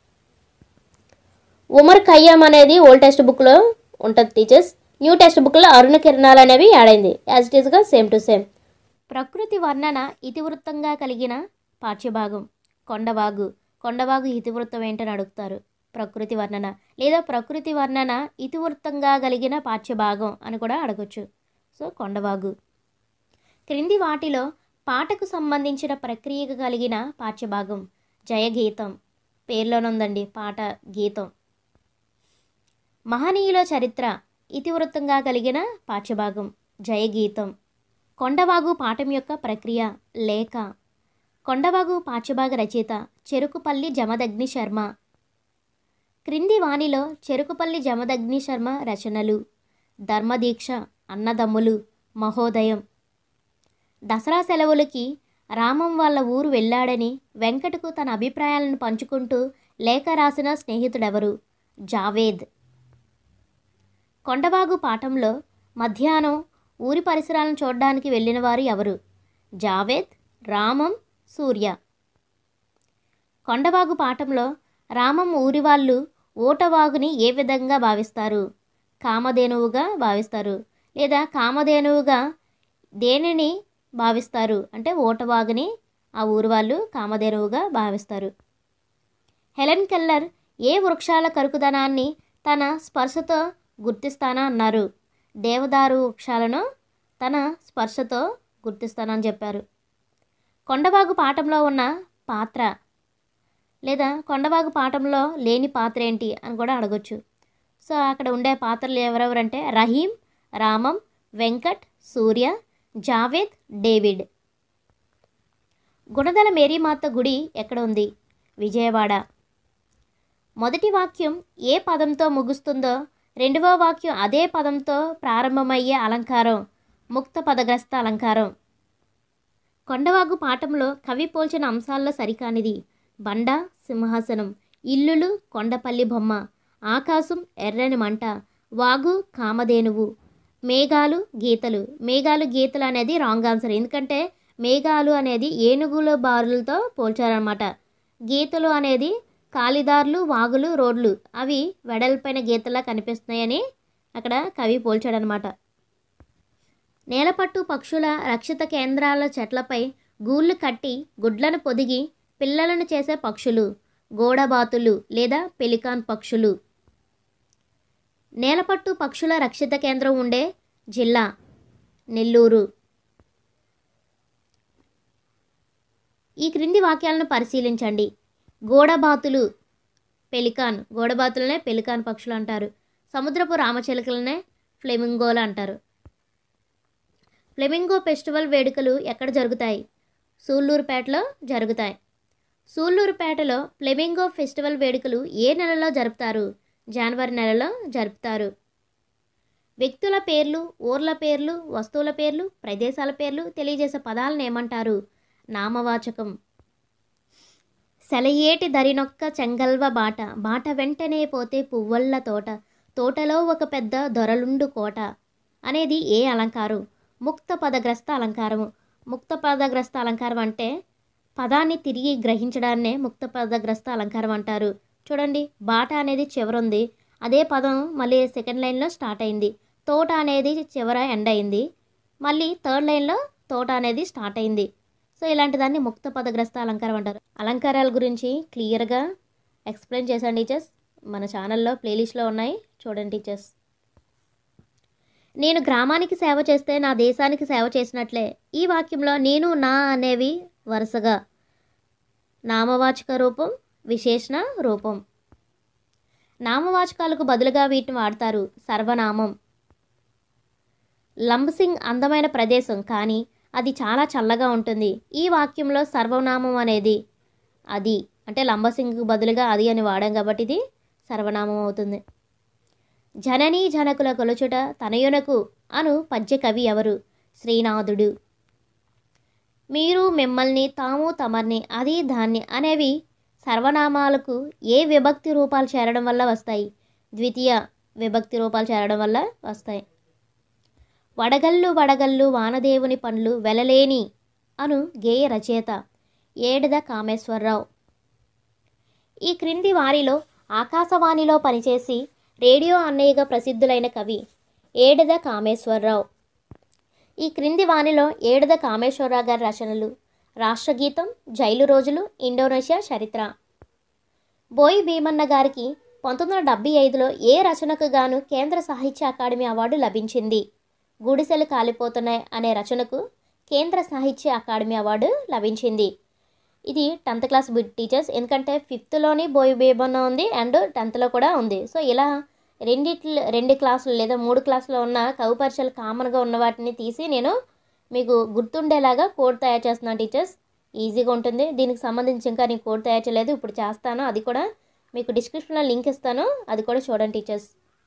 ఉమర్ ఖయ్యాం అనేది ఓల్డ్ టెక్స్ట్ బుక్లో ఉంటుంది టీచర్స్ న్యూ టెక్స్ట్ బుక్లో అరుణ కిరణాలు అనేవి యాడ్ అయింది యాజ్ ఇట్ ఈస్గా సేమ్ టు సేమ్ ప్రకృతి వర్ణన ఇతివృత్తంగా కలిగిన పాఠ్యభాగం కొండవాగు కొండవాగు ఇతివృత్తం ఏంటని అడుగుతారు ప్రకృతి వర్ణన లేదా ప్రకృతి వర్ణన ఇతివృత్తంగా కలిగిన పాఠ్యభాగం అని కూడా అడగొచ్చు సో కొండవాగు క్రింది వాటిలో పాటకు సంబంధించిన ప్రక్రియకు కలిగిన పాఠ్యభాగం జయగీతం పేర్లోనుందండి పాట గీతం మహనీయుల చరిత్ర ఇతివృత్తంగా కలిగిన పాఠ్యభాగం జయగీతం కొండవాగు పాఠం యొక్క ప్రక్రియ లేఖ కొండవాగు పాఠ్యభాగ రచయిత చెరుకుపల్లి జమదగ్ని శర్మ క్రింది వాణిలో చెరుకుపల్లి జమదగ్ని శర్మ రచనలు ధర్మదీక్ష అన్నదమ్ములు మహోదయం దసరా సెలవులకి రామం వాళ్ళ ఊరు వెళ్ళాడని వెంకటకు తన అభిప్రాయాలను పంచుకుంటూ లేఖ రాసిన స్నేహితుడెవరు జావేద్ కొండవాగు పాఠంలో మధ్యాహ్నం ఊరి పరిసరాలను చూడడానికి వెళ్ళిన వారు ఎవరు జావేద్ రామం సూర్య కొండవాగు పాఠంలో రామం ఊరి వాళ్ళు ఓటవాగుని ఏ విధంగా భావిస్తారు కామధేనువుగా భావిస్తారు లేదా కామధేనువుగా దేనిని భావిస్తారు అంటే ఓటవాగుని ఆ ఊరి వాళ్ళు కామధేనువుగా భావిస్తారు హెలెన్ కెల్లర్ ఏ వృక్షాల కరుకుదనాన్ని తన స్పర్శతో గుర్తిస్తానా అన్నారు దేవదారు వృక్షాలను తన స్పర్శతో గుర్తిస్తానని చెప్పారు కొండవాగు పాఠంలో ఉన్న పాత్ర లేదా కొండవాగు పాఠంలో లేని పాత్ర ఏంటి అని కూడా అడగొచ్చు సో అక్కడ ఉండే పాత్రలు ఎవరెవరంటే రహీం రామం వెంకట్ సూర్య జావేద్ డేవిడ్ గుణదల మేరీమాత గుడి ఎక్కడ ఉంది విజయవాడ మొదటి వాక్యం ఏ పదంతో ముగుస్తుందో రెండవ వాక్యం అదే పదంతో ప్రారంభమయ్యే అలంకారం ముక్త పదగ్రస్త అలంకారం కొండవాగు పాఠంలో కవి పోల్చిన అంశాల్లో సరికానిది బండ సింహాసనం ఇల్లులు కొండపల్లి బొమ్మ ఆకాశం ఎర్రని మంట వాగు కామధేనువు మేఘాలు గీతలు మేఘాలు గీతలు అనేది రాంగ్ ఆన్సర్ ఎందుకంటే మేఘాలు అనేది ఏనుగుల బారులతో పోల్చారనమాట గీతలు అనేది కాలిదార్లు వాగులు రోడ్లు అవి వెడల్పైన గీతలా కనిపిస్తున్నాయని అక్కడ కవి పోల్చాడనమాట నేలపట్టు పక్షుల రక్షిత కేంద్రాల చెట్లపై గూళ్ళు కట్టి గుడ్లను పొదిగి పిల్లలను చేసే పక్షులు గోడబాతులు లేదా పెలికాన్ పక్షులు నేలపట్టు పక్షుల రక్షిత కేంద్రం ఉండే జిల్లా నెల్లూరు ఈ క్రింది వాక్యాలను పరిశీలించండి గోడబాతులు పెలికాన్ గోడబాతులనే పెలికాన్ పక్షులు అంటారు సముద్రపు రామచిలుకలనే ఫ్లెమింగోలు అంటారు ఫ్లెమింగో ఫెస్టివల్ వేడుకలు ఎక్కడ జరుగుతాయి సూళ్ళూరుపేటలో జరుగుతాయి సూళ్ళూరుపేటలో ఫ్లెమింగో ఫెస్టివల్ వేడుకలు ఏ నెలలో జరుపుతారు జనవరి నెలలో జరుపుతారు వ్యక్తుల పేర్లు ఊర్ల పేర్లు వస్తువుల పేర్లు ప్రదేశాల పేర్లు తెలియజేసే పదాలను ఏమంటారు నామవాచకం సెలయేటి దరినొక్క చెంగల్వ బాట బాట వెంటనే పోతే పువ్వల్ల తోట తోటలో ఒక పెద్ద దొరలుండు కోట అనేది ఏ అలంకారం ముక్త పదగ్రస్త అలంకారము ముక్త పదగ్రస్త అలంకారం అంటే పదాన్ని తిరిగి గ్రహించడాన్నే ముక్త పదగ్రస్త అలంకారం అంటారు చూడండి బాట అనేది చివరుంది అదే పదం మళ్ళీ సెకండ్ లైన్లో స్టార్ట్ అయింది తోట అనేది చివర ఎండ్ అయింది మళ్ళీ థర్డ్ లైన్లో తోట అనేది స్టార్ట్ అయింది సో ఇలాంటి దాన్ని ముక్త పదగ్రస్త అలంకారం అంటారు అలంకారాల గురించి క్లియర్గా ఎక్స్ప్లెయిన్ చేశాను టీచర్స్ మన ఛానల్లో ప్లేలిస్ట్లో ఉన్నాయి చూడండి టీచర్స్ నేను గ్రామానికి సేవ చేస్తే నా దేశానికి సేవ చేసినట్లే ఈ వాక్యంలో నేను నా అనేవి వరుసగా నామవాచక రూపం విశేషణ రూపం నామవాచకాలకు బదులుగా వీటిని వాడతారు సర్వనామం లంబసింగ్ అందమైన ప్రదేశం కానీ అది చాలా చల్లగా ఉంటుంది ఈ వాక్యంలో సర్వనామం అనేది అది అంటే లంబసింగ్కు బదులుగా అది అని వాడాం కాబట్టి ఇది సర్వనామం అవుతుంది జననీ జనకుల కొలుచుట తనయునకు అను పద్య కవి ఎవరు శ్రీనాథుడు మీరు మిమ్మల్ని తాము తమర్ని అది దాన్ని అనేవి సర్వనామాలకు ఏ విభక్తి రూపాలు చేరడం వల్ల వస్తాయి ద్వితీయ విభక్తి రూపాలు చేరడం వల్ల వస్తాయి వడగల్లు వడగల్లు వానదేవుని పండ్లు వెలలేని అను గేయ రచయిత ఏడద కామేశ్వరరావు ఈ క్రింది వారిలో ఆకాశవాణిలో పనిచేసి రేడియో అన్నయ్యగా ప్రసిద్ధులైన కవి ఏడద కామేశ్వరరావు ఈ క్రింది వాణిలో ఏడద కామేశ్వరరావు గారి రచనలు రాష్ట్రగీతం జైలు రోజులు ఇండోనేషియా చరిత్ర బోయి భీమన్న గారికి పంతొమ్మిది వందల డెబ్బై ఐదులో ఏ రచనకు గాను కేంద్ర సాహిత్య అకాడమీ అవార్డు లభించింది గుడిసెలు కాలిపోతున్నాయి అనే రచనకు కేంద్ర సాహిత్య అకాడమీ అవార్డు లభించింది ఇది టెన్త్ క్లాస్ బిడ్ టీచర్స్ ఎందుకంటే ఫిఫ్త్లోని బోయి భీమన్న ఉంది అండ్ టెన్త్లో కూడా ఉంది సో ఇలా రెండిట్లో రెండు క్లాసులు లేదా మూడు క్లాసులో ఉన్న కవి పరీక్షలు కామన్గా ఉన్న వాటిని తీసి నేను మీకు గుర్తుండేలాగా కోడ్ తయారు చేస్తున్నాను టీచర్స్ ఈజీగా ఉంటుంది దీనికి సంబంధించి ఇంకా నేను కోడ్ తయారు చేయలేదు ఇప్పుడు చేస్తాను అది కూడా మీకు డిస్క్రిప్షన్లో లింక్ ఇస్తాను అది కూడా చూడండి టీచర్స్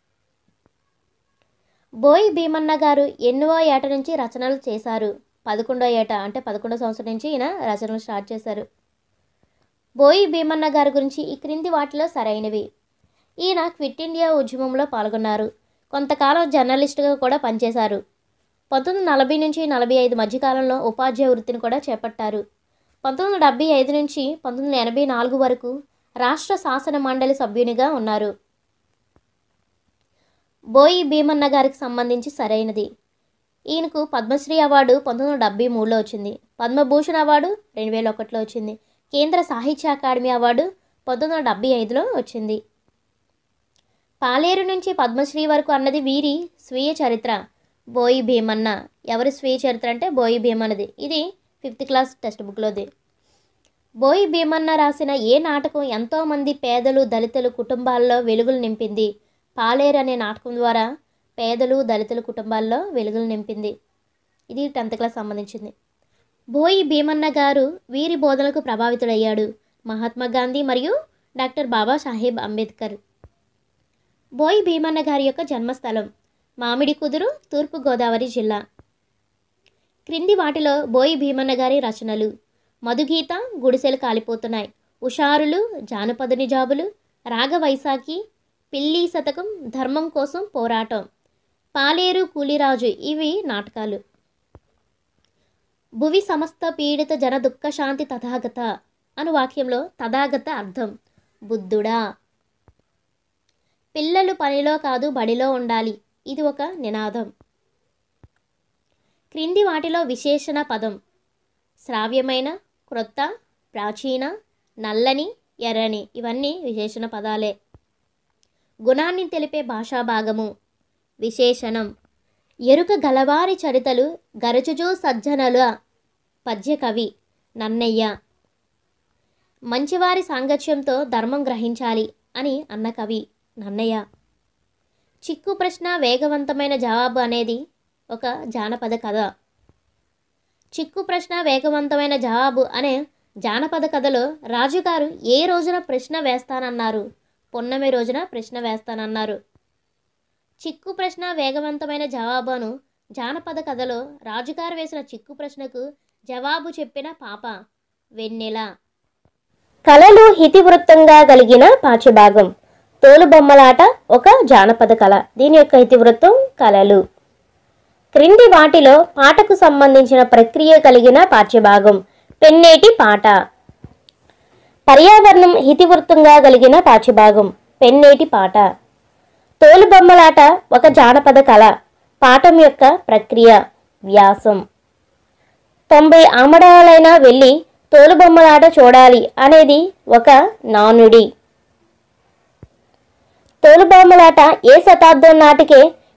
బోయి భీమన్న గారు ఎన్నో ఏట నుంచి రచనలు చేశారు పదకొండో ఏట అంటే పదకొండో సంవత్సరం నుంచి ఈయన రచనలు స్టార్ట్ చేశారు బోయి భీమన్న గారి గురించి ఈ క్రింది వాటిలో సరైనవి ఈయన క్విట్ ఇండియా ఉద్యమంలో పాల్గొన్నారు కొంతకాలం జర్నలిస్టుగా కూడా పనిచేశారు పంతొమ్మిది నలభై నుంచి నలభై ఐదు మధ్యకాలంలో ఉపాధ్యాయ వృత్తిని కూడా చేపట్టారు పంతొమ్మిది వందల డెబ్బై ఐదు నుంచి పంతొమ్మిది వందల ఎనభై నాలుగు వరకు రాష్ట్ర శాసన మండలి సభ్యునిగా ఉన్నారు బోయి భీమన్న గారికి సంబంధించి సరైనది ఈయనకు పద్మశ్రీ అవార్డు పంతొమ్మిది వందల డెబ్బై మూడులో వచ్చింది పద్మభూషణ్ అవార్డు రెండు వేల ఒకటిలో వచ్చింది కేంద్ర సాహిత్య అకాడమీ అవార్డు పంతొమ్మిది వందల డెబ్బై ఐదులో వచ్చింది పాలేరు నుంచి పద్మశ్రీ వరకు అన్నది వీరి స్వీయ చరిత్ర బోయి భీమన్న ఎవరి స్వీయ చరిత్ర అంటే బోయి భీమన్నది ఇది ఫిఫ్త్ క్లాస్ టెక్స్ట్ బుక్లోది బోయి భీమన్న రాసిన ఏ నాటకం ఎంతోమంది పేదలు దళితులు కుటుంబాల్లో వెలుగులు నింపింది పాలేరు అనే నాటకం ద్వారా పేదలు దళితుల కుటుంబాల్లో వెలుగులు నింపింది ఇది టెన్త్ క్లాస్ సంబంధించింది బోయి భీమన్న గారు వీరి బోధనలకు ప్రభావితుడయ్యాడు మహాత్మా గాంధీ మరియు డాక్టర్ బాబాసాహెబ్ అంబేద్కర్ బోయి భీమన్న గారి యొక్క జన్మస్థలం మామిడి కుదురు తూర్పుగోదావరి జిల్లా క్రింది వాటిలో బోయి భీమన్న గారి రచనలు మధుగీత గుడిసెలు కాలిపోతున్నాయి ఉషారులు జానపద నిజాబులు రాగవైశాఖి పిల్లి శతకం ధర్మం కోసం పోరాటం పాలేరు కూలిరాజు ఇవి నాటకాలు భువి సమస్త పీడిత జన దుఃఖ శాంతి తథాగత అను వాక్యంలో తథాగత అర్థం బుద్ధుడా పిల్లలు పనిలో కాదు బడిలో ఉండాలి ఇది ఒక నినాదం క్రింది వాటిలో విశేషణ పదం శ్రావ్యమైన క్రొత్త ప్రాచీన నల్లని ఎర్రని ఇవన్నీ విశేషణ పదాలే గుణాన్ని తెలిపే భాషా భాగము విశేషణం ఎరుక గలవారి చరితలు గరచుజు సజ్జనుల పద్యకవి నన్నయ్య మంచివారి సాంగత్యంతో ధర్మం గ్రహించాలి అని అన్న కవి నన్నయ్య చిక్కు ప్రశ్న వేగవంతమైన జవాబు అనేది ఒక జానపద కథ చిక్కు ప్రశ్న వేగవంతమైన జవాబు అనే జానపద కథలో రాజుగారు ఏ రోజున ప్రశ్న వేస్తానన్నారు పున్నమి రోజున ప్రశ్న వేస్తానన్నారు చిక్కు ప్రశ్న వేగవంతమైన జవాబును జానపద కథలో రాజుగారు వేసిన చిక్కు ప్రశ్నకు జవాబు చెప్పిన పాప వెన్నెల కళలు హితివృత్తంగా కలిగిన పాఠ్యభాగం తోలుబొమ్మలాట ఒక జానపద కళ దీని యొక్క ఇతివృత్తం కళలు క్రింది వాటిలో పాటకు సంబంధించిన ప్రక్రియ కలిగిన పాఠ్యభాగం పెన్నేటి పాట పర్యావరణం హితివృత్తంగా కలిగిన పాఠ్యభాగం పెన్నేటి పాట తోలుబొమ్మలాట ఒక జానపద కళ పాఠం యొక్క ప్రక్రియ వ్యాసం తొంభై ఆమడాలైనా వెళ్ళి తోలుబొమ్మలాట చూడాలి అనేది ఒక నానుడి తోలుబొమ్మలాట ఏ శతాబ్దం నాటికే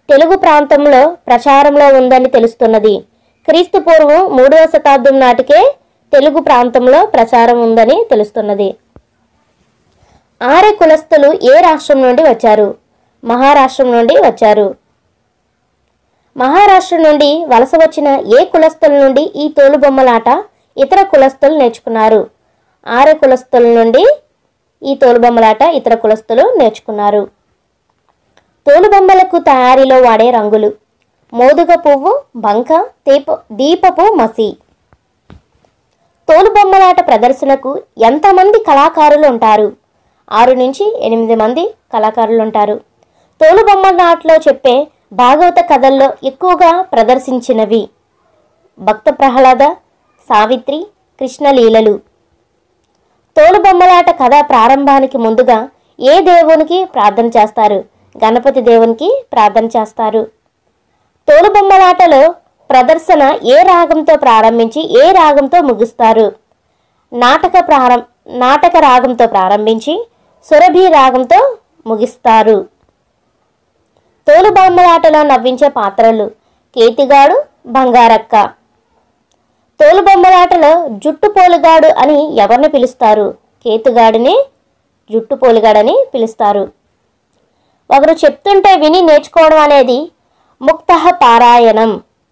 తెలుగు ప్రాంతంలో ప్రచారంలో ఉందని తెలుస్తున్నది క్రీస్తు పూర్వం మూడవ శతాబ్దం నాటికే తెలుగు ప్రాంతంలో ప్రచారం ఉందని తెలుస్తున్నది ఆర్య కులస్తులు ఏ రాష్ట్రం నుండి వచ్చారు మహారాష్ట్రం నుండి వచ్చారు మహారాష్ట్ర నుండి వలస వచ్చిన ఏ కులస్తుల నుండి ఈ తోలుబొమ్మలాట ఇతర కులస్తులు నేర్చుకున్నారు ఆర్య కులస్తుల నుండి ఈ తోలుబొమ్మలాట ఇతర కులస్తులు నేర్చుకున్నారు తోలుబొమ్మలకు తయారీలో వాడే రంగులు మోదుగ పువ్వు బంక దీప దీపపు మసి తోలుబొమ్మలాట ప్రదర్శనకు ఎంతమంది కళాకారులు ఉంటారు ఆరు నుంచి ఎనిమిది మంది కళాకారులు ఉంటారు తోలుబొమ్మలాటలో చెప్పే భాగవత కథల్లో ఎక్కువగా ప్రదర్శించినవి భక్త ప్రహ్లాద సావిత్రి కృష్ణలీలలు తోలుబొమ్మలాట కథ ప్రారంభానికి ముందుగా ఏ దేవునికి ప్రార్థన చేస్తారు గణపతి దేవునికి ప్రార్థన చేస్తారు తోలుబొమ్మలాటలో ప్రదర్శన ఏ రాగంతో ప్రారంభించి ఏ రాగంతో ముగిస్తారు నాటక ప్రారం నాటక రాగంతో ప్రారంభించి సురభి రాగంతో ముగిస్తారు తోలుబొమ్మలాటలో నవ్వించే పాత్రలు కేతిగాడు బంగారక్క తోలుబొమ్మలాటలో జుట్టు పోలుగాడు అని ఎవరిని పిలుస్తారు కేతుగాడిని జుట్టు పోలుగాడని పిలుస్తారు ఒకరు చెప్తుంటే విని నేర్చుకోవడం అనేది ముక్త పారాయణం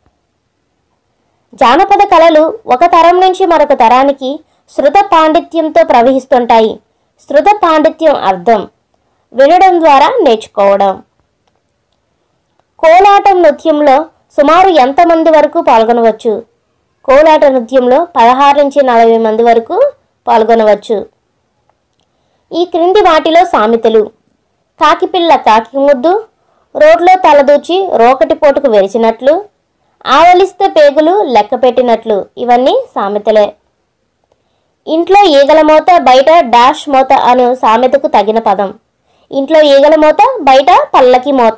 జానపద కళలు ఒక తరం నుంచి మరొక తరానికి శృత పాండిత్యంతో ప్రవహిస్తుంటాయి శృత పాండిత్యం అర్థం వినడం ద్వారా నేర్చుకోవడం కోలాటం నృత్యంలో సుమారు ఎంతమంది వరకు పాల్గొనవచ్చు కోలాట నృత్యంలో పదహారు నుంచి నలభై మంది వరకు పాల్గొనవచ్చు ఈ క్రింది వాటిలో సామెతలు కాకిపిల్ల కాకి ముద్దు రోడ్లో తలదూచి రోకటి పోటుకు వెరిచినట్లు ఆవలిస్తే పేగులు లెక్క పెట్టినట్లు ఇవన్నీ సామెతలే ఇంట్లో ఈగల మోత బయట డాష్ మోత అను సామెతకు తగిన పదం ఇంట్లో ఈగల మోత బయట పల్లకి మోత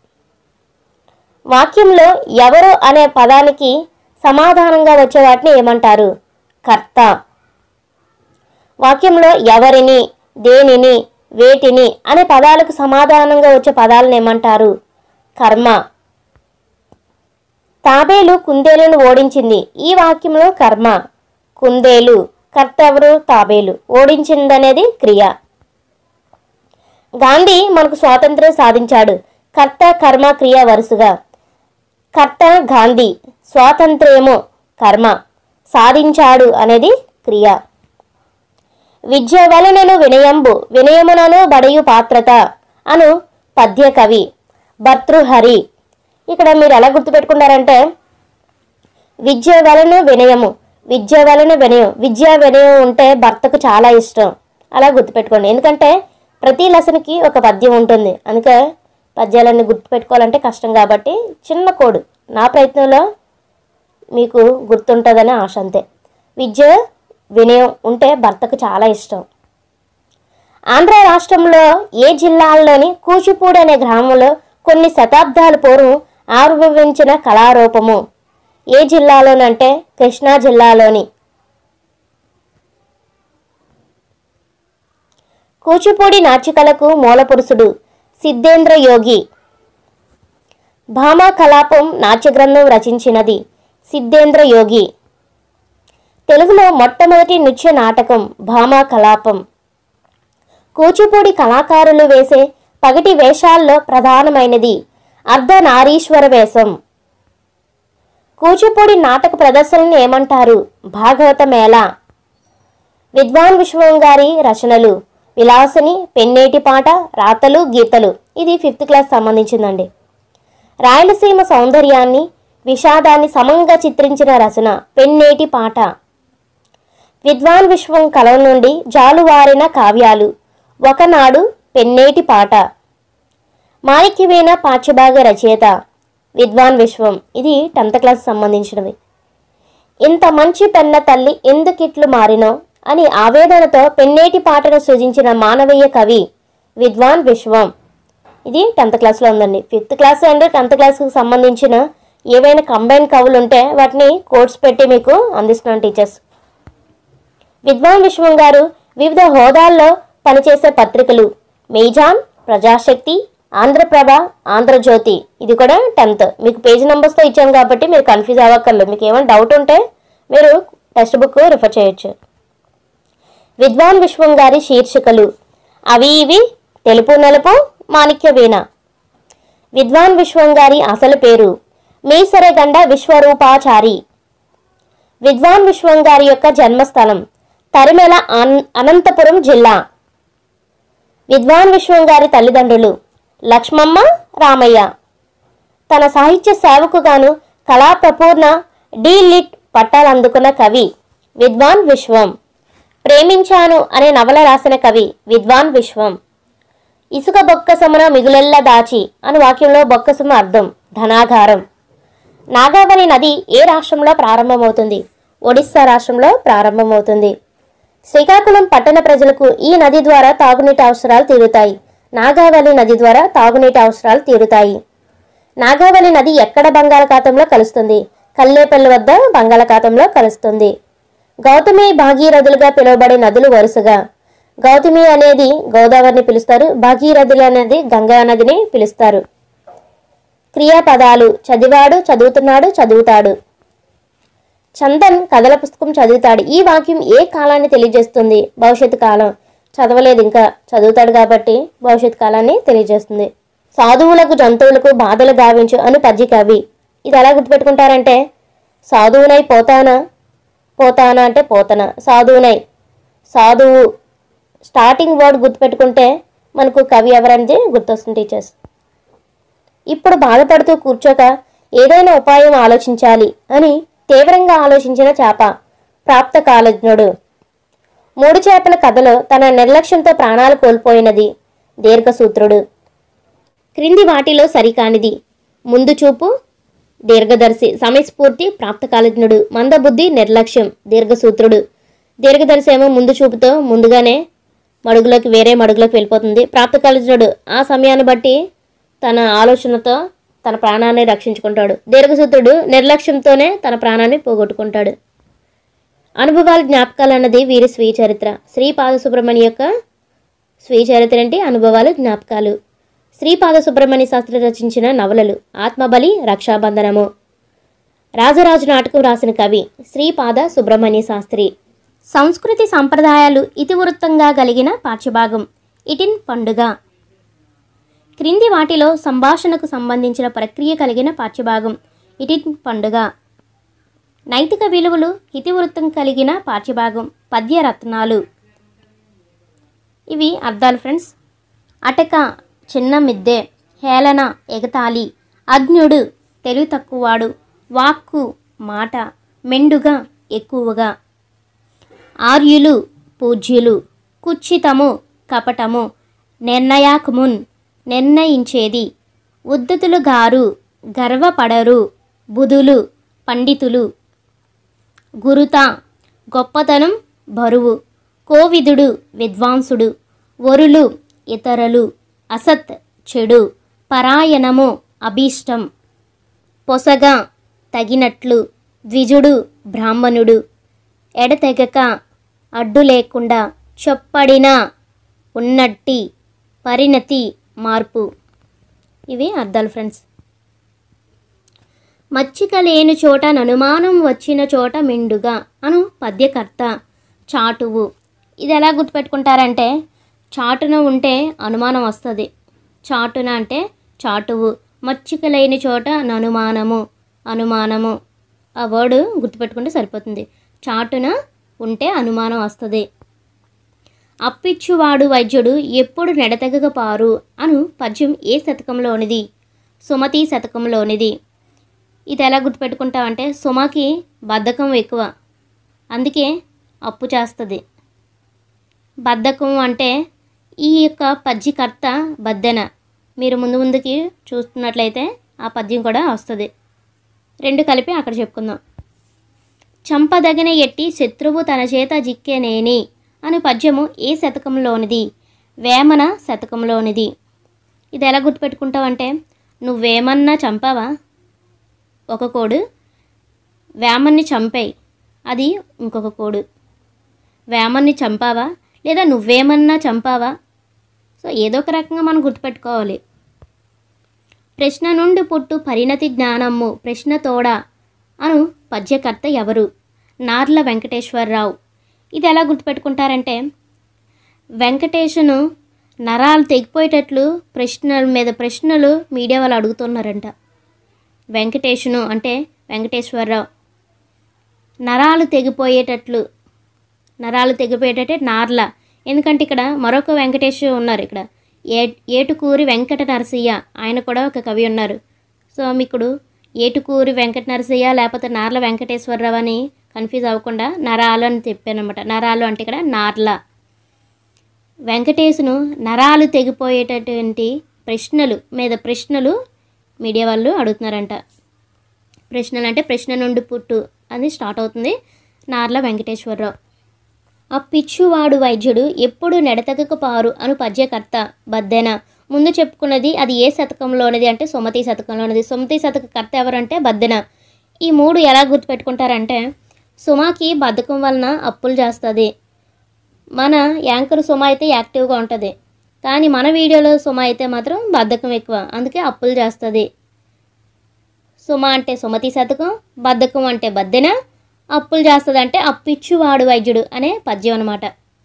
వాక్యంలో ఎవరు అనే పదానికి సమాధానంగా వచ్చే వాటిని ఏమంటారు కర్త వాక్యంలో ఎవరిని దేనిని వేటిని అనే పదాలకు సమాధానంగా వచ్చే పదాలను ఏమంటారు కర్మ తాబేలు కుందేలును ఓడించింది ఈ వాక్యంలో కర్మ కుందేలు కర్త ఎవరు తాబేలు ఓడించిందనేది క్రియ గాంధీ మనకు స్వాతంత్ర్యం సాధించాడు కర్త కర్మ క్రియ వరుసగా కర్త గాంధీ స్వాతంత్ర్యము కర్మ సాధించాడు అనేది క్రియ విద్య వలనను వినయంబు వినయమునను బడయు పాత్రత అను పద్య కవి భర్తృహరి ఇక్కడ మీరు ఎలా గుర్తుపెట్టుకున్నారంటే విద్య వలన వినయము విద్య వలన వినయం విద్య వినయం ఉంటే భర్తకు చాలా ఇష్టం అలా గుర్తుపెట్టుకోండి ఎందుకంటే ప్రతి లెసన్కి ఒక పద్యం ఉంటుంది అందుకే పద్యాలన్నీ గుర్తుపెట్టుకోవాలంటే కష్టం కాబట్టి చిన్న కోడు నా ప్రయత్నంలో మీకు గుర్తుంటుందని ఆశ అంతే విద్య వినయం ఉంటే భర్తకు చాలా ఇష్టం ఆంధ్ర రాష్ట్రంలో ఏ జిల్లాల్లోని కూచిపూడి అనే గ్రామంలో కొన్ని శతాబ్దాల పూర్వం ఆవిర్భవించిన కళారూపము ఏ జిల్లాలోనంటే కృష్ణా జిల్లాలోని కూచిపూడి నాట్యకళకు మూలపురుషుడు సిద్ధేంద్ర యోగి భామా కలాపం నాట్య గ్రంథం రచించినది సిద్ధేంద్ర యోగి తెలుగులో మొట్టమొదటి నృత్య నాటకం భామా కలాపం కూచిపూడి కళాకారులు వేసే పగటి వేషాల్లో ప్రధానమైనది అర్ధనారీశ్వర వేషం కూచిపూడి నాటక ప్రదర్శనని ఏమంటారు భాగవత మేళ విద్వాన్ విశ్వం గారి రచనలు విలాసని పెన్నేటి పాట రాతలు గీతలు ఇది ఫిఫ్త్ క్లాస్ సంబంధించిందండి రాయలసీమ సౌందర్యాన్ని విషాదాన్ని సమంగా చిత్రించిన రచన పెన్నేటి పాట విద్వాన్ విశ్వం కలం నుండి జాలువారిన కావ్యాలు ఒకనాడు పెన్నేటి పాట మాణిక్యవీణ పాఠ్యభాగ రచయిత విద్వాన్ విశ్వం ఇది టెన్త్ క్లాస్ సంబంధించినవి ఇంత మంచి పెన్న తల్లి ఎందుకిట్లు మారినో అని ఆవేదనతో పెన్నేటి పాటను సృజించిన మానవీయ కవి విద్వాన్ విశ్వం ఇది టెన్త్ క్లాస్లో ఉందండి ఫిఫ్త్ క్లాస్ అండ్ టెన్త్ క్లాస్కి సంబంధించిన ఏవైనా కంబైన్ కవులు ఉంటే వాటిని కోర్స్ పెట్టి మీకు అందిస్తున్నాను టీచర్స్ విద్వాన్ విశ్వం గారు వివిధ హోదాల్లో పనిచేసే పత్రికలు మేజాన్ ప్రజాశక్తి ఆంధ్రప్రభ ఆంధ్రజ్యోతి ఇది కూడా టెన్త్ మీకు పేజీ నెంబర్స్తో ఇచ్చాను కాబట్టి మీరు కన్ఫ్యూజ్ అవ్వక్కర్లేదు మీకు ఏమైనా డౌట్ ఉంటే మీరు టెక్స్ట్ బుక్ రిఫర్ చేయొచ్చు విద్వాన్ విశ్వం గారి శీర్షికలు అవి ఇవి తెలుపు నలుపు మాణిక్య వీణ విద్వాన్ విశ్వం గారి అసలు పేరు మీసరగండ విశ్వరూపాచారి విద్వాన్ విశ్వం గారి యొక్క జన్మస్థలం తరిమెల అన్- అనంతపురం జిల్లా విద్వాన్ విశ్వం గారి తల్లిదండ్రులు లక్ష్మమ్మ రామయ్య తన సాహిత్య సేవకు గాను కళాప్రపూర్ణ డి లిట్ పట్టాలు అందుకున్న కవి విద్వాన్ విశ్వం ప్రేమించాను అనే నవల రాసిన కవి విద్వాన్ విశ్వం ఇసుక బొక్కసమున మిగులెల్లా దాచి అని వాక్యంలో బొక్కసము అర్థం ధనాగారం నాగావళి నది ఏ రాష్ట్రంలో ప్రారంభమవుతుంది ఒడిస్సా రాష్ట్రంలో ప్రారంభమవుతుంది శ్రీకాకుళం పట్టణ ప్రజలకు ఈ నది ద్వారా తాగునీటి అవసరాలు తీరుతాయి నాగావళి నది ద్వారా తాగునీటి అవసరాలు తీరుతాయి నాగావళి నది ఎక్కడ బంగాళాఖాతంలో కలుస్తుంది కల్లేపల్లి వద్ద బంగాళాఖాతంలో కలుస్తుంది గౌతమి భాగీరథులుగా పిలువబడే నదులు వరుసగా గౌతమి అనేది గోదావరిని పిలుస్తారు భాగీరథులు అనేది గంగా నదిని పిలుస్తారు క్రియాపదాలు చదివాడు చదువుతున్నాడు చదువుతాడు చందన్ కథల పుస్తకం చదువుతాడు ఈ వాక్యం ఏ కాలాన్ని తెలియజేస్తుంది భవిష్యత్తు కాలం చదవలేదు ఇంకా చదువుతాడు కాబట్టి భవిష్యత్ కాలాన్ని తెలియజేస్తుంది సాధువులకు జంతువులకు బాధలు గావించు అని పద్య కవి ఇది ఎలా గుర్తుపెట్టుకుంటారంటే సాధువునై పోతానా పోతానా అంటే పోతన సాధువునై సాధువు స్టార్టింగ్ వర్డ్ గుర్తుపెట్టుకుంటే మనకు కవి ఎవరనేది గుర్తొస్తుంది టీచర్స్ ఇప్పుడు బాధపడుతూ కూర్చోక ఏదైనా ఉపాయం ఆలోచించాలి అని తీవ్రంగా ఆలోచించిన చేప ప్రాప్త కాలజ్ఞుడు మూడు చేపల కథలో తన నిర్లక్ష్యంతో ప్రాణాలు కోల్పోయినది దీర్ఘసూత్రుడు క్రింది వాటిలో సరికానిది ముందు చూపు దీర్ఘదర్శి సమయస్ఫూర్తి ప్రాప్తకాలజ్ఞుడు మందబుద్ధి నిర్లక్ష్యం దీర్ఘసూత్రుడు దీర్ఘదర్శి ఏమో ముందు చూపుతో ముందుగానే మడుగులోకి వేరే మడుగులోకి వెళ్ళిపోతుంది ప్రాప్తకాలజ్ఞుడు ఆ సమయాన్ని బట్టి తన ఆలోచనతో తన ప్రాణాన్ని రక్షించుకుంటాడు దీర్ఘసూత్రుడు నిర్లక్ష్యంతోనే తన ప్రాణాన్ని పోగొట్టుకుంటాడు అనుభవాల జ్ఞాపకాలు అన్నది వీరి స్వీయ చరిత్ర శ్రీపాద సుబ్రహ్మణ్య యొక్క స్వీయ చరిత్ర అంటే అనుభవాలు జ్ఞాపకాలు శ్రీపాద సుబ్రహ్మణ్య శాస్త్రి రచించిన నవలలు ఆత్మబలి రక్షాబంధనము రాజరాజు నాటకం రాసిన కవి శ్రీపాద సుబ్రహ్మణ్య శాస్త్రి సంస్కృతి సంప్రదాయాలు ఇతివృత్తంగా కలిగిన పాఠ్యభాగం ఇటిన్ పండుగ క్రింది వాటిలో సంభాషణకు సంబంధించిన ప్రక్రియ కలిగిన పాఠ్యభాగం ఇటిన్ పండుగ నైతిక విలువలు ఇతివృత్తం కలిగిన పాఠ్యభాగం పద్యరత్నాలు ఇవి అర్థాలు ఫ్రెండ్స్ అటక చిన్న మిద్దె హేళన ఎగతాళి అజ్ఞుడు తెలివి తక్కువవాడు వాక్కు మాట మెండుగా ఎక్కువగా ఆర్యులు పూజ్యులు కుచ్చితము కపటము నిర్ణయాకమున్ నిర్ణయించేది ఉద్ధతులు గారు గర్వపడరు బుధులు పండితులు గురుత గొప్పతనం బరువు కోవిదుడు విద్వాంసుడు వరులు ఇతరులు అసత్ చెడు పరాయణము అభీష్టం పొసగ తగినట్లు ద్విజుడు బ్రాహ్మణుడు ఎడతెగక అడ్డు లేకుండా చొప్పడిన ఉన్నట్టి పరిణతి మార్పు ఇవి అర్థాలు ఫ్రెండ్స్ మచ్చిక లేని చోట ననుమానం వచ్చిన చోట మెండుగా అను పద్యకర్త చాటువు ఇది ఎలా గుర్తుపెట్టుకుంటారంటే చాటున ఉంటే అనుమానం వస్తుంది చాటున అంటే చాటువు మచ్చిక లేని చోట ననుమానము అనుమానము ఆ వర్డ్ గుర్తుపెట్టుకుంటే సరిపోతుంది చాటున ఉంటే అనుమానం వస్తుంది అప్పిచ్చువాడు వైద్యుడు ఎప్పుడు నెడతెగక పారు అను పద్యం ఏ శతకంలోనిది సుమతి శతకంలోనిది ఇది ఎలా గుర్తుపెట్టుకుంటామంటే సుమకి బద్ధకం ఎక్కువ అందుకే అప్పు చేస్తుంది బద్ధకం అంటే ఈ యొక్క పద్యకర్త బద్దెన మీరు ముందు ముందుకి చూస్తున్నట్లయితే ఆ పద్యం కూడా వస్తుంది రెండు కలిపి అక్కడ చెప్పుకుందాం చంపదగిన ఎట్టి శత్రువు తన చేత జిక్కెనేని అను పద్యము ఏ శతకంలోనిది వేమన శతకంలోనిది ఇది ఎలా గుర్తుపెట్టుకుంటావంటే నువ్వేమన్నా చంపావా ఒక కోడు వేమన్ని చంపేయి అది ఇంకొక కోడు వేమన్ని చంపావా లేదా నువ్వేమన్నా చంపావా సో ఏదో ఒక రకంగా మనం గుర్తుపెట్టుకోవాలి ప్రశ్న నుండి పుట్టు పరిణతి జ్ఞానమ్ము ప్రశ్న తోడ అను పద్యకర్త ఎవరు నార్ల వెంకటేశ్వరరావు ఇది ఎలా గుర్తుపెట్టుకుంటారంటే వెంకటేశును నరాలు తెగిపోయేటట్లు ప్రశ్నల మీద ప్రశ్నలు మీడియా వాళ్ళు అడుగుతున్నారంట వెంకటేశును అంటే వెంకటేశ్వరరావు నరాలు తెగిపోయేటట్లు నరాలు తెగిపోయేటట్టే నార్ల ఎందుకంటే ఇక్కడ మరొక వెంకటేష్ ఉన్నారు ఇక్కడ ఏ ఏటుకూరి వెంకట నరసయ్య ఆయన కూడా ఒక కవి ఉన్నారు సో మీకు ఏటుకూరి వెంకట నరసయ్య లేకపోతే నార్ల వెంకటేశ్వరరావు అని కన్ఫ్యూజ్ అవ్వకుండా నరాలు అని చెప్పానమాట నరాలు అంటే ఇక్కడ నార్ల వెంకటేశును నరాలు తెగిపోయేటటువంటి ప్రశ్నలు మీద ప్రశ్నలు మీడియా వాళ్ళు అడుగుతున్నారంట ప్రశ్నలు అంటే ప్రశ్న నుండి పుట్టు అని స్టార్ట్ అవుతుంది నార్ల వెంకటేశ్వరరావు ఆ పిచ్చువాడు వైద్యుడు ఎప్పుడు నెడతగక పారు అను పద్యకర్త బద్దెన ముందు చెప్పుకున్నది అది ఏ శతకంలోనిది అంటే సుమతి శతకంలోనిది సుమతి శతక కర్త ఎవరంటే బద్దెన ఈ మూడు ఎలా గుర్తుపెట్టుకుంటారంటే సుమాకి బద్ధకం వలన అప్పులు చేస్తుంది మన యాంకర్ సుమ అయితే యాక్టివ్గా ఉంటుంది కానీ మన వీడియోలో సుమ అయితే మాత్రం బద్ధకం ఎక్కువ అందుకే అప్పులు చేస్తుంది సుమ అంటే సుమతి శతకం బద్ధకం అంటే బద్దెన అప్పులు చేస్తుంది అంటే అప్పిచ్చువాడు వైద్యుడు అనే పద్యం అనమాట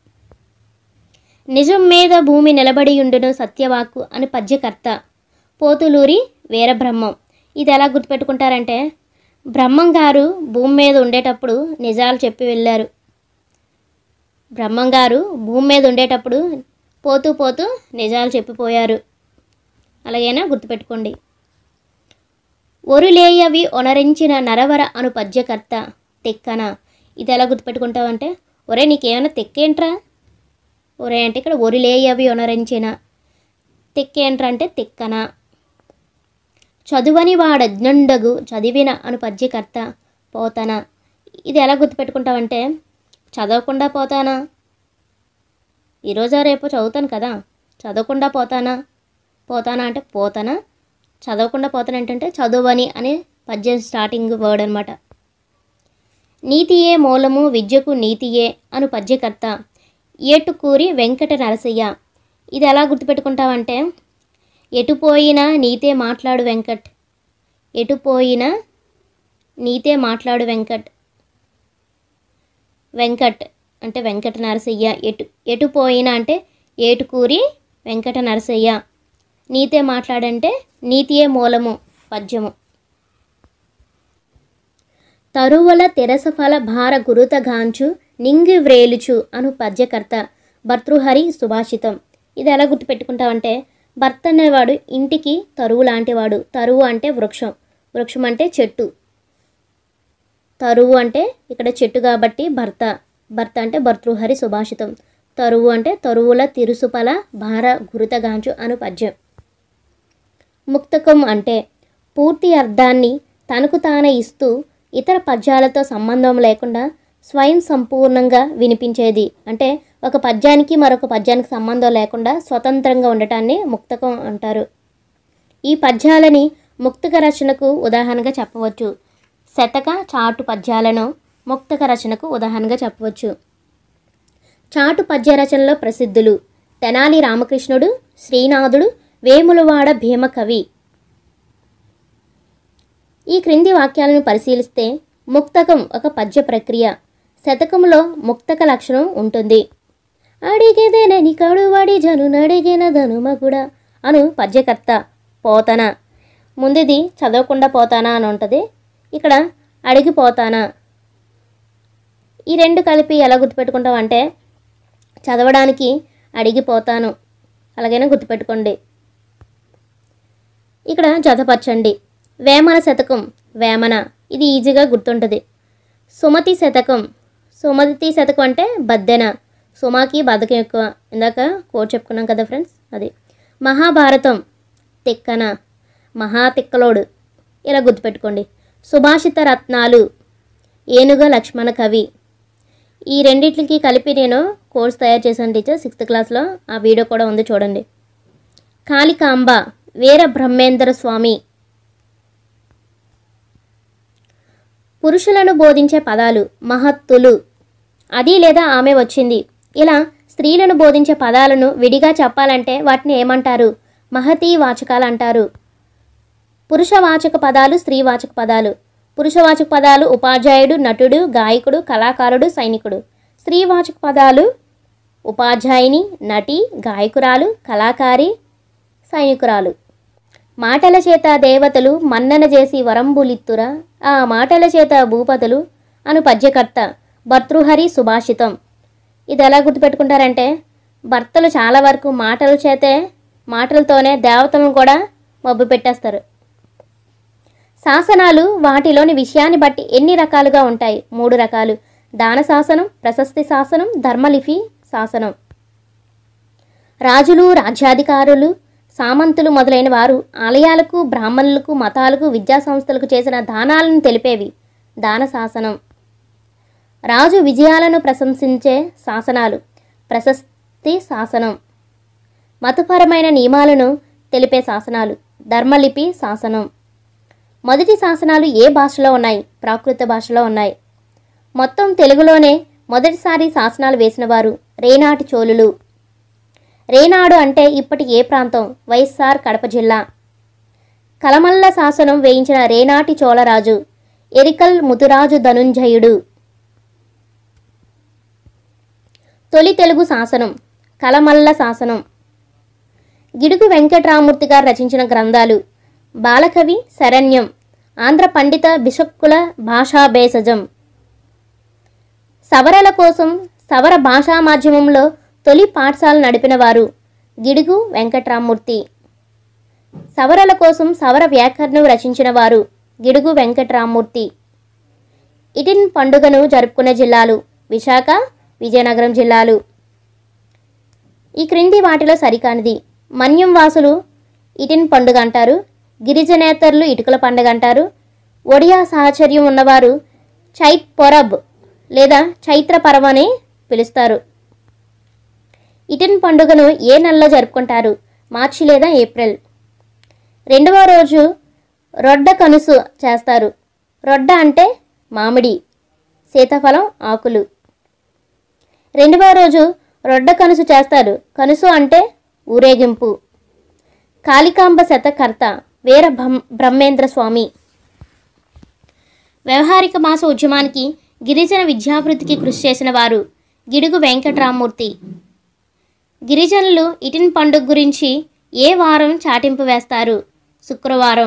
నిజం మీద భూమి నిలబడి ఉండును సత్యవాక్కు అని పద్యకర్త పోతులూరి వీరబ్రహ్మం ఇది ఎలా గుర్తుపెట్టుకుంటారంటే బ్రహ్మం గారు భూమి మీద ఉండేటప్పుడు నిజాలు చెప్పి వెళ్ళారు బ్రహ్మం గారు భూమి మీద ఉండేటప్పుడు పోతూ పోతూ నిజాలు చెప్పిపోయారు అలాగైనా గుర్తుపెట్టుకోండి ఒరులేయవి ఒనరించిన నరవర అను పద్యకర్త తెక్కన ఇది ఎలా గుర్తుపెట్టుకుంటావంటే ఒరే నీకేమైనా తెక్కేంట్రా ఒరే అంటే ఇక్కడ ఒరిలేయవి ఒనరించిన తెక్కేంట్రా అంటే తెక్కన చదువని వాడజ్ఞండగు చదివిన అను పద్యకర్త పోతన ఇది ఎలా గుర్తుపెట్టుకుంటావంటే చదవకుండా పోతానా ఈరోజా రేపు చదువుతాను కదా చదవకుండా పోతానా పోతానా అంటే పోతానా చదవకుండా పోతాను ఏంటంటే చదువని అనే పద్యం స్టార్టింగ్ వర్డ్ అనమాట నీతియే మూలము విద్యకు నీతియే అను పద్యకర్త ఏటుకూరి వెంకట నరసయ్య ఇది ఎలా గుర్తుపెట్టుకుంటావంటే ఎటుపోయినా నీతే మాట్లాడు వెంకట్ ఎటుపోయినా నీతే మాట్లాడు వెంకట్ వెంకట్ అంటే వెంకట నరసయ్య ఎటు ఎటు పోయినా అంటే ఏటుకూరి వెంకట నరసయ్య నీతే మాట్లాడంటే నీతియే మూలము పద్యము తరువల తెరసఫల భార గురుతగాంచు నింగి వ్రేలుచు అను పద్యకర్త భర్తృహరి సుభాషితం ఇది ఎలా గుర్తుపెట్టుకుంటావంటే భర్త అనేవాడు ఇంటికి తరువు లాంటివాడు తరువు అంటే వృక్షం వృక్షం అంటే చెట్టు తరువు అంటే ఇక్కడ చెట్టు కాబట్టి భర్త భర్త అంటే భర్తృహరి సుభాషితం తరువు అంటే తరువుల తిరుసుపల భార గురుతగాంచు అను పద్యం ముక్తకం అంటే పూర్తి అర్థాన్ని తనకు తానే ఇస్తూ ఇతర పద్యాలతో సంబంధం లేకుండా స్వయం సంపూర్ణంగా వినిపించేది అంటే ఒక పద్యానికి మరొక పద్యానికి సంబంధం లేకుండా స్వతంత్రంగా ఉండటాన్ని ముక్తకం అంటారు ఈ పద్యాలని ముక్తక రచనకు ఉదాహరణగా చెప్పవచ్చు శతక చాటు పద్యాలను ముక్తక రచనకు ఉదాహరణగా చెప్పవచ్చు చాటు పద్య రచనలో ప్రసిద్ధులు తెనాలి రామకృష్ణుడు శ్రీనాథుడు వేములవాడ భీమకవి ఈ క్రింది వాక్యాలను పరిశీలిస్తే ముక్తకం ఒక పద్య ప్రక్రియ శతకంలో ముక్తక లక్షణం ఉంటుంది అడిగేదేనని కడువడి జను నడిగిన ధనుమగుడ అను పద్యకర్త పోతన ముందుది చదవకుండా పోతానా అని ఉంటుంది ఇక్కడ అడిగిపోతానా ఈ రెండు కలిపి ఎలా గుర్తుపెట్టుకుంటాం అంటే చదవడానికి అడిగిపోతాను అలాగైనా గుర్తుపెట్టుకోండి ఇక్కడ జతపరచండి వేమన శతకం వేమన ఇది ఈజీగా గుర్తుంటుంది సుమతి శతకం సుమతి శతకం అంటే బద్దెన సుమాకి బద్ధకం ఎక్కువ ఇందాక కోట్ చెప్పుకున్నాం కదా ఫ్రెండ్స్ అది మహాభారతం తిక్కన మహా తిక్కలోడు ఇలా గుర్తుపెట్టుకోండి సుభాషిత రత్నాలు ఏనుగ లక్ష్మణ కవి ఈ రెండిట్లకి కలిపి నేను కోర్స్ తయారు చేశాను టీచర్ సిక్స్త్ క్లాస్లో ఆ వీడియో కూడా ఉంది చూడండి కాళికాంబ వీర బ్రహ్మేంద్ర స్వామి పురుషులను బోధించే పదాలు మహత్తులు అది లేదా ఆమె వచ్చింది ఇలా స్త్రీలను బోధించే పదాలను విడిగా చెప్పాలంటే వాటిని ఏమంటారు మహతీ వాచకాలు అంటారు పురుషవాచక పదాలు స్త్రీవాచక పదాలు పురుషవాచక పదాలు ఉపాధ్యాయుడు నటుడు గాయకుడు కళాకారుడు సైనికుడు స్త్రీవాచక పదాలు ఉపాధ్యాయుని నటి గాయకురాలు కళాకారి సైనికురాలు మాటల చేత దేవతలు మన్నన చేసి వరంబులిత్తురా ఆ మాటల చేత భూపతులు అను పద్యకర్త భర్తృహరి సుభాషితం ఇది ఎలా గుర్తుపెట్టుకుంటారంటే భర్తలు చాలా వరకు మాటల చేతే మాటలతోనే దేవతలను కూడా మబ్బు పెట్టేస్తారు శాసనాలు వాటిలోని విషయాన్ని బట్టి ఎన్ని రకాలుగా ఉంటాయి మూడు రకాలు దాన శాసనం ప్రశస్తి శాసనం ధర్మలిపి శాసనం రాజులు రాజ్యాధికారులు సామంతులు మొదలైన వారు ఆలయాలకు బ్రాహ్మణులకు మతాలకు విద్యా సంస్థలకు చేసిన దానాలను తెలిపేవి దాన శాసనం రాజు విజయాలను ప్రశంసించే శాసనాలు ప్రశస్తి శాసనం మతపరమైన నియమాలను తెలిపే శాసనాలు ధర్మలిపి శాసనం మొదటి శాసనాలు ఏ భాషలో ఉన్నాయి ప్రాకృత భాషలో ఉన్నాయి మొత్తం తెలుగులోనే మొదటిసారి శాసనాలు వేసిన వారు రేనాటి చోళులు రేనాడు అంటే ఇప్పటి ఏ ప్రాంతం వైఎస్ఆర్ కడప జిల్లా కలమల్ల శాసనం వేయించిన రేనాటి చోళరాజు ఎరికల్ ముతురాజు ధనుంజయుడు తొలి తెలుగు శాసనం కలమల్ల శాసనం గిడుగు వెంకట్రామూర్తి గారు రచించిన గ్రంథాలు బాలకవి శరణ్యం ఆంధ్ర పండిత బిషక్కుల భాషాభేషజం సవరల కోసం సవర భాషా మాధ్యమంలో తొలి పాఠశాల నడిపిన వారు గిడుగు వెంకట్రామూర్తి సవరల కోసం సవర వ్యాకరణం రచించిన వారు గిడుగు వెంకట్రామూర్తి ఇటిన్ పండుగను జరుపుకునే జిల్లాలు విశాఖ విజయనగరం జిల్లాలు ఈ క్రింది వాటిలో సరికానిది మన్యం వాసులు ఇటిన్ పండుగ అంటారు గిరిజనేతరులు ఇటుకల పండుగ అంటారు ఒడియా సాహచర్యం ఉన్నవారు చైత్ పొరబ్ లేదా చైత్ర పర్వం అని పిలుస్తారు ఇటిన్ పండుగను ఏ నెలలో జరుపుకుంటారు మార్చి లేదా ఏప్రిల్ రెండవ రోజు రొడ్డ కనుసు చేస్తారు రొడ్డ అంటే మామిడి సీతాఫలం ఆకులు రెండవ రోజు రొడ్డ కనుసు చేస్తారు కనుసు అంటే ఊరేగింపు కాళికాంబ శతకర్త వీర బ్రహ్మ- బ్రహ్మేంద్ర స్వామి వ్యవహారిక మాస ఉద్యమానికి గిరిజన విద్యాభివృద్ధికి కృషి చేసిన వారు గిడుగు వెంకట్రామూర్తి గిరిజనులు ఇటిన్ పండుగ గురించి ఏ వారం చాటింపు వేస్తారు శుక్రవారం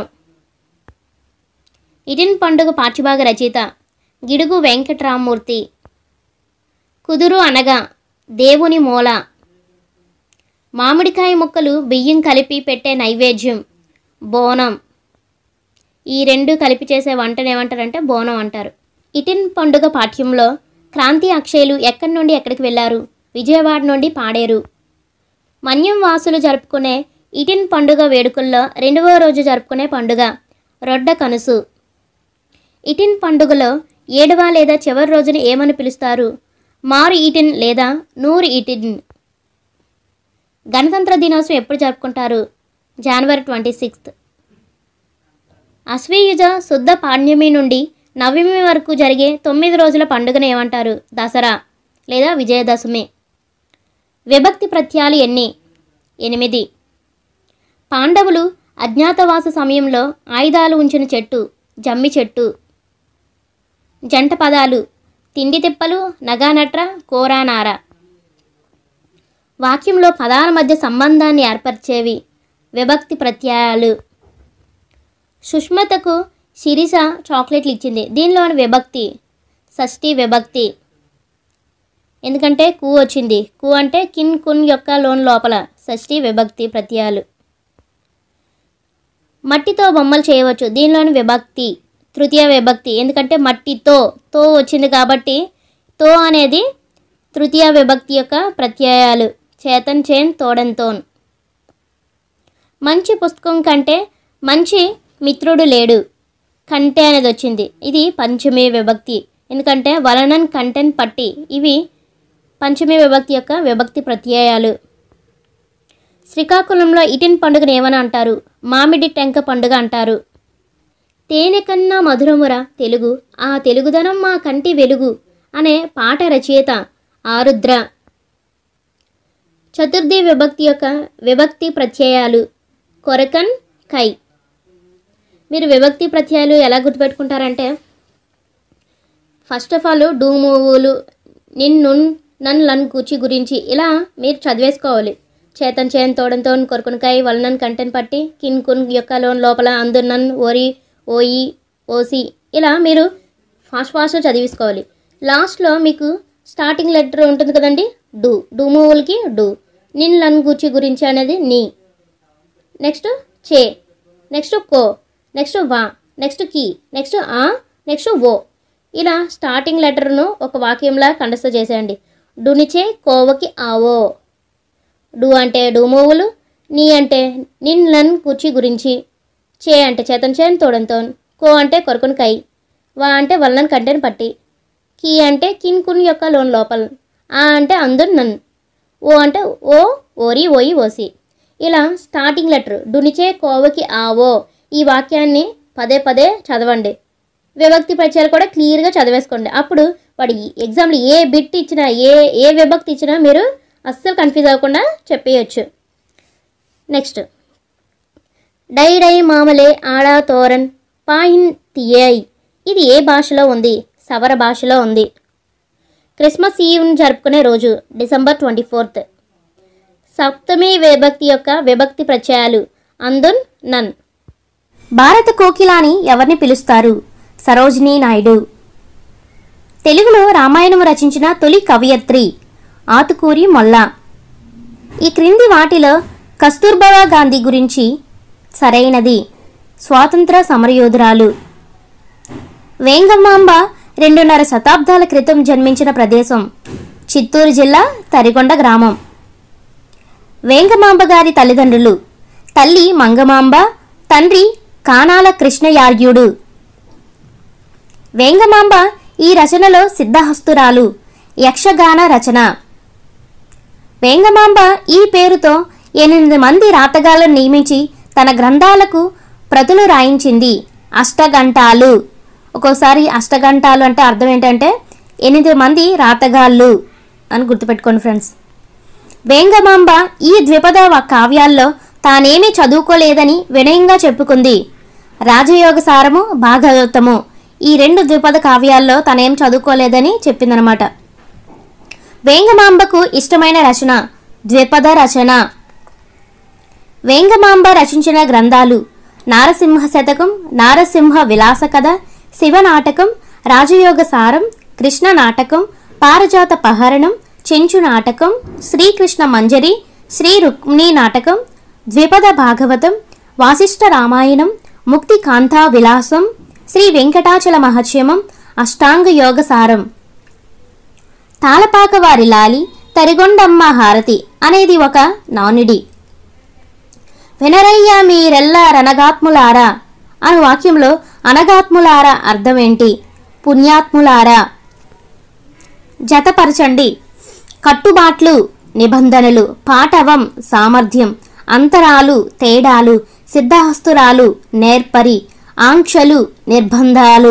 ఇటిన్ పండుగ పాఠ్యభాగ రచయిత గిడుగు వెంకట్రామూర్తి కుదురు అనగా దేవుని మూల మామిడికాయ ముక్కలు బియ్యం కలిపి పెట్టే నైవేద్యం బోనం ఈ రెండు కలిపి చేసే వంటను ఏమంటారంటే బోనం అంటారు ఇటిన్ పండుగ పాఠ్యంలో క్రాంతి అక్షయులు ఎక్కడి నుండి ఎక్కడికి వెళ్ళారు విజయవాడ నుండి పాడేరు మన్యం వాసులు జరుపుకునే ఇటిన్ పండుగ వేడుకల్లో రెండవ రోజు జరుపుకునే పండుగ రొడ్డ కనుసు ఇటిన్ పండుగలో ఏడవ లేదా చివరి రోజున ఏమని పిలుస్తారు మారు ఈటిన్ లేదా నూరు ఈటిన్ గణతంత్ర దినోత్సవం ఎప్పుడు జరుపుకుంటారు జనవరి ట్వంటీ సిక్స్త్ అశ్వయుజ శుద్ధ పాడ్యమి నుండి నవమి వరకు జరిగే తొమ్మిది రోజుల పండుగను ఏమంటారు దసరా లేదా విజయదశమి విభక్తి ప్రత్యయాలు ఎన్ని ఎనిమిది పాండవులు అజ్ఞాతవాస సమయంలో ఆయుధాలు ఉంచిన చెట్టు జమ్మి చెట్టు జంట పదాలు తిండి తిప్పలు నగానట్ర కోరానార వాక్యంలో పదాల మధ్య సంబంధాన్ని ఏర్పరిచేవి విభక్తి ప్రత్యయాలు సుష్మతకు శిరీష చాక్లెట్లు ఇచ్చింది దీనిలోని విభక్తి షష్ఠి విభక్తి ఎందుకంటే కు వచ్చింది కు అంటే కిన్ కున్ యొక్క లోన్ లోపల షష్ఠి విభక్తి ప్రత్యయాలు మట్టితో బొమ్మలు చేయవచ్చు దీనిలోని విభక్తి తృతీయ విభక్తి ఎందుకంటే మట్టితో తో వచ్చింది కాబట్టి తో అనేది తృతీయ విభక్తి యొక్క ప్రత్యయాలు చేతన్ చేన్ తోడన్తోన్ మంచి పుస్తకం కంటే మంచి మిత్రుడు లేడు కంటే అనేది వచ్చింది ఇది పంచమి విభక్తి ఎందుకంటే వలనన్ కంటెన్ పట్టి ఇవి పంచమి విభక్తి యొక్క విభక్తి ప్రత్యయాలు శ్రీకాకుళంలో ఇటిన్ పండుగను ఏమని అంటారు మామిడి టెంక పండుగ అంటారు తేనె కన్నా మధురముర తెలుగు ఆ తెలుగుదనం మా కంటి వెలుగు అనే పాట రచయిత ఆరుద్ర చతుర్థి విభక్తి యొక్క విభక్తి ప్రత్యయాలు కొరకన్ కై మీరు విభక్తి ప్రత్యయాలు ఎలా గుర్తుపెట్టుకుంటారంటే ఫస్ట్ ఆఫ్ ఆల్ డూ మూవులు నిన్ను నన్ను లన్ కూచి గురించి ఇలా మీరు చదివేసుకోవాలి చేతన్ చేన్ తోడంతో కొరకునకాయ వలనన్ కంటెన్ పట్టి కిన్ కున్ యొక్క లోన్ లోపల అందున్నన్ ఓరి ఓయి ఓసి ఇలా మీరు ఫాస్ట్ ఫాస్ట్ చదివేసుకోవాలి లాస్ట్లో మీకు స్టార్టింగ్ లెటర్ ఉంటుంది కదండి డూ డూ మూవులకి డూ నిన్ లన్ కూచి గురించి అనేది నీ నెక్స్ట్ చే నెక్స్ట్ కో నెక్స్ట్ వా నెక్స్ట్ కి నెక్స్ట్ ఆ నెక్స్ట్ ఓ ఇలా స్టార్టింగ్ లెటర్ను ఒక వాక్యంలా కండస్త చేసేయండి డునిచే కోవకి ఆవో డు అంటే డూమోవులు నీ అంటే నిన్ లన్ కూర్చి గురించి చే అంటే చేతన్ చేన్ తోడంతో కో అంటే కొరకుని కై వా అంటే వల్లన్ కంటెన్ పట్టి కీ అంటే కిన్ కున్ యొక్క లోన్ లోపల ఆ అంటే అందున్ నన్ ఓ అంటే ఓ ఓరి ఓయి ఓసి ఇలా స్టార్టింగ్ లెటర్ డునిచే కోవకి ఆవో ఈ వాక్యాన్ని పదే పదే చదవండి విభక్తి పరిచయాలు కూడా క్లియర్గా చదివేసుకోండి అప్పుడు వాడు ఈ ఎగ్జామ్లో ఏ బిట్ ఇచ్చినా ఏ ఏ విభక్తి ఇచ్చినా మీరు అస్సలు కన్ఫ్యూజ్ అవ్వకుండా చెప్పేయచ్చు నెక్స్ట్ డై డై మామలే ఆడా తోరన్ పాయిన్ తియేయ్ ఇది ఏ భాషలో ఉంది సవర భాషలో ఉంది క్రిస్మస్ ఈవ్ని జరుపుకునే రోజు డిసెంబర్ ట్వంటీ ఫోర్త్ సప్తమి విభక్తి యొక్క విభక్తి ప్రత్యయాలు అందున్ నన్ భారత కోకిలాని ఎవరిని పిలుస్తారు సరోజినీ నాయుడు తెలుగులో రామాయణం రచించిన తొలి కవయత్రి ఆతుకూరి మొల్ల ఈ క్రింది వాటిలో కస్తూర్బా గాంధీ గురించి సరైనది స్వాతంత్ర సమరయోధురాలు వేంగమాంబ రెండున్నర శతాబ్దాల క్రితం జన్మించిన ప్రదేశం చిత్తూరు జిల్లా తరిగొండ గ్రామం వేంగమాంబ గారి తల్లిదండ్రులు తల్లి మంగమాంబ తండ్రి కానాల కృష్ణయార్యుడు వేంగమాంబ ఈ రచనలో సిద్ధహస్తురాలు యక్షగాన రచన వేంగమాంబ ఈ పేరుతో ఎనిమిది మంది రాతగాళ్లను నియమించి తన గ్రంథాలకు ప్రతులు రాయించింది అష్టగంటాలు ఒక్కోసారి అష్టగంటాలు అంటే అర్థం ఏంటంటే ఎనిమిది మంది రాతగాళ్ళు అని గుర్తుపెట్టుకోండి ఫ్రెండ్స్ వేంగమాంబ ఈ ద్విపద వ- కావ్యాల్లో తానేమీ చదువుకోలేదని వినయంగా చెప్పుకుంది రాజయోగ సారము భాగవతము ఈ రెండు ద్విపద కావ్యాల్లో తనేం చదువుకోలేదని చెప్పిందనమాట వేంగమాంబకు ఇష్టమైన రచన ద్విపద రచన వేంగమాంబ రచించిన గ్రంథాలు నారసింహ శతకం నారసింహ విలాస కథ శివనాటకం రాజయోగ సారం కృష్ణ నాటకం పారజాత పహరణం చెంచు నాటకం శ్రీకృష్ణ మంజరి శ్రీ రుక్మిణీ నాటకం ద్విపద భాగవతం వాసిష్ఠ రామాయణం ముక్తి కాంతా విలాసం శ్రీ వెంకటాచల మహత్యమం అష్టాంగ యోగ సారం తాళపాక వారి లాలి తరిగొండమ్మ హారతి అనేది ఒక నానుడి వినరయ్య మీరెల్లా రనగాత్ములారా అను వాక్యంలో అనగాత్ములారా అర్థమేంటి పుణ్యాత్ములారా జతపరచండి కట్టుబాట్లు నిబంధనలు పాటవం సామర్థ్యం అంతరాలు తేడాలు సిద్ధహస్తురాలు నేర్పరి ఆంక్షలు నిర్బంధాలు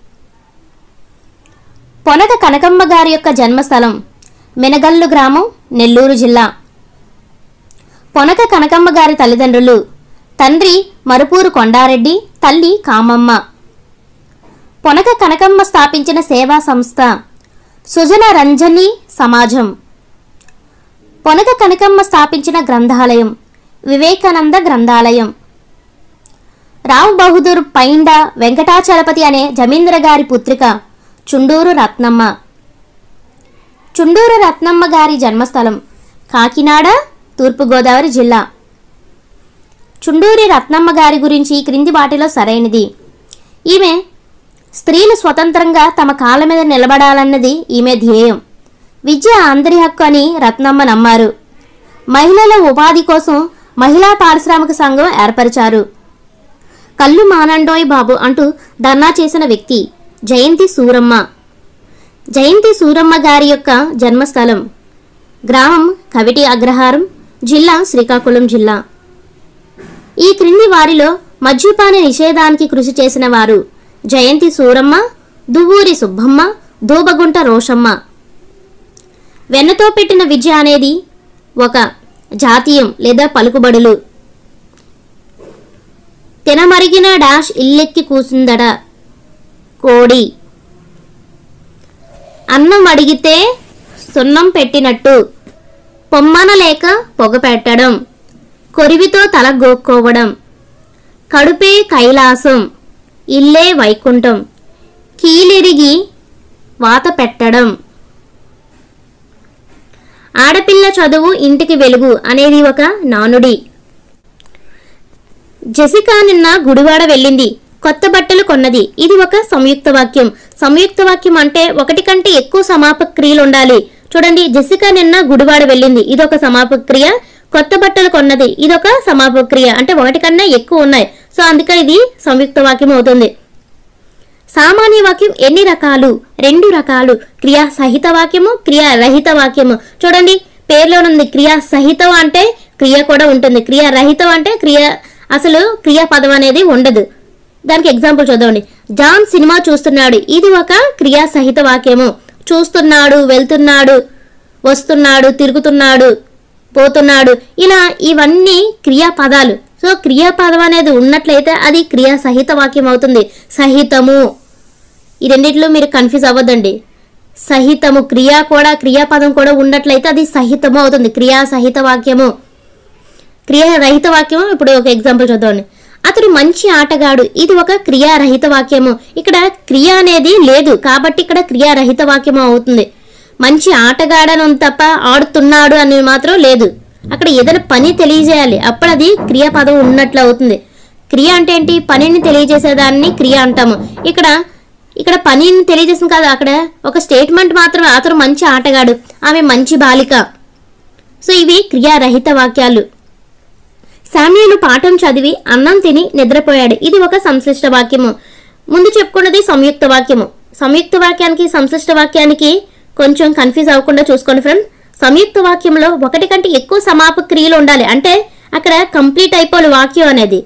పొనక కనకమ్మ గారి యొక్క జన్మస్థలం మినగల్లు గ్రామం నెల్లూరు జిల్లా పొనక కనకమ్మ గారి తల్లిదండ్రులు తండ్రి మరుపూరు కొండారెడ్డి తల్లి కామమ్మ పొనక కనకమ్మ స్థాపించిన సేవా సంస్థ సుజన రంజని సమాజం పొనక కనకమ్మ స్థాపించిన గ్రంథాలయం వివేకానంద గ్రంథాలయం రావ్ బహదూర్ పైండ వెంకటాచలపతి అనే జమీంద్ర గారి పుత్రిక చుండూరు రత్నమ్మ చుండూరు రత్నమ్మ గారి జన్మస్థలం కాకినాడ తూర్పుగోదావరి జిల్లా చుండూరి రత్నమ్మ గారి గురించి ఈ క్రింది వాటిలో సరైనది ఈమె స్త్రీలు స్వతంత్రంగా తమ కాళ్ళ మీద నిలబడాలన్నది ఈమె ధ్యేయం విద్య అందరి హక్కు అని రత్నమ్మ నమ్మారు మహిళల ఉపాధి కోసం మహిళా పారిశ్రామిక సంఘం ఏర్పరిచారు కళ్ళు మానండోయ్ బాబు అంటూ ధర్నా చేసిన వ్యక్తి జయంతి సూరమ్మ జయంతి సూరమ్మ గారి యొక్క జన్మస్థలం గ్రామం కవిటి అగ్రహారం జిల్లా శ్రీకాకుళం జిల్లా ఈ క్రింది వారిలో మద్యపాన నిషేధానికి కృషి చేసిన వారు జయంతి సూరమ్మ దువ్వూరి సుబ్బమ్మ దూబగుంట రోషమ్మ వెన్నతో పెట్టిన విద్య అనేది ఒక జాతీయం లేదా పలుకుబడులు తినమరిగిన డాష్ ఇల్లెక్కి కూసిందట కోడి అన్నం అడిగితే సున్నం పెట్టినట్టు పొమ్మన లేక పొగ పెట్టడం కొరివితో తల గోక్కోవడం కడుపే కైలాసం ఇల్లే వైకుంఠం కీలిరిగి వాత పెట్టడం ఆడపిల్ల చదువు ఇంటికి వెలుగు అనేది ఒక నానుడి జెసికా నిన్న గుడివాడ వెళ్ళింది కొత్త బట్టలు కొన్నది ఇది ఒక సంయుక్త వాక్యం సంయుక్త వాక్యం అంటే ఒకటి కంటే ఎక్కువ సమాపక క్రియలు ఉండాలి చూడండి జెసికా నిన్న గుడివాడ వెళ్ళింది ఇది ఒక సమాపక క్రియ కొత్త బట్టలు కొన్నది ఇదొక సమాపక క్రియ అంటే ఒకటి కన్నా ఎక్కువ ఉన్నాయి సో అందుకని ఇది సంయుక్త వాక్యం అవుతుంది సామాన్య వాక్యం ఎన్ని రకాలు రెండు రకాలు క్రియా సహిత వాక్యము క్రియా రహిత వాక్యము చూడండి పేర్లోనుంది క్రియా సహితం అంటే క్రియ కూడా ఉంటుంది క్రియా రహితం అంటే క్రియ అసలు క్రియాపదం అనేది ఉండదు దానికి ఎగ్జాంపుల్ చూద్దామండి జాన్ సినిమా చూస్తున్నాడు ఇది ఒక క్రియా సహిత వాక్యము చూస్తున్నాడు వెళ్తున్నాడు వస్తున్నాడు తిరుగుతున్నాడు పోతున్నాడు ఇలా ఇవన్నీ క్రియాపదాలు సో క్రియాపదం అనేది ఉన్నట్లయితే అది క్రియా సహిత వాక్యం అవుతుంది సహితము ఈ రెండిట్లో మీరు కన్ఫ్యూజ్ అవ్వద్దండి సహితము క్రియా కూడా క్రియాపదం కూడా ఉన్నట్లయితే అది సహితము అవుతుంది క్రియా సహిత వాక్యము క్రియా రహిత వాక్యము ఇప్పుడు ఒక ఎగ్జాంపుల్ చూద్దామండి అతడు మంచి ఆటగాడు ఇది ఒక క్రియారహిత వాక్యము ఇక్కడ క్రియ అనేది లేదు కాబట్టి ఇక్కడ క్రియారహిత వాక్యము అవుతుంది మంచి ఆటగాడను తప్ప ఆడుతున్నాడు అని మాత్రం లేదు అక్కడ ఏదైనా పని తెలియజేయాలి అప్పుడు అది క్రియాపదం ఉన్నట్లు అవుతుంది క్రియ అంటే ఏంటి పనిని తెలియజేసేదాన్ని క్రియ అంటాము ఇక్కడ ఇక్కడ పనిని తెలియజేసింది కాదు అక్కడ ఒక స్టేట్మెంట్ మాత్రమే అతను మంచి ఆటగాడు ఆమె మంచి బాలిక సో ఇవి క్రియారహిత వాక్యాలు శామ్యులు పాఠం చదివి అన్నం తిని నిద్రపోయాడు ఇది ఒక సంశ్లిష్ట వాక్యము ముందు చెప్పుకున్నది సంయుక్త వాక్యము సంయుక్త వాక్యానికి సంశ్లిష్ట వాక్యానికి కొంచెం కన్ఫ్యూజ్ అవ్వకుండా చూసుకోండి ఫ్రెండ్ సంయుక్త వాక్యంలో ఒకటి కంటే ఎక్కువ సమాపక క్రియలు ఉండాలి అంటే అక్కడ కంప్లీట్ అయిపోవాలి వాక్యం అనేది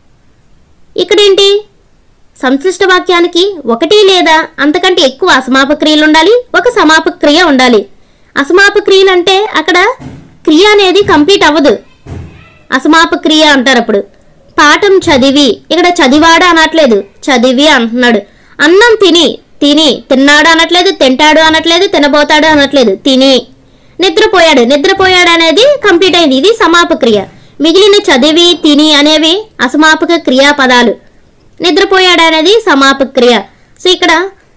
ఇక్కడేంటి సంశ్లిష్ట వాక్యానికి ఒకటి లేదా అంతకంటే ఎక్కువ అసమాపక క్రియలు ఉండాలి ఒక సమాపక క్రియ ఉండాలి అసమాపక క్రియలు అంటే అక్కడ క్రియ అనేది కంప్లీట్ అవ్వదు అసమాప క్రియ అంటారు అప్పుడు పాఠం చదివి ఇక్కడ చదివాడు అనట్లేదు చదివి అంటున్నాడు అన్నం తిని తిని తిన్నాడు అనట్లేదు తింటాడు అనట్లేదు తినబోతాడు అనట్లేదు తిని నిద్రపోయాడు నిద్రపోయాడు అనేది కంప్లీట్ అయింది ఇది సమాపక క్రియ మిగిలిన చదివి తిని అనేవి అసమాపక క్రియాపదాలు నిద్రపోయాడు అనేది సమాపక క్రియ సో ఇక్కడ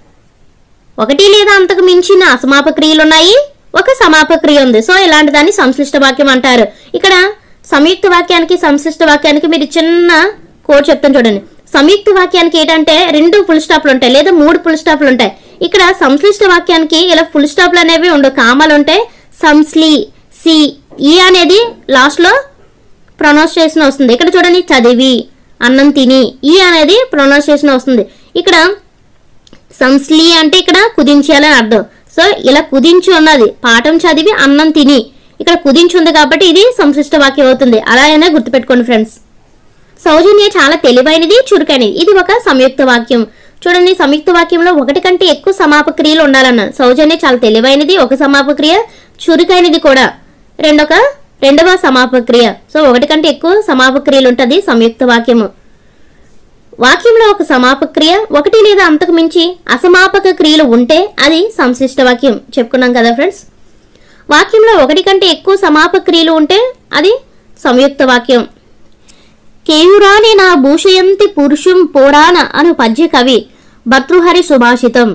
ఒకటి లేదా అంతకు మించిన అసమాపక క్రియలు ఉన్నాయి ఒక సమాపక క్రియ ఉంది సో ఇలాంటి దాన్ని సంశ్లిష్ట వాక్యం అంటారు ఇక్కడ సంయుక్త వాక్యానికి సంశ్లిష్ట వాక్యానికి మీరు చిన్న కోడ్ చెప్తాను చూడండి సంయుక్త వాక్యానికి ఏంటంటే రెండు ఫుల్ స్టాప్లు ఉంటాయి లేదా మూడు ఫుల్ స్టాప్లు ఉంటాయి ఇక్కడ సంశ్లిష్ట వాక్యానికి ఇలా ఫుల్ స్టాప్లు అనేవి ఉండవు కామాలు ఉంటాయి సంస్లీ సి ఈ అనేది లాస్ట్లో ప్రొనౌన్సియేషన్ వస్తుంది ఇక్కడ చూడండి చదివి అన్నం తిని ఈ అనేది ప్రొనౌన్సియేషన్ వస్తుంది ఇక్కడ సంస్లీ అంటే ఇక్కడ కుదించాలని అర్థం సో ఇలా కుదించి ఉన్నది పాఠం చదివి అన్నం తిని ఇక్కడ కుదించి ఉంది కాబట్టి ఇది సంశిష్ట వాక్యం అవుతుంది అలా అయినా గుర్తుపెట్టుకోండి ఫ్రెండ్స్ సౌజన్య చాలా తెలివైనది చురుకైనది ఇది ఒక సంయుక్త వాక్యం చూడండి సంయుక్త వాక్యంలో ఒకటి కంటే ఎక్కువ సమాపక క్రియలు ఉండాలన్నారు సౌజన్య చాలా తెలివైనది ఒక సమాపక క్రియ చురుకైనది కూడా రెండొక రెండవ సమాపక క్రియ సో ఒకటి కంటే ఎక్కువ సమాపక క్రియలు ఉంటుంది సంయుక్త వాక్యము వాక్యంలో ఒక సమాపక క్రియ ఒకటి లేదా అంతకు మించి అసమాపక క్రియలు ఉంటే అది సంశిష్ట వాక్యం చెప్పుకున్నాం కదా ఫ్రెండ్స్ వాక్యంలో ఒకటి కంటే ఎక్కువ సమాపక క్రియలు ఉంటే అది సంయుక్త వాక్యం కేయురాని నా భూషయంతి పురుషుం పోరాన అను పద్య కవి భర్తృహరి సుభాషితం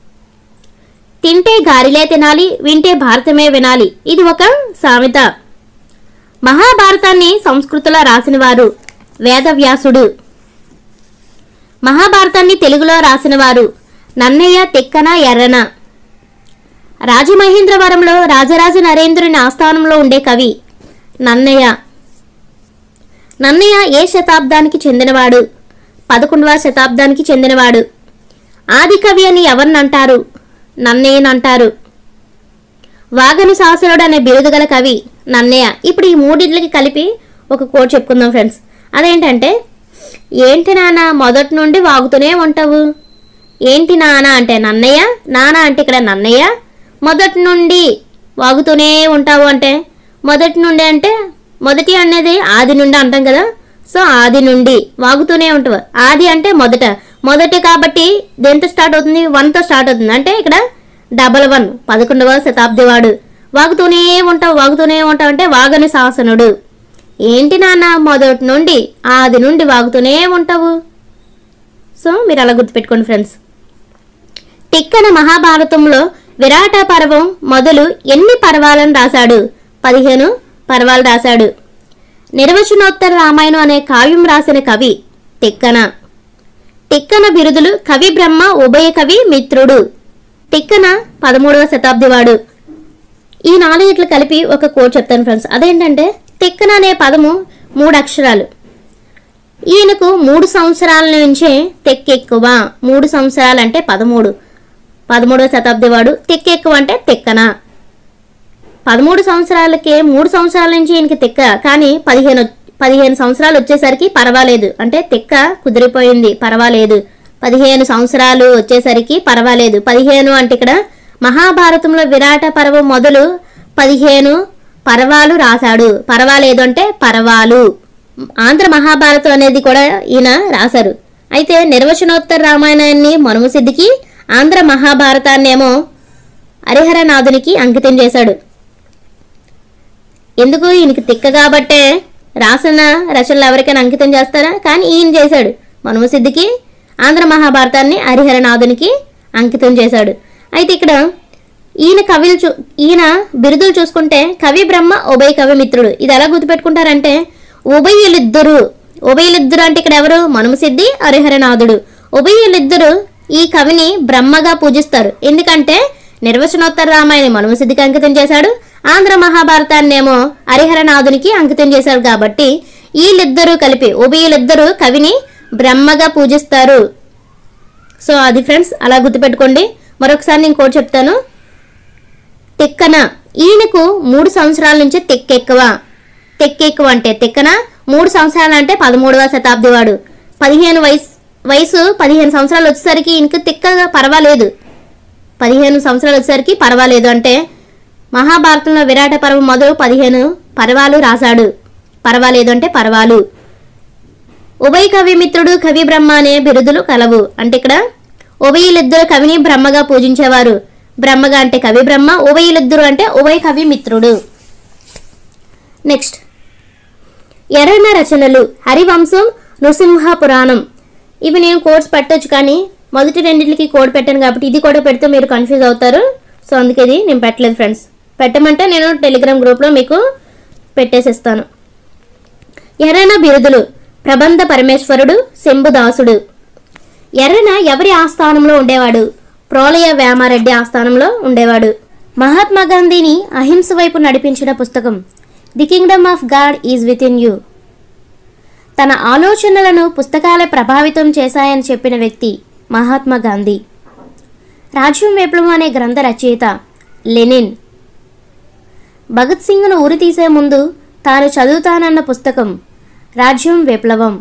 తింటే గారిలే తినాలి వింటే భారతమే వినాలి ఇది ఒక సామెత మహాభారతాన్ని సంస్కృతిలో రాసినవారు వేదవ్యాసుడు మహాభారతాన్ని తెలుగులో రాసినవారు నన్నయ్య తెక్కన ఎర్రన రాజమహేంద్రవరంలో రాజరాజ నరేంద్రుని ఆస్థానంలో ఉండే కవి నన్నయ్య నన్నయ్య ఏ శతాబ్దానికి చెందినవాడు పదకొండవ శతాబ్దానికి చెందినవాడు ఆది కవి అని ఎవరినంటారు నన్నయ్యనంటారు వాగను శాసనుడు అనే బిరుదు గల కవి నన్నయ్య ఇప్పుడు ఈ మూడింటికి కలిపి ఒక కోట్ చెప్పుకుందాం ఫ్రెండ్స్ అదేంటంటే ఏంటి నాన్న మొదటి నుండి వాగుతూనే ఉంటావు ఏంటి నాన్న అంటే నన్నయ్య నాన్న అంటే ఇక్కడ నన్నయ్య మొదటి నుండి వాగుతూనే ఉంటావు అంటే మొదటి నుండి అంటే మొదటి అనేది ఆది నుండి అంటాం కదా సో ఆది నుండి వాగుతూనే ఉంటావు ఆది అంటే మొదట మొదటి కాబట్టి దేంతో స్టార్ట్ అవుతుంది వన్తో స్టార్ట్ అవుతుంది అంటే ఇక్కడ డబల్ వన్ పదకొండవ శతాబ్ది వాడు వాగుతూనే ఉంటావు వాగుతూనే ఉంటావు అంటే వాగని శాసనుడు ఏంటి నాన్న మొదటి నుండి ఆది నుండి వాగుతూనే ఉంటావు సో మీరు అలా గుర్తుపెట్టుకోండి ఫ్రెండ్స్ తిక్కన మహాభారతంలో విరాట పర్వం మొదలు ఎన్ని పర్వాలను రాశాడు పదిహేను పర్వాలు రాశాడు నిర్వచనోత్తర రామాయణం అనే కావ్యం రాసిన కవి తిక్కన తిక్కన బిరుదులు కవి బ్రహ్మ ఉభయ కవి మిత్రుడు తిక్కన పదమూడవ శతాబ్ది వాడు ఈ నాలుగిట్లు కలిపి ఒక కోడ్ చెప్తాను ఫ్రెండ్స్ అదేంటంటే తిక్కన అనే పదము మూడు అక్షరాలు ఈయనకు మూడు సంవత్సరాల నుంచే తెక్కెక్కువ మూడు సంవత్సరాలు అంటే పదమూడు పదమూడవ శతాబ్ది వాడు తెక్కెక్కువ అంటే తెక్కన పదమూడు సంవత్సరాలకే మూడు సంవత్సరాల నుంచి ఈయనకి తెక్క కానీ పదిహేను పదిహేను సంవత్సరాలు వచ్చేసరికి పర్వాలేదు అంటే తెక్క కుదిరిపోయింది పర్వాలేదు పదిహేను సంవత్సరాలు వచ్చేసరికి పర్వాలేదు పదిహేను అంటే ఇక్కడ మహాభారతంలో విరాట పర్వం మొదలు పదిహేను పర్వాలు రాశాడు పర్వాలేదు అంటే పర్వాలు ఆంధ్ర మహాభారతం అనేది కూడా ఈయన రాశారు అయితే నిర్వచనోత్తర రామాయణాన్ని మనుమసిద్ధికి ఆంధ్ర మహాభారతాన్నేమో హరిహరనాథునికి అంకితం చేశాడు ఎందుకు ఈయనకి తిక్క కాబట్టే రాసిన రచనలు ఎవరికైనా అంకితం చేస్తారా కానీ ఈయన చేశాడు మనుమసిద్ధికి ఆంధ్ర మహాభారతాన్ని హరిహరనాథునికి అంకితం చేశాడు అయితే ఇక్కడ ఈయన కవిలు చూ ఈయన బిరుదులు చూసుకుంటే కవి బ్రహ్మ ఉభయ కవి మిత్రుడు ఇది ఎలా గుర్తుపెట్టుకుంటారంటే ఉభయులిద్దరు ఉభయులిద్దరు అంటే ఇక్కడ ఎవరు మనుమసిద్ధి హరిహరనాథుడు ఉభయులిద్దరు ఈ కవిని బ్రహ్మగా పూజిస్తారు ఎందుకంటే నిర్వచనోత్తర రామాయణి మనుమసిద్ధికి అంకితం చేశాడు ఆంధ్ర మహాభారతాన్నేమో హరిహరనాథునికి అంకితం చేశాడు కాబట్టి వీళ్ళిద్దరూ కలిపి ఉభయులిద్దరూ కవిని బ్రహ్మగా పూజిస్తారు సో అది ఫ్రెండ్స్ అలా గుర్తుపెట్టుకోండి మరొకసారి నేను కోడ్ చెప్తాను తిక్కన ఈయనకు మూడు సంవత్సరాల నుంచి తెక్కెక్కువ తెక్కెక్కువ అంటే తిక్కన మూడు సంవత్సరాలు అంటే పదమూడవ శతాబ్ది వాడు పదిహేను వయసు వయసు పదిహేను సంవత్సరాలు వచ్చేసరికి ఈయనకు తిక్కగా పర్వాలేదు పదిహేను సంవత్సరాలు వచ్చేసరికి పర్వాలేదు అంటే మహాభారతంలో విరాట పర్వం మొదలు పదిహేను పర్వాలు రాశాడు పర్వాలేదు అంటే పర్వాలు ఉభయ కవి మిత్రుడు కవి బ్రహ్మ అనే బిరుదులు కలవు అంటే ఇక్కడ ఉభయులిద్దరు కవిని బ్రహ్మగా పూజించేవారు బ్రహ్మగా అంటే కవి బ్రహ్మ ఉభయులిద్దరు అంటే ఉభయ కవి మిత్రుడు నెక్స్ట్ ఎర్రన రచనలు హరివంశం నృసింహ పురాణం ఇవి నేను కోడ్స్ పెట్టొచ్చు కానీ మొదటి రెండింటికి కోడ్ పెట్టాను కాబట్టి ఇది కూడా పెడితే మీరు కన్ఫ్యూజ్ అవుతారు సో అందుకే ఇది నేను పెట్టలేదు ఫ్రెండ్స్ పెట్టమంటే నేను టెలిగ్రామ్ గ్రూప్లో మీకు పెట్టేసిస్తాను ఎర్రన బిరుదులు ప్రబంధ పరమేశ్వరుడు శంభుదాసుడు ఎర్రన ఎవరి ఆస్థానంలో ఉండేవాడు ప్రోలయ వేమారెడ్డి ఆస్థానంలో ఉండేవాడు మహాత్మా గాంధీని అహింస వైపు నడిపించిన పుస్తకం the kingdom of God is within you తన ఆలోచనలను పుస్తకాలే ప్రభావితం చేశాయని చెప్పిన వ్యక్తి మహాత్మా గాంధీ రాజ్యం విప్లవం అనే గ్రంథ రచయిత లెనిన్ భగత్ సింగ్ను ఉరి తీసే ముందు తాను చదువుతానన్న పుస్తకం రాజ్యం విప్లవం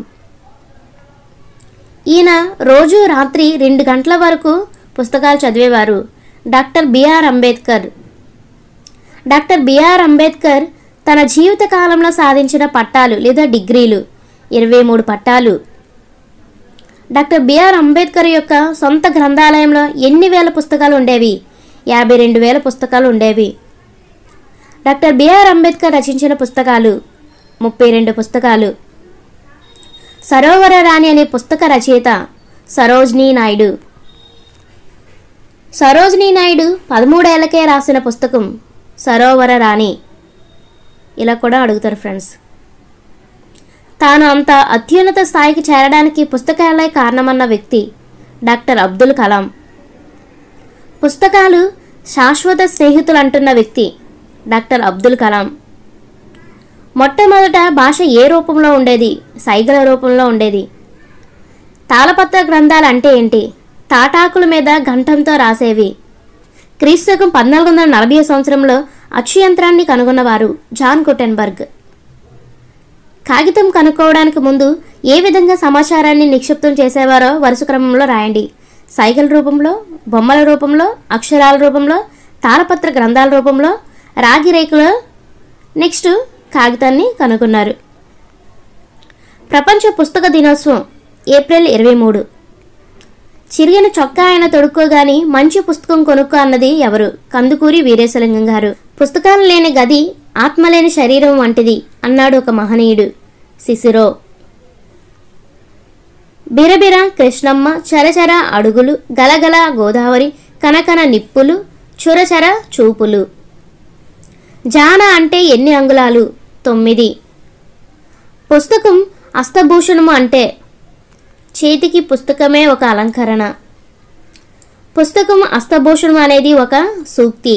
ఈయన రోజు రాత్రి రెండు గంటల వరకు పుస్తకాలు చదివేవారు doctor B R Ambedkar doctor B R Ambedkar తన జీవిత కాలంలో సాధించిన పట్టాలు లేదా డిగ్రీలు ఇరవై మూడు పట్టాలు డాక్టర్ బిఆర్ అంబేద్కర్ యొక్క సొంత గ్రంథాలయంలో ఎన్ని వేల పుస్తకాలు ఉండేవి యాభై రెండు వేల పుస్తకాలు ఉండేవి డాక్టర్ బిఆర్ అంబేద్కర్ రచించిన పుస్తకాలు ముప్పై రెండు పుస్తకాలు సరోవర రాణి అనే పుస్తక రచయిత సరోజ్నీ నాయుడు సరోజినీ నాయుడు పదమూడేళ్లకే రాసిన పుస్తకం సరోవర రాణి ఇలా కూడా అడుగుతారు ఫ్రెండ్స్ తాను అంత అత్యున్నత స్థాయికి చేరడానికి పుస్తకాలే కారణమన్న వ్యక్తి డాక్టర్ అబ్దుల్ కలాం పుస్తకాలు శాశ్వత స్నేహితులు అంటున్న వ్యక్తి డాక్టర్ అబ్దుల్ కలాం మొట్టమొదట భాష ఏ రూపంలో ఉండేది సైగల రూపంలో ఉండేది తాళపత్ర గ్రంథాలు అంటే ఏంటి తాటాకుల మీద గంటంతో రాసేవి క్రీస్తకం పద్నాలుగు వందల నలభై సంవత్సరంలో అచ్చు యంత్రాన్ని కనుగొన్నవారు జాన్ గుటెన్బర్గ్ కాగితం కనుక్కోవడానికి ముందు ఏ విధంగా సమాచారాన్ని నిక్షిప్తం చేసేవారో వరుస క్రమంలో రాయండి సైకిల్ రూపంలో బొమ్మల రూపంలో అక్షరాల రూపంలో తాళపత్ర గ్రంథాల రూపంలో రాగి రేకులో నెక్స్ట్ కాగితాన్ని కనుగొన్నారు ప్రపంచ పుస్తక దినోత్సవం ఏప్రిల్ ఇరవై మూడు చిరిగిన చొక్కా ఆయన తొడుక్కోగాని మంచి పుస్తకం కొనుక్కో అన్నది ఎవరు కందుకూరి వీరేశలింగం గారు పుస్తకాలు లేని గది ఆత్మ లేని శరీరం వంటిది అన్నాడు ఒక మహనీయుడు సిసిరో బిరబిర కృష్ణమ్మ చరచర అడుగులు గలగల గోదావరి కనకన నిప్పులు చురచర చూపులు జాన అంటే ఎన్ని అంగుళాలు తొమ్మిది పుస్తకం అస్తభూషణము అంటే చేతికి పుస్తకమే ఒక అలంకరణ పుస్తకం అస్తభూషణం అనేది ఒక సూక్తి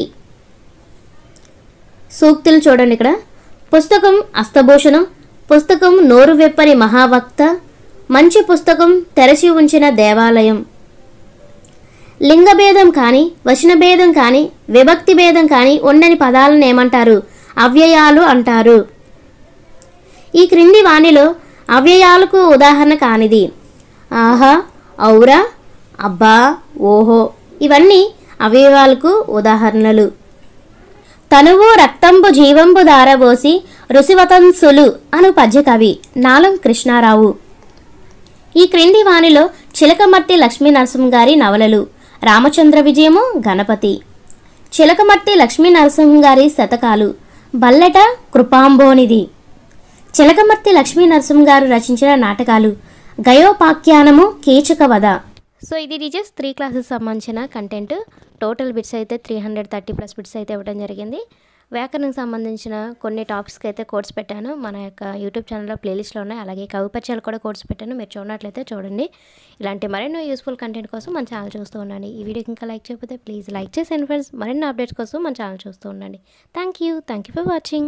సూక్తులు చూడండి ఇక్కడ పుస్తకం అస్తభూషణం పుస్తకం నోరు వెప్పని మహావక్త మంచి పుస్తకం తెరచి ఉంచిన దేవాలయం లింగభేదం కానీ వచనభేదం కానీ విభక్తి భేదం కానీ ఉండని పదాలను ఏమంటారు అవ్యయాలు అంటారు ఈ క్రింది వాణిలో అవ్యయాలకు ఉదాహరణ కానిది ఆహా ఔరా అబ్బా ఓహో ఇవన్నీ అవయవాలకు ఉదాహరణలు తనువు రక్తంబు జీవంబు దారబోసి ఋషివతంసులు అను పద్యకవి నాలం కృష్ణారావు ఈ క్రింది వాణిలో చిలకమర్తి లక్ష్మీ నరసింహ గారి నవలలు రామచంద్ర విజయము గణపతి చిలకమర్తి లక్ష్మీ నరసింహ గారి శతకాలు బల్లెట కృపాంబోనిది చిలకమర్తి లక్ష్మీ నరసింహ గారు రచించిన నాటకాలు గయోపాఖ్యానము కీచక వధ సో ఇది టీచర్స్ త్రీ క్లాసెస్ సంబంధించిన కంటెంట్ టోటల్ బిట్స్ అయితే three hundred thirty plus bits అయితే ఇవ్వడం జరిగింది వ్యాకరణకు సంబంధించిన కొన్ని టాపిక్స్కి అయితే కోర్స్ పెట్టాను మన యొక్క యూట్యూబ్ ఛానల్లో ప్లేలిస్ట్లో ఉన్నాయి అలాగే కవిపత్యాలు కూడా కోర్స్ పెట్టాను మీరు చూడనట్లయితే చూడండి ఇలాంటి మరెన్నో యూస్ఫుల్ కంటెంట్ కోసం మన ఛానల్ చూస్తూ ఉండండి ఈ వీడియోకి ఇంకా లైక్ చేయకపోతే ప్లీజ్ లైక్ చేసేయండి ఫ్రెండ్స్ మరెన్నో అప్డేట్స్ కోసం మన ఛానల్ చూస్తూ ఉండండి thank you thank you for watching